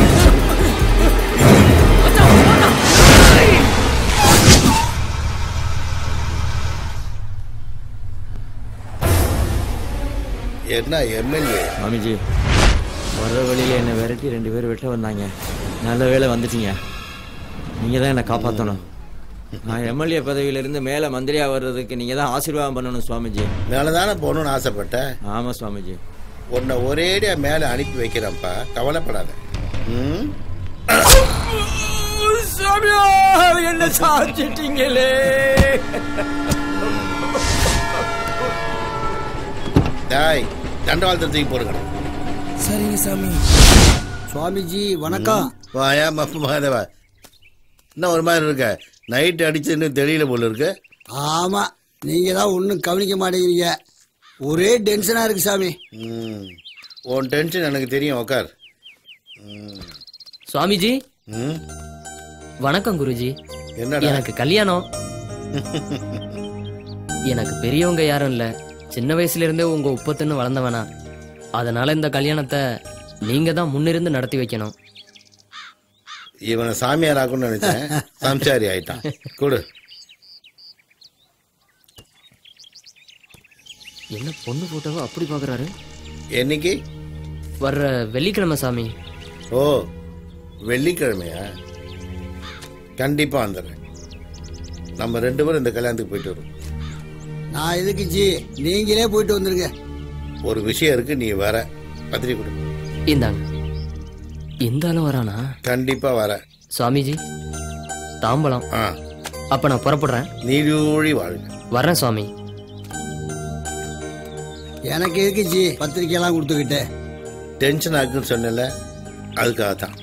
Speaker 10: என்ன எம்எல்ஏ
Speaker 1: மாமிஜி வர்ற வழியில என்னை விரட்டி ரெண்டு பேர் வெட்ட வந்தாங்க நல்ல வேளை வந்துட்டீங்க நீங்க தான் என்னை காப்பாற்றணும் நான் எம்எல்ஏ பதவியிலிருந்து மேல மந்திரியா வர்றதுக்கு நீங்க தான் ஆசீர்வாதம் பண்ணணும் சுவாமிஜி
Speaker 10: மேலதானே போகணும்னு ஆசைப்பட்ட
Speaker 1: ஆமா சுவாமிஜி
Speaker 10: உன்னை ஒரேடியா மேல அனுப்பி வைக்கிறேன்ப்பா கவலைப்படாத ம்
Speaker 1: சாமியா என்ன சாச்சிட்டீங்களே
Speaker 10: டாய் தண்டவாளத்தை போடுங்க
Speaker 18: சரிங்க சாமி சுவாமிஜி வணக்கம்
Speaker 10: வாயா மப்பு மாதவா என்ன ஒரு மாதிரி இருக்க நைட் அடிச்சதுன்னு தெரியல போல இருக்கு
Speaker 18: ஆமா நீங்க தான் ஒன்றும் கவனிக்க மாட்டேங்கிறீங்க ஒரே டென்ஷனா இருக்கு சாமி
Speaker 10: ம் உன் டென்ஷன் எனக்கு தெரியும் உக்கார் ம்
Speaker 22: சுவாமிஜி
Speaker 10: ம்
Speaker 22: வணக்கம் குருஜி
Speaker 10: என்னடா?
Speaker 22: எனக்கு கல்யாணம் எனக்கு பெரியவங்க யாரும் இல்ல சின்ன வயசுல இருந்தே உங்க உப்பத்துன்னு வளர்ந்தவனா அதனால இந்த கல்யாணத்தை நீங்க தான் முன்னிருந்து நடத்தி வைக்கணும்
Speaker 10: இவனை சாமியார் ஆக்கும்னு நினைச்சேன் சம்சாரி ஆயிட்டான் கொடு
Speaker 22: என்ன பொண்ணு போட்டோவோ அப்படி பாக்குறாரு
Speaker 10: என்னைக்கு
Speaker 22: வர்ற வெள்ளிக்கிழமை சாமி
Speaker 10: ஓ வெள்ளிக்கிழமையா கண்டிப்பா வந்துடுறேன் நம்ம ரெண்டு பேரும் இந்த கல்யாணத்துக்கு போயிட்டு வரோம்
Speaker 18: நான் எதுக்கு ஜி நீங்களே போயிட்டு வந்துருங்க
Speaker 10: ஒரு விஷயம் இருக்கு நீ வர பத்திரிக்கை கொடு
Speaker 22: இந்தாங்க இந்த ஆளும் வரானா
Speaker 10: கண்டிப்பா வர
Speaker 22: சுவாமிஜி தாம்பலம் அப்ப நான் புறப்படுறேன்
Speaker 10: நீடூழி வாழுங்க
Speaker 22: வர்றேன் சுவாமி
Speaker 18: எனக்கு எதுக்கு ஜி பத்திரிக்கையெல்லாம் கொடுத்துக்கிட்டு
Speaker 10: டென்ஷன் ஆகுன்னு சொன்னல அதுக்காக தான்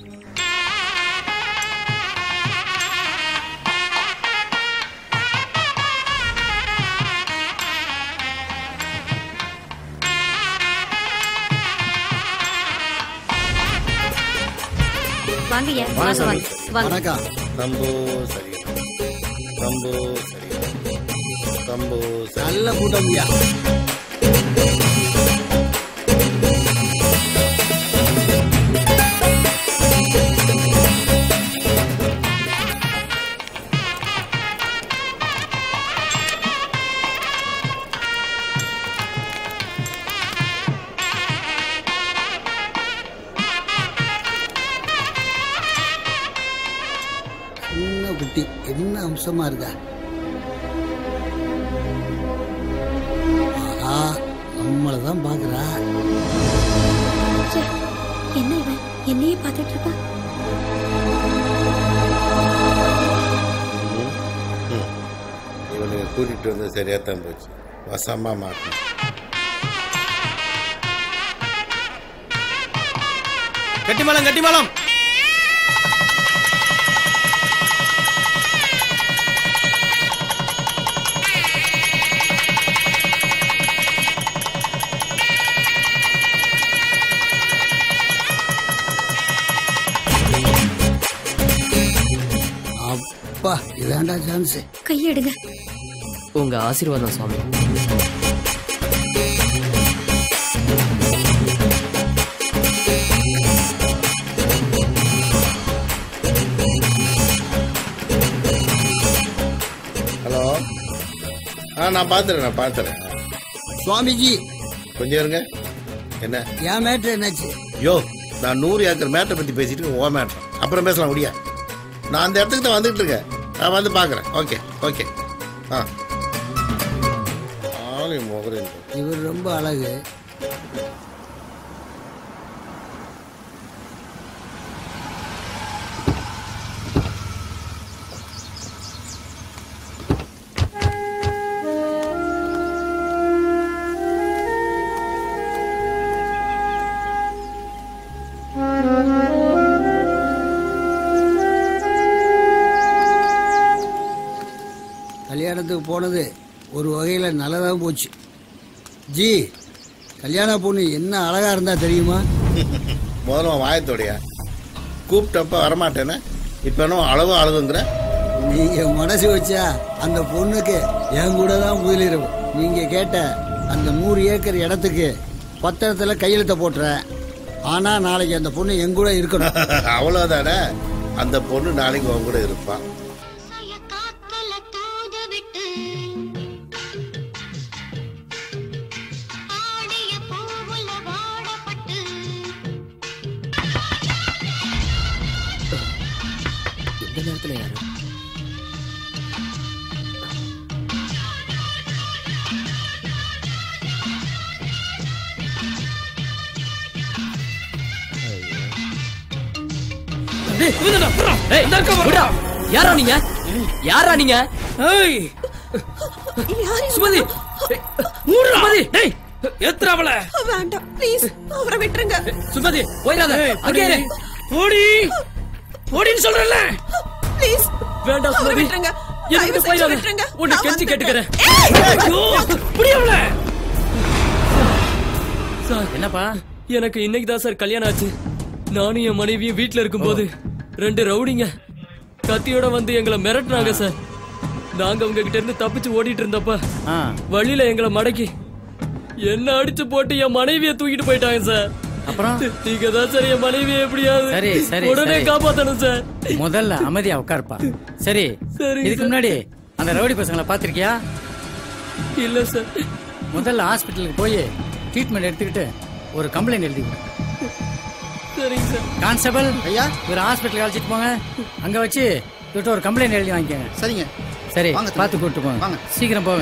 Speaker 6: வாங்கய்யா
Speaker 10: வாங்க
Speaker 6: வாங்க
Speaker 10: சாமி.
Speaker 6: வாங்க வாங்க
Speaker 10: ரொம்ப சரி ரொம்ப சரி ரொம்ப சரி
Speaker 18: நல்ல கூட்டம் ஐயா சின்ன குட்டி என்ன அம்சமா இருக்கா ஆஹா நம்மளை தான் பாக்குறா
Speaker 7: என்ன இவன் என்னையே பார்த்துட்டு இருக்கான்
Speaker 10: இவனுக்கு கூட்டிட்டு வந்து சரியா தான் போச்சு வசமா மாட்டேன்
Speaker 11: கட்டிமலம் கட்டிமலம்
Speaker 18: அப்பா இதாண்டா சான்ஸ்
Speaker 2: கையெடுங்க
Speaker 22: உங்க ஆசீர்வாதம் சுவாமி
Speaker 10: ஹலோ ஆ நான் பார்த்துறேன் நான் பார்த்துறேன்
Speaker 18: சுவாமிஜி
Speaker 10: கொஞ்சம் இருங்க என்ன
Speaker 18: என் மேட்ரு என்னாச்சு
Speaker 10: யோ நான் நூறு ஏக்கர் மேட்டை பற்றி பேசிட்டு ஓ மேட்டர் அப்புறம் பேசலாம் முடியா நான் அந்த இடத்துக்கு தான் வந்துட்டு இருக்கேன் நான் வந்து பார்க்குறேன் ஓகே ஓகே ஆ ஆளி முகரேன்
Speaker 18: இவர் ரொம்ப அழகு கல்யாணத்துக்கு போனது ஒரு வகையில் நல்லதாக போச்சு ஜி கல்யாண பொண்ணு என்ன அழகா இருந்தா தெரியுமா
Speaker 10: முதல்ல உன் வாயத்தோடைய கூப்பிட்டப்ப வரமாட்டேனே இப்போ என்ன அளவு அழகுங்கிற
Speaker 18: நீங்க மனசு வச்சா அந்த பொண்ணுக்கு என் கூட தான் முதலிரவு நீங்க கேட்ட அந்த நூறு ஏக்கர் இடத்துக்கு பத்திரத்துல கையெழுத்த போட்டுறேன் ஆனா நாளைக்கு அந்த பொண்ணு என் கூட இருக்கணும்
Speaker 10: அவ்வளோதானே அந்த பொண்ணு நாளைக்கு உன் கூட இருப்பான்
Speaker 22: எந்த நேரத்துல யாரு
Speaker 24: டேய், இவன்தான்டா, புறா. இந்த அக்கா வரடா.
Speaker 22: யாரா நீங்க யாரா நீங்க
Speaker 24: ஏய். சுமதி ஏய், மூடுடா. டேய், ஏத்துடா அவள.
Speaker 3: வேண்டாம் ப்ளீஸ் அவரை விட்டுருங்க
Speaker 22: சுமதி போயிடாத
Speaker 24: ஏய்,
Speaker 22: அங்கே இரு.
Speaker 24: போடி போடின்னு சொல்றேன்ல
Speaker 3: ப்ளீஸ்
Speaker 22: வேண்டாம்
Speaker 3: அவரை
Speaker 22: சுமதி
Speaker 3: விட்டுருங்க
Speaker 22: என்ன
Speaker 3: தயவு
Speaker 22: விட்டு
Speaker 3: செஞ்சு
Speaker 22: போயிடாத
Speaker 3: விட்டுருங்க.
Speaker 22: உன்னை
Speaker 3: நான்
Speaker 22: கெஞ்சி
Speaker 3: வந்துட்டேன்.
Speaker 22: கேட்டுக்கிறேன்
Speaker 24: ஐயோ, புடி அவள.
Speaker 22: சார்
Speaker 24: என்னப்பா
Speaker 22: எனக்கு இன்னைக்கு தான் சார் கல்யாணம் ஆச்சு நானும் என் மனைவியும் வீட்ல இருக்கும்போது ரெண்டு ரவுடிங்க கத்தியோட வந்து எங்களை மிரட்டுனாங்க சார் நாங்க அவங்க கிட்ட இருந்து தப்பிச்சு ஓடிட்டு இருந்தப்ப வழியில எங்களை மடக்கி என்ன அடிச்சு போட்டு என் மனைவியை தூக்கிட்டு போயிட்டாங்க சார்
Speaker 20: அப்புறம்
Speaker 22: நீங்க தான் சார் என் மனைவியை எப்படியாவது
Speaker 20: சரி சரி
Speaker 22: உடனே
Speaker 20: சரி.
Speaker 22: காப்பாத்தணும் சார்
Speaker 20: முதல்ல அமைதியா உட்காருப்பா சரி
Speaker 22: சரிங்க
Speaker 20: இதுக்கு
Speaker 22: சார்.
Speaker 20: முன்னாடி அந்த ரவுடி பசங்களை பார்த்திருக்கியா
Speaker 22: இல்ல சார்
Speaker 20: முதல்ல ஹாஸ்பிட்டலுக்கு போய் ட்ரீட்மெண்ட் எடுத்துக்கிட்டு ஒரு கம்ப்ளைண்ட் எழுதி கொடு.
Speaker 22: சரிங்க சார்
Speaker 20: கான்ஸ்டபிள் ஐயா ஒரு ஹாஸ்பிட்டலுக்கு அழைச்சிட்டு போங்க அங்க வச்சு இவர்கிட்ட ஒரு கம்ப்ளைண்ட் எழுதி வாங்கிக்கோங்க
Speaker 5: சரிங்க
Speaker 20: சரி
Speaker 5: வாங்க,
Speaker 20: பார்த்து கூப்பிட்டு போங்க
Speaker 5: வாங்க.
Speaker 20: சீக்கிரம் போங்க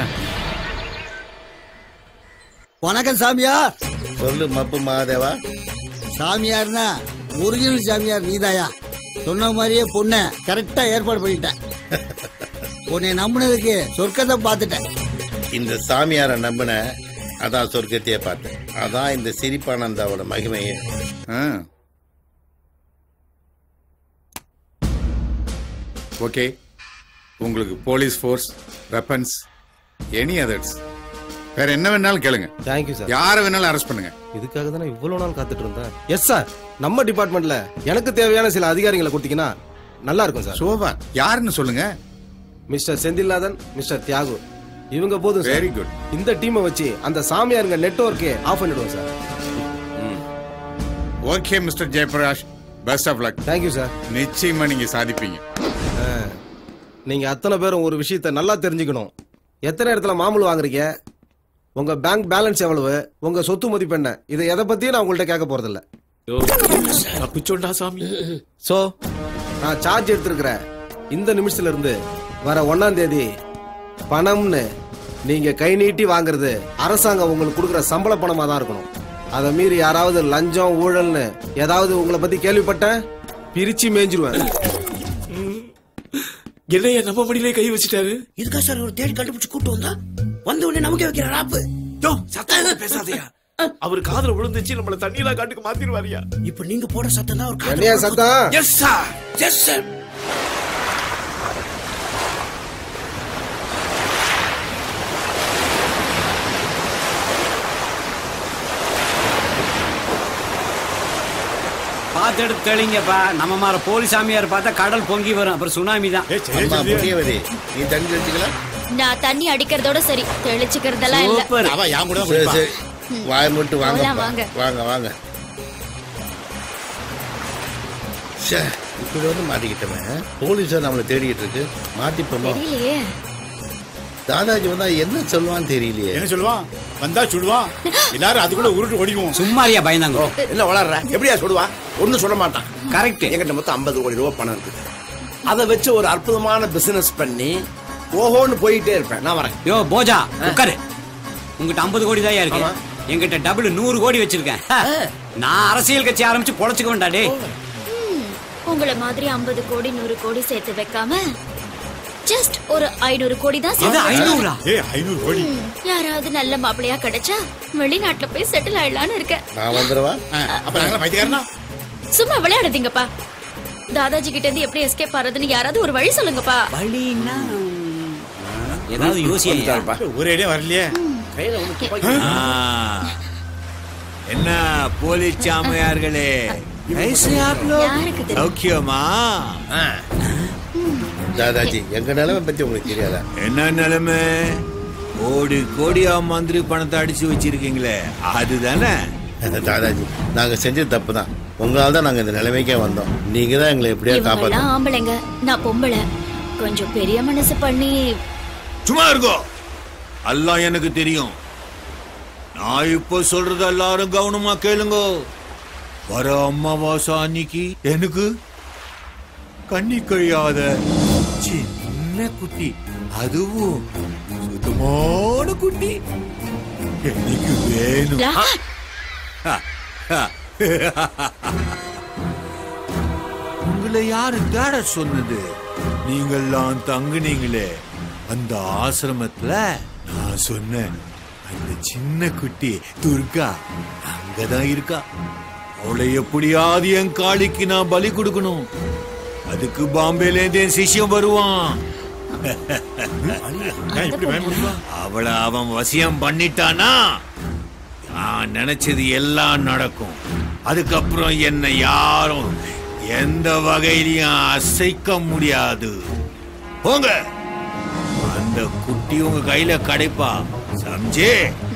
Speaker 18: வணக்கம் சாமியார்
Speaker 10: சொல்லு மப்பு மகாதேவா
Speaker 18: சாமியார்னா ஒரிஜினல் சாமியார் நீதாயா சொன்ன மாதிரியே பொண்ணை கரெக்டா ஏற்பாடு பண்ணிட்டேன் உன்னை நம்பினதுக்கு சொர்க்கத்தை பார்த்துட்டேன்
Speaker 10: இந்த சாமியாரை நம்பின அதான் சொர்க்கத்தையே பார்த்தேன் அதான் இந்த சிரிப்பானந்தாவோட மகிமையே
Speaker 21: ஓகே உங்களுக்கு police force weapons any others வேற என்ன வேணாலும் கேளுங்க
Speaker 4: தேங்க்யூ சார்
Speaker 21: யாரை வேணாலும் அரெஸ்ட் பண்ணுங்க
Speaker 4: இதுக்காக தான் இவ்வளவு நாள் காத்துட்டு இருந்தேன் எஸ் சார் நம்ம டிபார்ட்மெண்ட்ல எனக்கு தேவையான சில அதிகாரிகளை கொடுத்தீங்கன்னா நல்லா இருக்கும் சார்
Speaker 21: சோபா யாருன்னு சொல்லுங்க
Speaker 4: மிஸ்டர் செந்தில்நாதன் மிஸ்டர் தியாகு இவங்க போதும் சார்
Speaker 21: Very good.
Speaker 4: இந்த டீமை வச்சு அந்த சாமியாருங்க நெட்வொர்க்கே ஆஃப் பண்ணிடுவோம் sir
Speaker 21: okay mister Jayaprakash best of luck
Speaker 4: thank you sir
Speaker 21: நிச்சயமா நீங்க சாதிப்பீங்க
Speaker 4: நீங்க அத்தனை பேரும் ஒரு விஷயத்தை நல்லா தெரிஞ்சுக்கணும் எத்தனை இடத்துல மாமூல் வாங்குறீங்க உங்க பேங்க் பேலன்ஸ் எவ்வளவு உங்க சொத்து மதிப்பு என்ன இதை எதை பத்தியும் நான் உங்கள்ட்ட கேட்க போறதில்ல
Speaker 9: தப்பிச்சோண்டா சாமி
Speaker 4: சோ நான் சார்ஜ் எடுத்திருக்கிறேன் இந்த நிமிஷத்துல இருந்து வர ஒன்னாம் தேதி பணம்னு நீங்க கை நீட்டி வாங்குறது அரசாங்கம் உங்களுக்கு கொடுக்குற சம்பள பணமா தான் இருக்கணும் அதை மீறி யாராவது லஞ்சம் ஊழல்னு ஏதாவது உங்களை பத்தி கேள்விப்பட்டேன் பிரிச்சு மேய்ஞ்சிருவேன்
Speaker 9: என்னைய நம்ம மடியிலே கை வச்சுட்டாரு
Speaker 12: இதுக்கா சார் ஒரு தேடி கண்டுபிடிச்சு கூட்டு வந்தா வந்த உடனே நமக்கே வைக்கிற ராப்பு
Speaker 9: யோ சத்தம் பேசாதயா அவர் காதுல விழுந்துச்சு நம்மள தண்ணியில காட்டுக்கு மாத்திருவாரியா
Speaker 12: இப்ப நீங்க போட சத்தம் தான் ஒரு
Speaker 4: என்னையா சத்தம்
Speaker 9: எஸ் சார்
Speaker 12: எஸ் சார் பார்த்து எடுத்து தெளிங்கப்பா நம்ம மாற போலீஸ் சாமியார் பார்த்தா கடல் பொங்கி வரும் அப்புறம் சுனாமி தான்
Speaker 10: அம்மா புரியவதி நீ தண்ணி தெளிச்சுக்கலாம்
Speaker 7: நான் தண்ணி அடிக்கிறதோட சரி தெளிச்சுக்கிறதெல்லாம் இல்ல
Speaker 12: சூப்பர்
Speaker 17: அவ என் கூட தான்
Speaker 10: சரி
Speaker 17: குடிப்பா.
Speaker 10: சரி வாய் மட்டும் வாங்க
Speaker 7: போலாம், வாங்க.
Speaker 10: வாங்க வாங்க ச்சே, இப்படி வந்து மாட்டிக்கிட்டவன் போலீஸா நம்மளை தேடிக்கிட்டு இருக்கு மாட்டிப்போமோ
Speaker 7: தெரியலையே
Speaker 10: தாதாஜி வந்தா என்ன சொல்லுவான்னு தெரியலையே
Speaker 21: என்ன சொல்லுவான் வந்தா சுடுவான் எல்லாரும் அதுக்குள்ள உருட்டு ஓடிக்குவோம்
Speaker 12: சும்மாரியா பயந்தாங்க
Speaker 8: என்ன வளர்ற எப்படியா சொல்லுவான் ஒன்னும் சொல்ல மாட்டான்
Speaker 12: கரெக்ட்
Speaker 8: என்கிட்ட மொத்தம் ஐம்பது கோடி ரூபாய் பணம் இருக்குது அதை வச்சு ஒரு அற்புதமான பிசினஸ் பண்ணி ஓஹோன்னு போயிட்டே இருப்பேன் நான் வரேன்
Speaker 12: யோ போஜா உட்காரு உங்ககிட்ட ஐம்பது கோடி தான் இருக்கு என்கிட்ட டபுள் நூறு கோடி வச்சிருக்கேன் நான் அரசியல் கட்சி ஆரம்பிச்சு பொழைச்சுக்க வேண்டா டேய்
Speaker 7: உங்கள மாதிரி ஐம்பது கோடி நூறு கோடி சேர்த்து வைக்காம ஜஸ்ட் ஒரு ஐநூறு கோடி தான்
Speaker 12: எது
Speaker 7: சேர்த்து
Speaker 12: ஐநூறா
Speaker 21: ஏ ஐநூறு கோடி
Speaker 7: ம், யாராவது நல்ல மாப்பிளையா கிடைச்சா வெளிநாட்டுல போய் செட்டில் ஆயிடலான்னு இருக்கேன்
Speaker 10: நான் வந்துடுவா
Speaker 21: அப்ப நாங்கள பைத்தியக்காரனா
Speaker 7: சும்மா விளையாடாதீங்கப்பா தாதாஜி கிட்ட இருந்து எப்படி எஸ்கேப் ஆறதுன்னு யாராவது ஒரு வழி சொல்லுங்கப்பா
Speaker 12: வழின்னா ஏதாவது யோசியா
Speaker 21: ஒரே ஐடியா வரலையே
Speaker 8: கையில ஒண்ணு துப்பாக்கி
Speaker 13: என்ன போலீஸ் சாமியார்களே कैसे आप लोग
Speaker 7: யாருக்கு தெரியும்
Speaker 13: சௌக்கியமா
Speaker 10: தாதாஜி எங்க நிலைமை பத்தி உங்களுக்கு தெரியாதா
Speaker 13: என்ன நிலைமை கோடி கோடியா மந்திரி பணத்தை அடிச்சு வச்சிருக்கீங்களே அதுதானே
Speaker 10: தாதாஜி நாங்க செஞ்சது தப்பு தான் உங்களால தான் நாங்க இந்த நிலைமைக்கே வந்தோம் நீங்க தான் எங்களை எப்படியா
Speaker 7: இவங்கெல்லாம்
Speaker 10: காப்பாத்தணும்
Speaker 7: ஆம்பளைங்க நான் பொம்பளை கொஞ்சம் பெரிய மனசு பண்ணி
Speaker 13: சும்மா இருக்கோ எல்லாம் எனக்கு தெரியும் நான் இப்போ சொல்றது எல்லாரும் கவனமா கேளுங்க வர அமாவாசை அன்னைக்கு எனக்கு கண்ணி கழியாத சின்ன குட்டி அதுவும் சுத்தமான குட்டி எனக்கு வேணும் உங்களை யாரு தேட சொன்னது நீங்கெல்லாம் தங்குனீங்களே அந்த ஆசிரமத்துல நான் சொன்னேன் அந்த சின்ன குட்டி துர்கா அங்கதான் இருக்கா அவளை எப்படியாவது என் காளிக்கு நான் பலி கொடுக்கணும் அதுக்கு பாம்பேல இருந்து என் சிஷ்யம் வருவான் அவளை அவன் வசியம் பண்ணிட்டானா நான் நினைச்சது எல்லாம் நடக்கும் அதுக்கப்புறம் என்ன யாரும் எந்த வகையிலையும் அசைக்க முடியாது போங்க அந்த குட்டி உங்க கையில கிடைப்பா சம்ஜே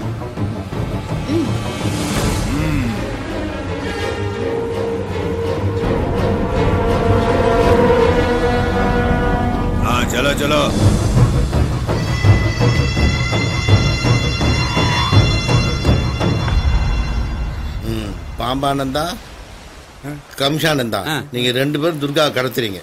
Speaker 13: हाँ चलो चलो
Speaker 10: ம் பாம்பானந்தா கம்ஷானந்தா நீங்க ரெண்டு பேரும் துர்கா கடத்துறீங்க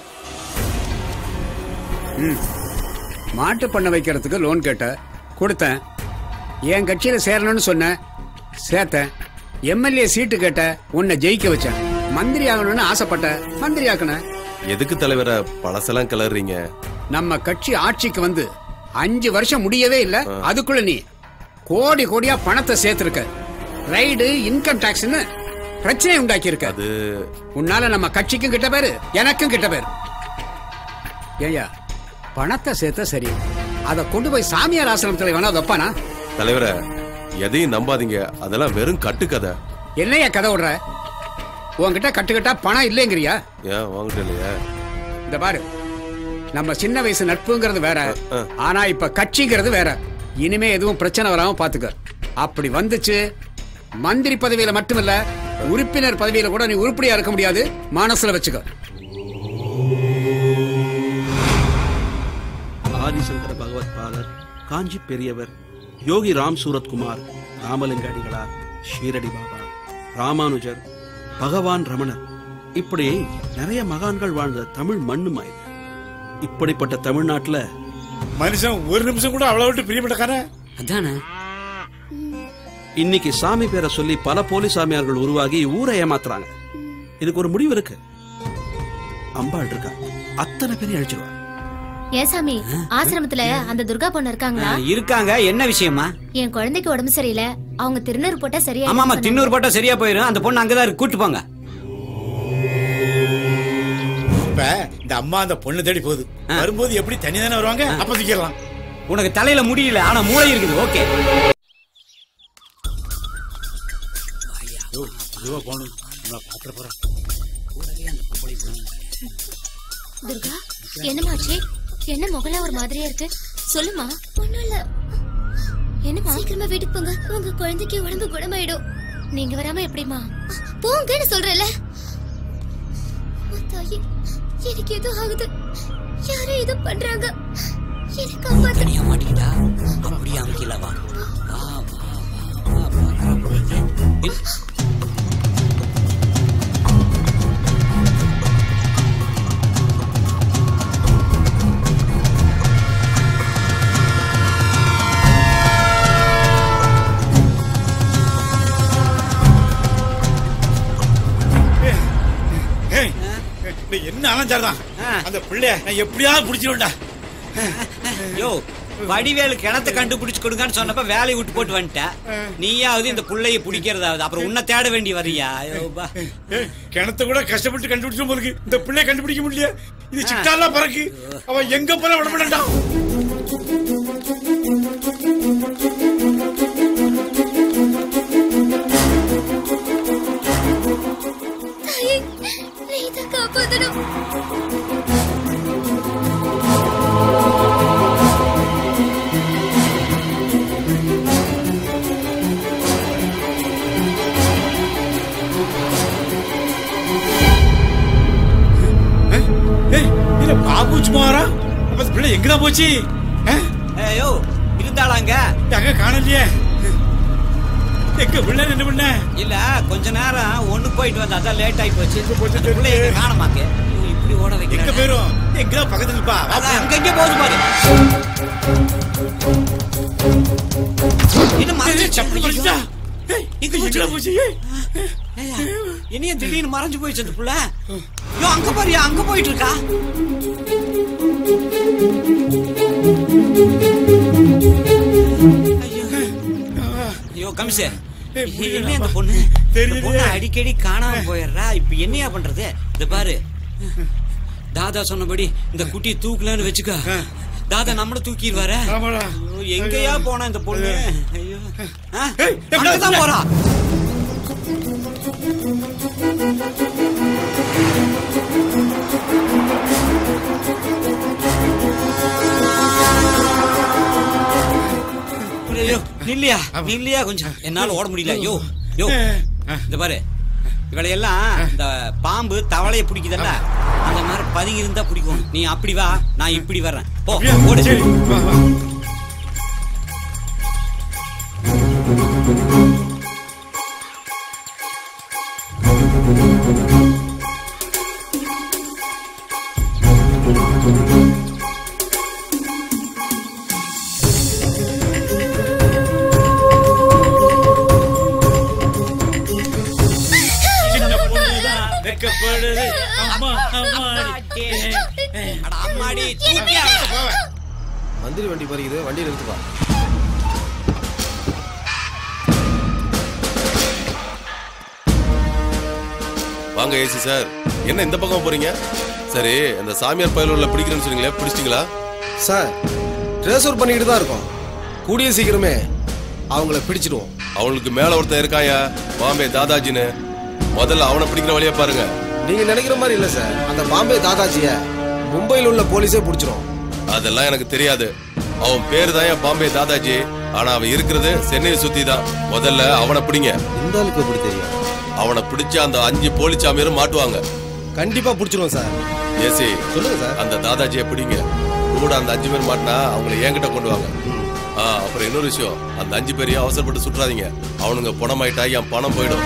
Speaker 15: ம் மாட்டு பண்ண வைக்கிறதுக்கு லோன் கேட்டேன் கொடுத்தேன் என் கட்சியில் சேரணும்னு சொன்னேன் சேர்த்தேன் எம்எல்ஏ சீட்டு கேட்ட உன்னை ஜெயிக்க வச்சேன் மந்திரி ஆகணும்னு ஆசைப்பட்டேன் மந்திரி ஆக்கினேன்
Speaker 16: எதுக்கு தலைவரை பழசெல்லாம் கிளறீங்க
Speaker 15: நம்ம கட்சி ஆட்சிக்கு வந்து அஞ்சு வருஷம் முடியவே இல்ல அதுக்குள்ள நீ கோடி கோடியா பணத்தை சேர்த்திருக்க ரைடு இன்கம் டாக்ஸ்னு பிரச்சனை உண்டாக்கி இருக்க
Speaker 16: அது
Speaker 15: உன்னால நம்ம கட்சிக்கும் கிட்ட பேரு எனக்கும் கிட்ட பேரு ஏய்யா பணத்தை சேர்த்த சரி அதை கொண்டு போய் சாமியார் ஆசிரமத்தில் வேணா வைப்பானா
Speaker 16: தலைவரை எதையும் நம்பாதீங்க அதெல்லாம் வெறும் கட்டுக்கதை
Speaker 15: என்னையா கதை விடுற உன்கிட்ட கட்டுக்கட்டா பணம் இல்லைங்கிறியா
Speaker 16: ஏன் வாங்கிட்டு இல்லையா
Speaker 15: இந்த பாரு நம்ம சின்ன வயசு நட்புங்கிறது வேற ஆனா இப்ப கட்சிங்கிறது வேற இனிமே எதுவும் பிரச்சனை வராம பாத்துக்க அப்படி வந்துச்சு மந்திரி பதவியில மட்டுமில்ல உறுப்பினர் பதவியில கூட நீ உருப்படியா இருக்க முடியாது மனசுல வச்சுக்க
Speaker 19: ஆதிசங்கர பகவத் பாதர் காஞ்சி பெரியவர் யோகி ராம் சூரத்குமார் ராமலிங்க அடிகளார் ஷீரடி பாபா ராமானுஜர் பகவான் ரமணர் இப்படி நிறைய மகான்கள் வாழ்ந்த தமிழ் மண்ணுமா இது இப்படிப்பட்ட தமிழ்நாட்டுல
Speaker 21: மனுஷன் ஒரு நிமிஷம் கூட அவ்வளவு விட்டு பிரியப்பட்டக்கான
Speaker 12: அதானே
Speaker 19: இன்னைக்கு சாமி பேரை சொல்லி பல போலி சாமியார்கள் உருவாகி ஊரை ஏமாத்துறாங்க இதுக்கு ஒரு முடிவு இருக்கு அம்பாள் இருக்கா அத்தனை பேரையும் அழிச்சிருவா
Speaker 23: ஏன் சாமி ஆசிரமத்துல அந்த துர்கா பொண்ணு இருக்காங்களா
Speaker 12: இருக்காங்க என்ன விஷயமா
Speaker 23: என் குழந்தைக்கு உடம்பு சரியில்லை அவங்க திருநூறு போட்டா சரியா
Speaker 12: ஆமா ஆமா தின்னூறு போட்டா சரியா போயிரும் அந்த பொண்ணு அங்கதான் இருக்கு கூட்டு போங்க
Speaker 21: இப்ப இந்த அம்மா அந்த பொண்ணு தேடி போகுது வரும்போது எப்படி தனி தானே வருவாங்க அப்ப சிக்கலாம்
Speaker 12: உனக்கு தலையில முடியல ஆனா மூளை இருக்குது ஓகே
Speaker 21: இதுவா போகணும் நம்ம பாத்திர போறோம்
Speaker 23: துர்கா என்னமாச்சு என்ன முகல ஒரு மாதிரியா இருக்கு சொல்லுமா ஒண்ணும் இல்ல என்னமா சீக்கிரமா வீட்டுக்கு போங்க உங்க குழந்தைக்கு உடம்பு குணமாயிடும் நீங்க வராம எப்படிமா போங்கன்னு சொல்றேன்ல தாயே எனக்கு ஏதோ ஆகுது யாரோ ஏதோ பண்றாங்க எனக்கு காப்பாத்து
Speaker 12: தனியா மாட்டிக்கிட்டா அப்படியே அமைக்கல வா வா வா வா வா வா இரு.
Speaker 21: ஏய், நீ என்ன அலைஞ்சாதான் அந்த பிள்ளைய நான் எப்படியாவது பிடிச்சிருவேன்டா
Speaker 12: யோ வடிவேலு கிணத்தை கண்டுபிடிச்சு கொடுங்கன்னு சொன்னப்ப வேலையை விட்டு போட்டு வந்துட்டேன் நீயாவது இந்த புள்ளைய பிடிக்கிறதாவது அப்புறம் உன்னை தேட வேண்டி வரியா ஐயோ பா
Speaker 21: ஏய், கிணத்தை கூட கஷ்டப்பட்டு கண்டுபிடிச்சோம் போலுக்கு இந்த பிள்ளைய கண்டுபிடிக்க முடியல இது சிட்டாலாம் பறக்கு அவன் எங்க போல விட மாட்டான்
Speaker 23: தாயே நீ தான் காப்பாத்தணும்
Speaker 21: ஏய் இல்ல பாபு சுமாரா அப்ப இந்த பிள்ளை எங்கதான் போச்சு
Speaker 12: ஐயோ இருந்தாளாங்க
Speaker 21: அங்க காணலையே எங்க பிள்ளை என்ன பண்ண
Speaker 12: இல்ல கொஞ்ச நேரம் ஒண்ணு போயிட்டு வந்தா அதான் லேட் ஆகி போச்சு அந்த புள்ளைய எங்க காணமாக்கு ஐயோ, இப்படி ஓட
Speaker 21: எங்க
Speaker 12: வைக்கிறேன்
Speaker 21: போயிரும் எங்கதான் பக்கத்துல இருப்பா வா,
Speaker 12: அதான் அங்க எங்க போகுது பாரு என்ன மறைஞ்சு
Speaker 21: சப்பல் பறிச்சுட்டா?
Speaker 12: இங்க
Speaker 21: எங்கடா
Speaker 12: போச்சு
Speaker 21: போச்சு
Speaker 12: ஏய்யா, என்னைய திடீர்னு மறைஞ்சு போயிடுச்சு அந்த புள்ள ஐயோ அங்க பாரியா அங்க போயிட்டு இருக்கா ஐயோ கமிஷே என்ன அந்த பொண்ணு இந்த பொண்ணு அடிக்கடி காணாம போயிடுறா இப்ப என்னையா பண்றது இந்த பாரு தாதா சொன்னபடி இந்த குட்டியை தூக்கலன்னு வச்சுக்க தாதா நம்மள தூக்கிடுவாரு ஐயோ, எங்கேயா போனா இந்த பொண்ணு ஐயோ ஆ, அங்கதான் போறா நில்லையா நில்லையா கொஞ்சம் என்னால ஓட முடியல யோ யோ இந்த பாரு இவளையெல்லாம் இந்த பாம்பு தவளைய பிடிக்குதல்ல அந்த மாதிரி பதுங்கி இருந்தா பிடிக்கும் நீ அப்படி வா நான் இப்படி வர்றேன் போ ஓடு
Speaker 21: சின்ன பொண்ணுதான் வெக்கப்படுது அம்மா அம்மாடி
Speaker 12: அட அம்மாடி தூக்கியா
Speaker 4: மந்திரி வண்டி பறிக்குது வண்டியில் எடுத்துப்பா
Speaker 16: வாங்க ஏசி சார் என்ன இந்த பக்கம் போறீங்க சரி அந்த சாமியார் பயலூர்ல பிடிக்கிறேன்னு சொன்னீங்களே பிடிச்சிட்டீங்களா
Speaker 4: சார் ட்ரேஸ் பண்ணிக்கிட்டு தான் இருக்கோம் கூடிய சீக்கிரமே அவங்கள பிடிச்சிடுவோம்
Speaker 16: அவங்களுக்கு மேல ஒருத்தன் இருக்காயா பாம்பே தாதாஜின்னு முதல்ல அவனை பிடிக்கிற வழியா பாருங்க
Speaker 4: நீங்க நினைக்கிற மாதிரி இல்ல சார் அந்த பாம்பே தாதாஜிய மும்பையில் உள்ள போலீஸே பிடிச்சிரும்
Speaker 16: அதெல்லாம் எனக்கு தெரியாது அவன் பேரு தான் என் பாம்பே தாதாஜி ஆனா அவன் இருக்கிறது சென்னையை சுத்தி தான் முதல்ல அவனை பிடிங்க
Speaker 4: இந்த ஆளுக்கு எப்படி தெரியும்
Speaker 16: அவனை பிடிச்ச அந்த அஞ்சு போலீஸ் சாமியாரும் மாட்டுவாங்க
Speaker 4: கண்டிப்பா பிடிச்சிருவோம் சார்
Speaker 16: ஏசி
Speaker 4: சொல்லுங்க சார்
Speaker 16: அந்த தாதாஜியை பிடிங்க கூட அந்த அஞ்சு பேர் மாட்டினா அவங்களை என்கிட்ட கொண்டு வாங்க ஆ அப்புறம் இன்னொரு விஷயம் அந்த அஞ்சு பேரையும் அவசரப்பட்டு சுற்றாதீங்க அவனுங்க பணமாயிட்டா என் பணம் போயிடும்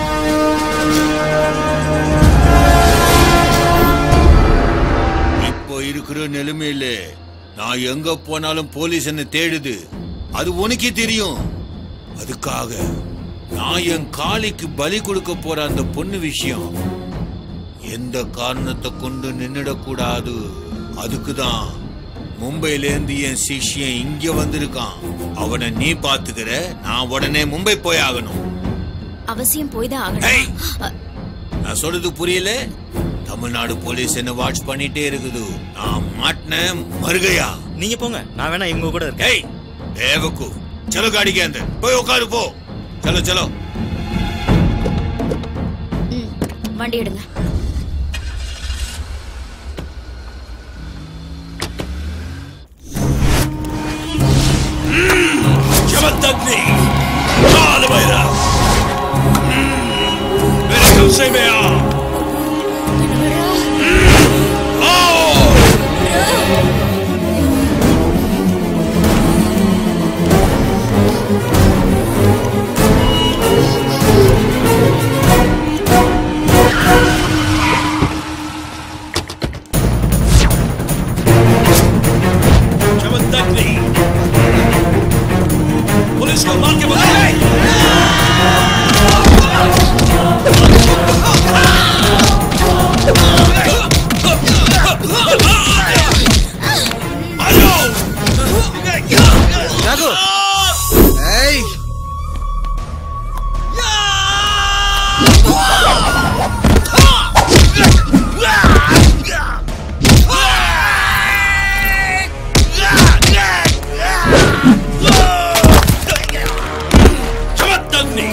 Speaker 13: இப்போ இருக்கிற நிலைமையில நான் எங்க போனாலும் போலீஸ் என்ன தேடுது அது உனக்கே தெரியும் அதுக்காக நான் என் காளிக்கு பலி கொடுக்க போற அந்த பொண்ணு விஷயம் எந்த காரணத்தை கொண்டு நின்னுடக்கூடாது அதுக்கு தான் மும்பையில இருந்து என் சிஷ்யன் இங்க வந்திருக்கான் அவனை நீ பாத்துக்கிற நான் உடனே மும்பை போய் ஆகணும்
Speaker 7: அவசியம் போய் தான் ஆகணும்
Speaker 13: நான் சொல்றது புரியல தமிழ்நாடு போலீஸ் என்ன வாட்ச் பண்ணிட்டே இருக்குது நான் மாட்டினேன் மருகையா
Speaker 1: நீங்க போங்க நான் வேணா இவங்க கூட இருக்கேன்
Speaker 13: ஏய் தேவக்கு चलो गाड़ी के अंदर போய் உட்காரு போ चलो चलो
Speaker 7: வண்டி எடுங்க
Speaker 21: जबरदस्ती काल भैरव मेरे कब्जे में आ आओ जबरदस्ती पुलिस को मार के बताओ
Speaker 4: யாகு ஏய்
Speaker 21: जबरदस्ती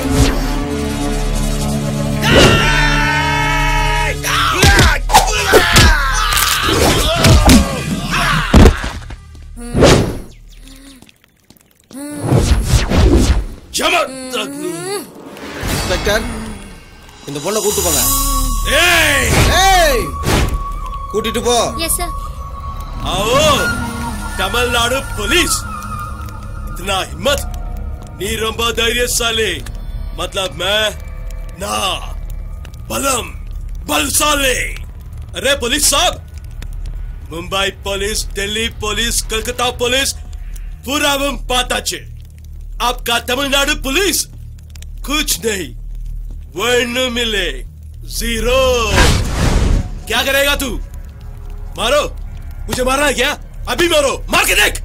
Speaker 21: जबरदस्ती
Speaker 4: இன்ஸ்பெக்டர் இந்த பொண்ணை கூட்டு போங்க
Speaker 21: ஏய்
Speaker 4: ஏய் கூட்டிட்டு போ
Speaker 23: எஸ் சார்
Speaker 21: आओ तमिलनाडु पुलिस इतना हिम्मत नी रंबा धैर्यशाली मतलब मैं ना बलम बलशाली अरे पुलिस साहब Mumbai police Delhi police Calcutta police पूरा हम पाता छे आपका तमिलनाडु पुलिस कुछ नहीं वर्ण मिले जीरो क्या करेगा तू मारो मुझे मारना है क्या अभी मारो मार के देख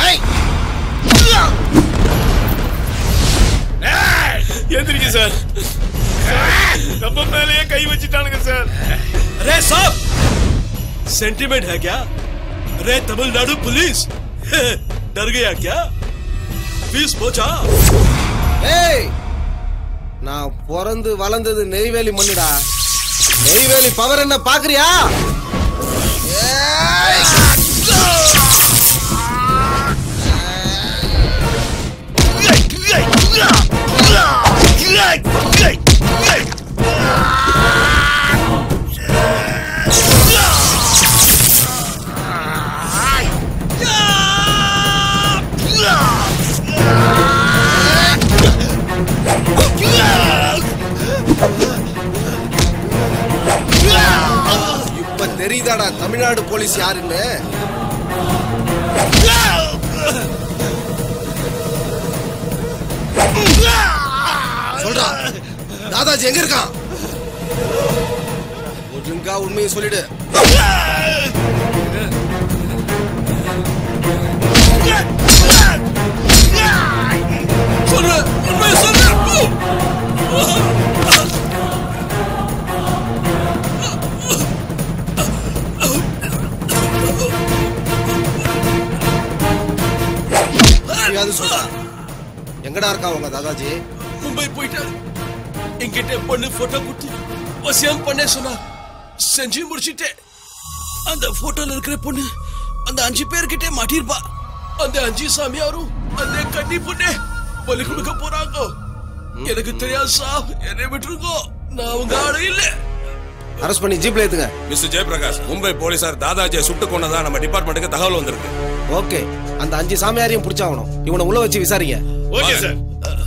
Speaker 21: எந்திரிங்க சார் நம்ம மேலேயே கை வச்சுட்டானுங்க சார் अरे साहब सेंटीमेंट है क्या अरे तमिलनाडु पुलिस डर गया क्या फीस पहुंचा
Speaker 4: ஏய் நான் பிறந்து வளர்ந்தது நெய்வேலி மண்ணுடா நெய்வேலி பவர் என்ன பாக்குறியா ஏய்! இப்ப தெரியுதாடா தமிழ்நாடு போலீஸ் யாருன்னு சொல்றா தாதாஜி எங்க இருக்கான் ஒழுங்கா உண்மையை சொல்லிடு
Speaker 16: சொல்ற உண்மையை சொல்ற
Speaker 4: எப்படியாவது சொல்றா எங்கடா இருக்கா உங்க தாதாஜி
Speaker 16: மும்பை போயிட்டாரு என்கிட்ட பொண்ணு போட்டோ கொடுத்து வசியம் பண்ண சொன்னா செஞ்சு முடிச்சிட்டேன் அந்த போட்டோல இருக்கிற பொண்ணு அந்த அஞ்சு பேர்கிட்ட மாட்டிருப்பா அந்த அஞ்சு சாமியாரும் அந்த கன்னி பொண்ணே பலி கொடுக்க போறாங்க எனக்கு தெரியாது சாப் என்னை விட்டுருங்கோ நான் உங்க ஆளு இல்ல
Speaker 4: அரெஸ்ட் பண்ணி ஜீப்ல ஏத்துங்க
Speaker 2: மிஸ்டர் ஜெயபிரகாஷ் மும்பை போலீசார் தாதாஜியை சுட்டு கொண்டதா நம்ம டிபார்ட்மெண்ட்டுக்கு தகவல் வந்திருக்கு
Speaker 4: ஓகே அந்த அஞ்சு சாமியாரையும் பிடிச்சாகணும் இவனை உள்ள வச்சு விசாரிங்க
Speaker 2: ஓகே சார்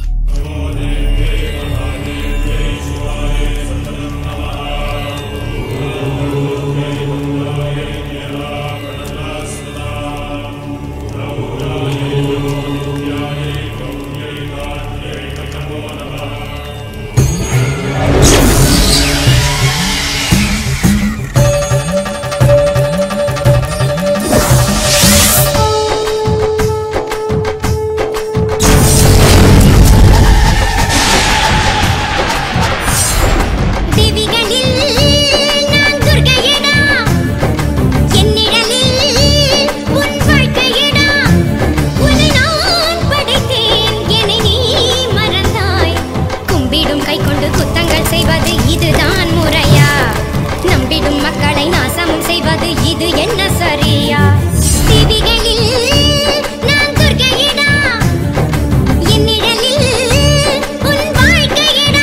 Speaker 23: தேவிகளில் நான் துர்க்கையடா என் நிழலில் உன் வாழ்க்கையடா உன்னை நான் படைத்தேன் என்னை நீ மறந்தாய் கும்பிடும் கை கொண்டு குத்தங்கள் செய்வது இதுதான் முறையா நம்பிடும் மக்களை நாசமும் செய்வது இது என்ன சரியா தேவிகளில் நான் துர்க்கையடா என் நிழலில் உன் வாழ்க்கையடா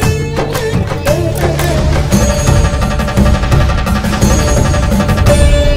Speaker 23: Thank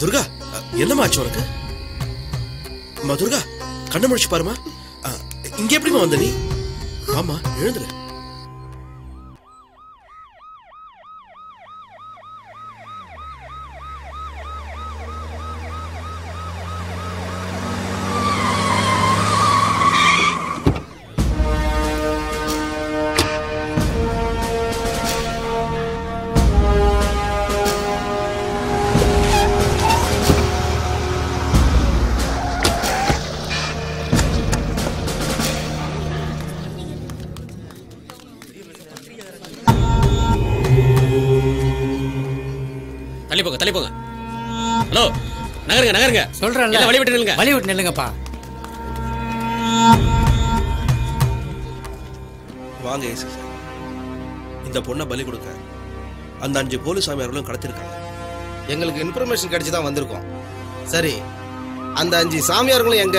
Speaker 16: துர்கா என்னம்மா ஆச்சு உனக்கு அம்மா துர்கா கண்ணை முடிச்சு பாருமா அ, இங்க எப்படிமா வந்த நீ ஆமா எழுந்துரு
Speaker 3: தள்ளி போங்க தள்ளி போங்க ஹலோ நகருங்க நகருங்க
Speaker 20: சொல்றேன்ல
Speaker 3: எல்லாம் வழி விட்டு நில்லுங்க
Speaker 20: வழி விட்டு நில்லுங்கப்பா
Speaker 16: வாங்க ஏசி சார் இந்த பொண்ணை பலி கொடுக்க அந்த அஞ்சு போலீஸ் சாமியார்களும் கடத்திருக்காங்க
Speaker 4: எங்களுக்கு இன்ஃபர்மேஷன் கிடைச்சு தான் வந்திருக்கோம் சரி அந்த அஞ்சு சாமியார்களும் எங்க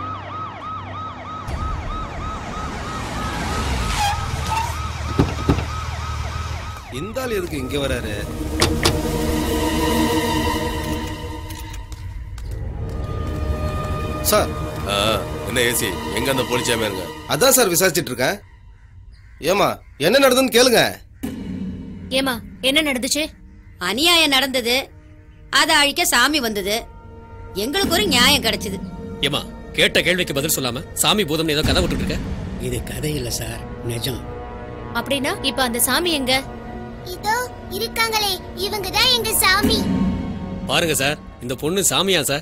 Speaker 4: இந்த ஆள் எதுக்கு இங்க வராரு சார்
Speaker 2: ஆ, என்ன ஏசி எங்க அந்த போலீஸ் சாமியாருங்க
Speaker 4: அதான் சார் விசாரிச்சிட்டு இருக்கேன் ஏமா என்ன நடந்ததுன்னு கேளுங்க
Speaker 23: ஏமா என்ன நடந்துச்சு
Speaker 6: அநியாயம் நடந்தது அதை அழிக்க சாமி வந்தது எங்களுக்கு ஒரு நியாயம் கிடைச்சது
Speaker 3: ஏமா கேட்ட கேள்விக்கு பதில் சொல்லாம சாமி பூதம்னு ஏதோ கதை விட்டுட்டு இருக்க
Speaker 12: இது கதை இல்ல சார் நிஜம்
Speaker 23: அப்படின்னா இப்ப அந்த சாமி எங்க இதோ இருக்காங்களே இவங்க தான் எங்க சாமி
Speaker 3: பாருங்க சார் இந்த பொண்ணு சாமியா சார்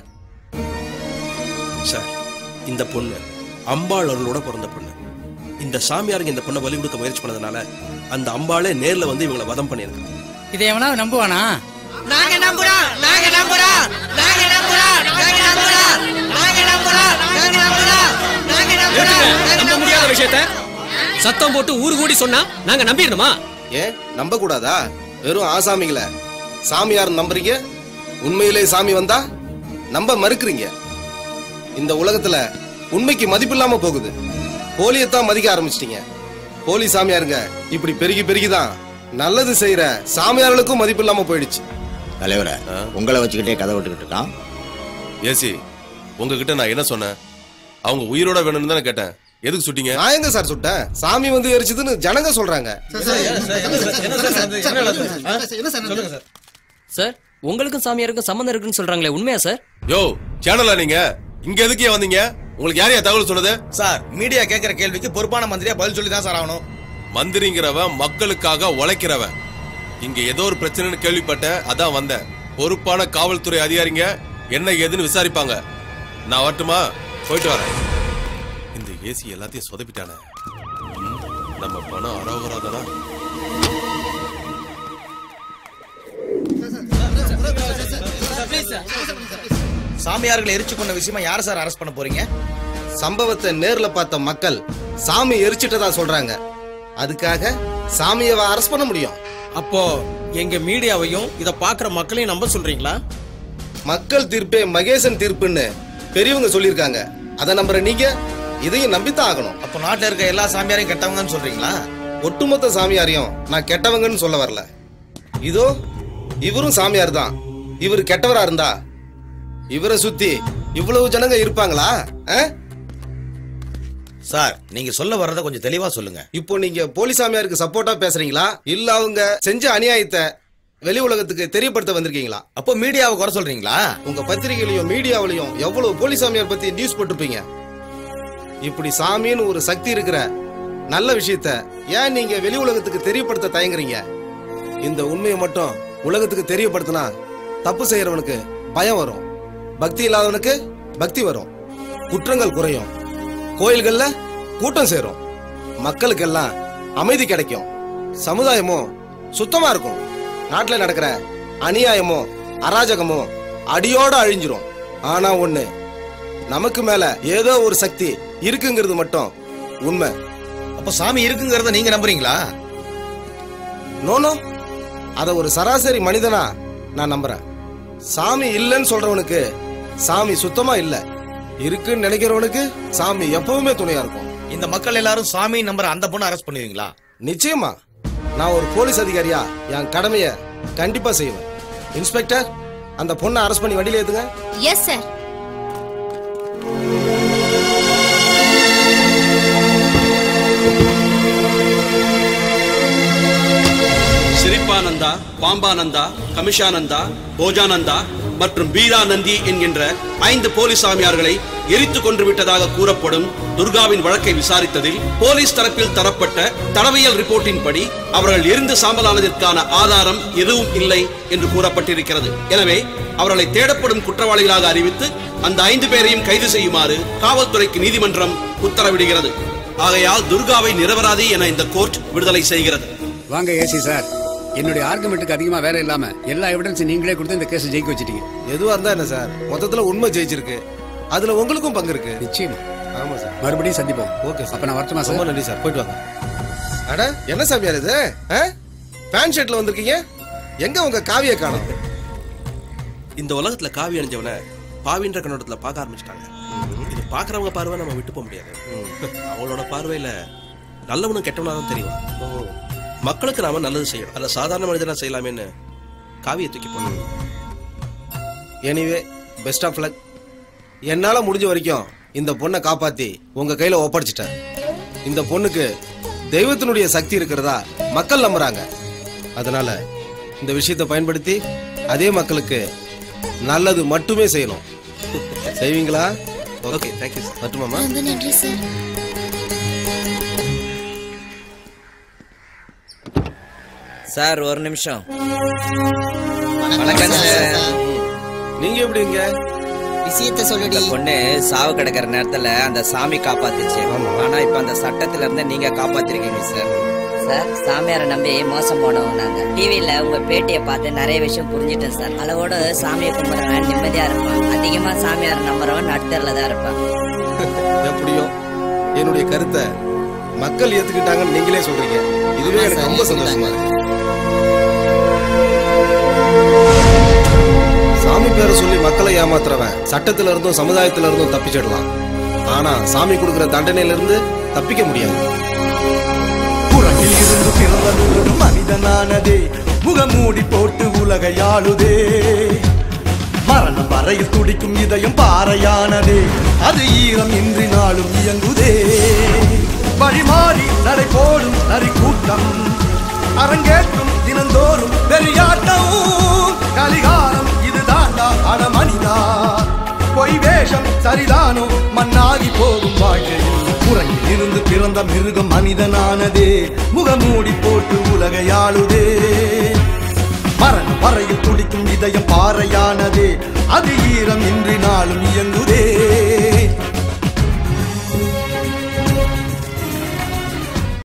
Speaker 16: சார் இந்த பொண்ணு அம்பாள் அருளோட பிறந்த பொண்ணு இந்த சாமியாருங்க இந்த பொண்ணை பலி கொடுக்க முயற்சி பண்ணதுனால அந்த அம்பாளே நேர்ல வந்து இவங்களை வதம் பண்ணியிருக்காங்க
Speaker 20: இதை எவனா நம்புவானா
Speaker 11: நாங்க நம்புறோம் நாங்க நம்புறோம் நாங்க நம்புறோம் நாங்க நம்புறோம் நாங்க நம்புறோம் நாங்க நம்புறோம் நாங்க
Speaker 3: நிறுத்துங்க. நம்ப முடியாத விஷயத்த சத்தம் போட்டு ஊரு கூடி சொன்னா நாங்க நம்பிடணுமா
Speaker 4: ஏன் நம்ப கூடாதா வெறும் ஆசாமிங்கள சாமியார் நம்புறீங்க உண்மையிலே சாமி வந்தா நம்ப மறுக்கிறீங்க இந்த உலகத்துல உண்மைக்கு மதிப்பில்லாம போகுது போலியத்தான் மதிக்க ஆரம்பிச்சிட்டீங்க போலி சாமியாருங்க இப்படி பெருகி பெருகிதான் நல்லது செய்யற சாமியார்களுக்கும் மதிப்பில்லாம போயிடுச்சு
Speaker 10: தலைவரை உங்களை வச்சுக்கிட்டே கதை விட்டுக்கிட்டு இருக்கான்
Speaker 2: ஏசி உங்ககிட்ட நான் என்ன சொன்னேன் அவங்க உயிரோட வேணும்னு தானே கேட்டேன் எதுக்கு சுட்டீங்க
Speaker 4: நான் எங்க சார் சுட்டேன் சாமி வந்து எரிச்சதுன்னு ஜனங்க சொல்றாங்க
Speaker 22: சார் உங்களுக்கும் சாமியாருக்கும் சம்மந்தம் இருக்குன்னு சொல்றாங்களே உண்மையா சார்
Speaker 2: யோ சேனலா நீங்க இங்க எதுக்கு ஏன் வந்தீங்க உங்களுக்கு யார் யார் தகவல் சொன்னது
Speaker 17: சார் மீடியா கேட்கிற கேள்விக்கு பொறுப்பான மந்திரியா பதில் சொல்லி தான் சார் ஆகணும்
Speaker 2: மந்திரிங்கிறவன் மக்களுக்காக உழைக்கிறவன் இங்க ஏதோ ஒரு பிரச்சனைன்னு கேள்விப்பட்டேன் அதான் வந்தேன் பொறுப்பான காவல்துறை அதிகாரிங்க என்ன ஏதுன்னு விசாரிப்பாங்க நான் வரட்டுமா போயிட்டு வரேன் இந்த ஏசி எல்லாத்தையும் சொதப்பிட்டானே ம், நம்ம பணம் அரோகராதானா
Speaker 17: சாமியார்களை எரிச்சு கொண்ட விஷயமா யார சார் அரெஸ்ட் பண்ண போறீங்க
Speaker 4: சம்பவத்தை நேர்ல பார்த்த மக்கள் சாமி எரிச்சிட்டதா சொல்றாங்க அதுக்காக சாமியை அரெஸ்ட் பண்ண முடியும்
Speaker 17: அப்போ எங்க மீடியாவையும் இத பாக்குற மக்களையும் நம்ப சொல்றீங்களா
Speaker 4: மக்கள் தீர்ப்பே மகேசன் தீர்ப்புன்னு பெரியவங்க சொல்லியிருக்காங்க அதை நம்புற நீங்க இதையும் நம்பித்தான் ஆகணும்
Speaker 17: அப்போ நாட்டுல இருக்க எல்லா சாமியாரையும் கெட்டவங்கன்னு சொல்றீங்களா
Speaker 4: ஒட்டுமொத்த சாமியாரையும் நான் கெட்டவங்கன்னு சொல்ல வரல இதோ இவரும் சாமியார் தான் இவர் கெட்டவரா இருந்தா இவரை சுத்தி இவ்வளவு ஜனங்க இருப்பாங்களா ஆ?
Speaker 17: சார் நீங்க சொல்ல வர்றத கொஞ்சம் தெளிவா சொல்லுங்க
Speaker 4: இப்போ நீங்க போலீஸ் சாமியாருக்கு சப்போர்ட்டா பேசுறீங்களா இல்ல அவங்க செஞ்ச அநியாயத்தை வெளி உலகத்துக்கு தெரியப்படுத்த வந்திருக்கீங்களா
Speaker 17: அப்போ மீடியாவை குறை சொல்றீங்களா
Speaker 4: உங்க பத்திரிகையிலையும் மீடியாவிலையும் எவ்வளவு போலீஸ் சாமியார் பத்தி நியூஸ் போட்டிருப்பீங்க இப்படி சாமின்னு ஒரு சக்தி இருக்கிற நல்ல விஷயத்த ஏன் நீங்க வெளி உலகத்துக்கு தெரியப்படுத்த தயங்குறீங்க இந்த உண்மையை மட்டும் உலகத்துக்கு தெரியப்படுத்தினா தப்பு செய்யறவனுக்கு பயம் வரும் பக்தி இல்லாதவனுக்கு பக்தி வரும் குற்றங்கள் குறையும் கோயில்கள்ல கூட்டம் சேரும் மக்களுக்கெல்லாம் அமைதி கிடைக்கும் சமுதாயமும் சுத்தமா இருக்கும் நாட்டுல நடக்கிற அநியாயமும் அராஜகமும் அடியோட அழிஞ்சிரும் ஆனா ஒண்ணு நமக்கு மேல ஏதோ ஒரு சக்தி இருக்குங்கிறது மட்டும் உண்மை
Speaker 17: அப்ப சாமி இருக்குங்கிறத நீங்க நம்புறீங்களா
Speaker 4: நோனோ அத ஒரு சராசரி மனிதனா நான் நம்புறேன் சாமி இல்லைன்னு சொல்றவனுக்கு சாமி சுத்தமா இல்ல இருக்குன்னு நினைக்கிறவனுக்கு சாமி எப்பவுமே துணையா இருக்கும்
Speaker 17: இந்த மக்கள் எல்லாரும் சாமி நம்புற அந்த பொண்ணை அரெஸ்ட் பண்ணுவீங்களா
Speaker 4: நிச்சயமா நான் ஒரு போலீஸ் அதிகாரியா என் கடமைய கண்டிப்பா செய்வேன் இன்ஸ்பெக்டர் அந்த பொண்ணை அரெஸ்ட் பண்ணி வண்டியில ஏத்துங்க
Speaker 23: எஸ் சார்
Speaker 19: சிரிப்பானந்தா பாம்பானந்தா கமிஷானந்தா போஜானந்தா மற்றும் பீரானந்தி என்கின்ற ஐந்து போலீஸ் சாமியார்களை எரித்து கொன்று விட்டதாக கூறப்படும் துர்காவின் வழக்கை விசாரித்ததில் போலீஸ் தரப்பில் தரப்பட்ட தடவியல் ரிப்போர்ட்டின்படி அவர்கள் எரிந்து சாம்பலானதற்கான ஆதாரம் எதுவும் இல்லை என்று கூறப்பட்டிருக்கிறது எனவே அவர்களை தேடப்படும் குற்றவாளிகளாக அறிவித்து அந்த ஐந்து பேரையும் கைது செய்யுமாறு காவல்துறைக்கு நீதிமன்றம் உத்தரவிடுகிறது ஆகையால் துர்காவை நிரபராதி என இந்த கோர்ட் விடுதலை செய்கிறது
Speaker 15: வாங்க ஏசி சார் என்னுடைய ஆர்குமெண்ட்டுக்கு அதிகமா வேலை இல்லாம எல்லா எவிடன்ஸும் நீங்களே கொடுத்து இந்த கேஸ் ஜெயிக்க வச்சிட்டீங்க
Speaker 4: எதுவா இருந்தா என்ன சார் மொத்தத்துல உண்மை ஜெயிச்சிருக்கு அதுல உங்களுக்கும் பங்கு இருக்கு
Speaker 15: நிச்சயமா
Speaker 4: ஆமா சார்
Speaker 15: மறுபடியும் சந்திப்போம்
Speaker 4: ஓகே சார்
Speaker 15: அப்ப நான் வரட்டுமா சார்
Speaker 4: ரொம்ப நன்றி சார் போயிட்டு வாங்க அட என்ன சாமியார் இது பேண்ட் ஷர்ட்ல வந்திருக்கீங்க எங்க உங்க காவிய காணும்
Speaker 19: இந்த உலகத்துல காவி அணிஞ்சவன பாவின்ற கண்ணோட்டத்துல பார்க்க ஆரம்பிச்சிட்டாங்க இது பாக்குறவங்க பார்வை நம்ம விட்டு போக முடியாது அவங்களோட பார்வையில நல்லவனும் கெட்டவனாலும் தெரியும் மக்களுக்கு நாம நல்லது செய்யணும் அதை சாதாரண மனிதனா செய்யலாமேன்னு காவியை தூக்கி போனோம்
Speaker 4: எனிவே பெஸ்ட் ஆஃப் லக் என்னால முடிஞ்ச வரைக்கும் இந்த பொண்ணை காப்பாத்தி உங்க கையில ஒப்படைச்சிட்டேன் இந்த பொண்ணுக்கு தெய்வத்தினுடைய சக்தி இருக்கிறதா மக்கள் நம்புறாங்க அதனால இந்த விஷயத்தை பயன்படுத்தி அதே மக்களுக்கு நல்லது மட்டுமே செய்யணும் செய்வீங்களா ஓகே தேங்க்யூ மட்டுமாமா
Speaker 23: ரொம்ப நன்றி சார்
Speaker 11: சார் ஒரு நிமிஷம் வணக்கம் சார்
Speaker 4: நீங்க எப்படிங்க
Speaker 11: விஷயத்த சொல்லுடி பொண்ணு சாவு கிடக்கிற நேரத்துல அந்த சாமி காப்பாத்துச்சு ஆனா இப்ப அந்த சட்டத்துல இருந்து நீங்க காப்பாத்திருக்கீங்க சார்
Speaker 5: சார் சாமியாரை நம்பி மோசம் போனவங்க நாங்க டிவியில உங்க பேட்டியை பார்த்து நிறைய விஷயம் புரிஞ்சுட்டேன் சார் அளவோட சாமியை கும்பிடுறவன் நிம்மதியா இருப்பான் அதிகமா சாமியார் நம்புறவன் நடுத்தரில் தான் இருப்பான்
Speaker 4: எப்படியோ என்னுடைய கருத்தை மக்கள் ஏத்துக்கிட்டாங்கன்னு நீங்களே சொல்றீங்க இதுவே எனக்கு ரொம்ப சந்தோஷமா இருக்கு சாமி பேரை சொல்லி மக்களை ஏமாத்துறவன் சட்டத்துல இருந்தும் சமுதாயத்துல இருந்தும் தப்பிச்சிடலாம் ஆனா சாமி கொடுக்கிற தண்டனையில இருந்து தப்பிக்க முடியாது
Speaker 14: புறகில் இருந்து பிறந்த நூறு மனிதனானதே முகமூடி போட்டு உலகை ஆளுதே மரணம் வரையில் துடிக்கும் இதயம் பாறையானதே அது ஈரம் இன்றி நாளும் இயங்குதே வழிமாறி நடை போடும் நரி கூட்டம் அரங்கேற்றும் தினந்தோறும் பெரியாட்டம் கலிகாலம் இதுதான்டா அட மனிதா பொய் வேஷம் சரிதானோ மண்ணாகி போகும் வாழ்க்கையில் உறங்கில் இருந்து பிறந்த மிருகம் மனிதனானதே முகமூடி போட்டு உலகையாளுதே மரணம் வரையில் துடிக்கும் இதயம் பாறையானதே அது ஈரம் இன்றி நாளும் இயங்குதே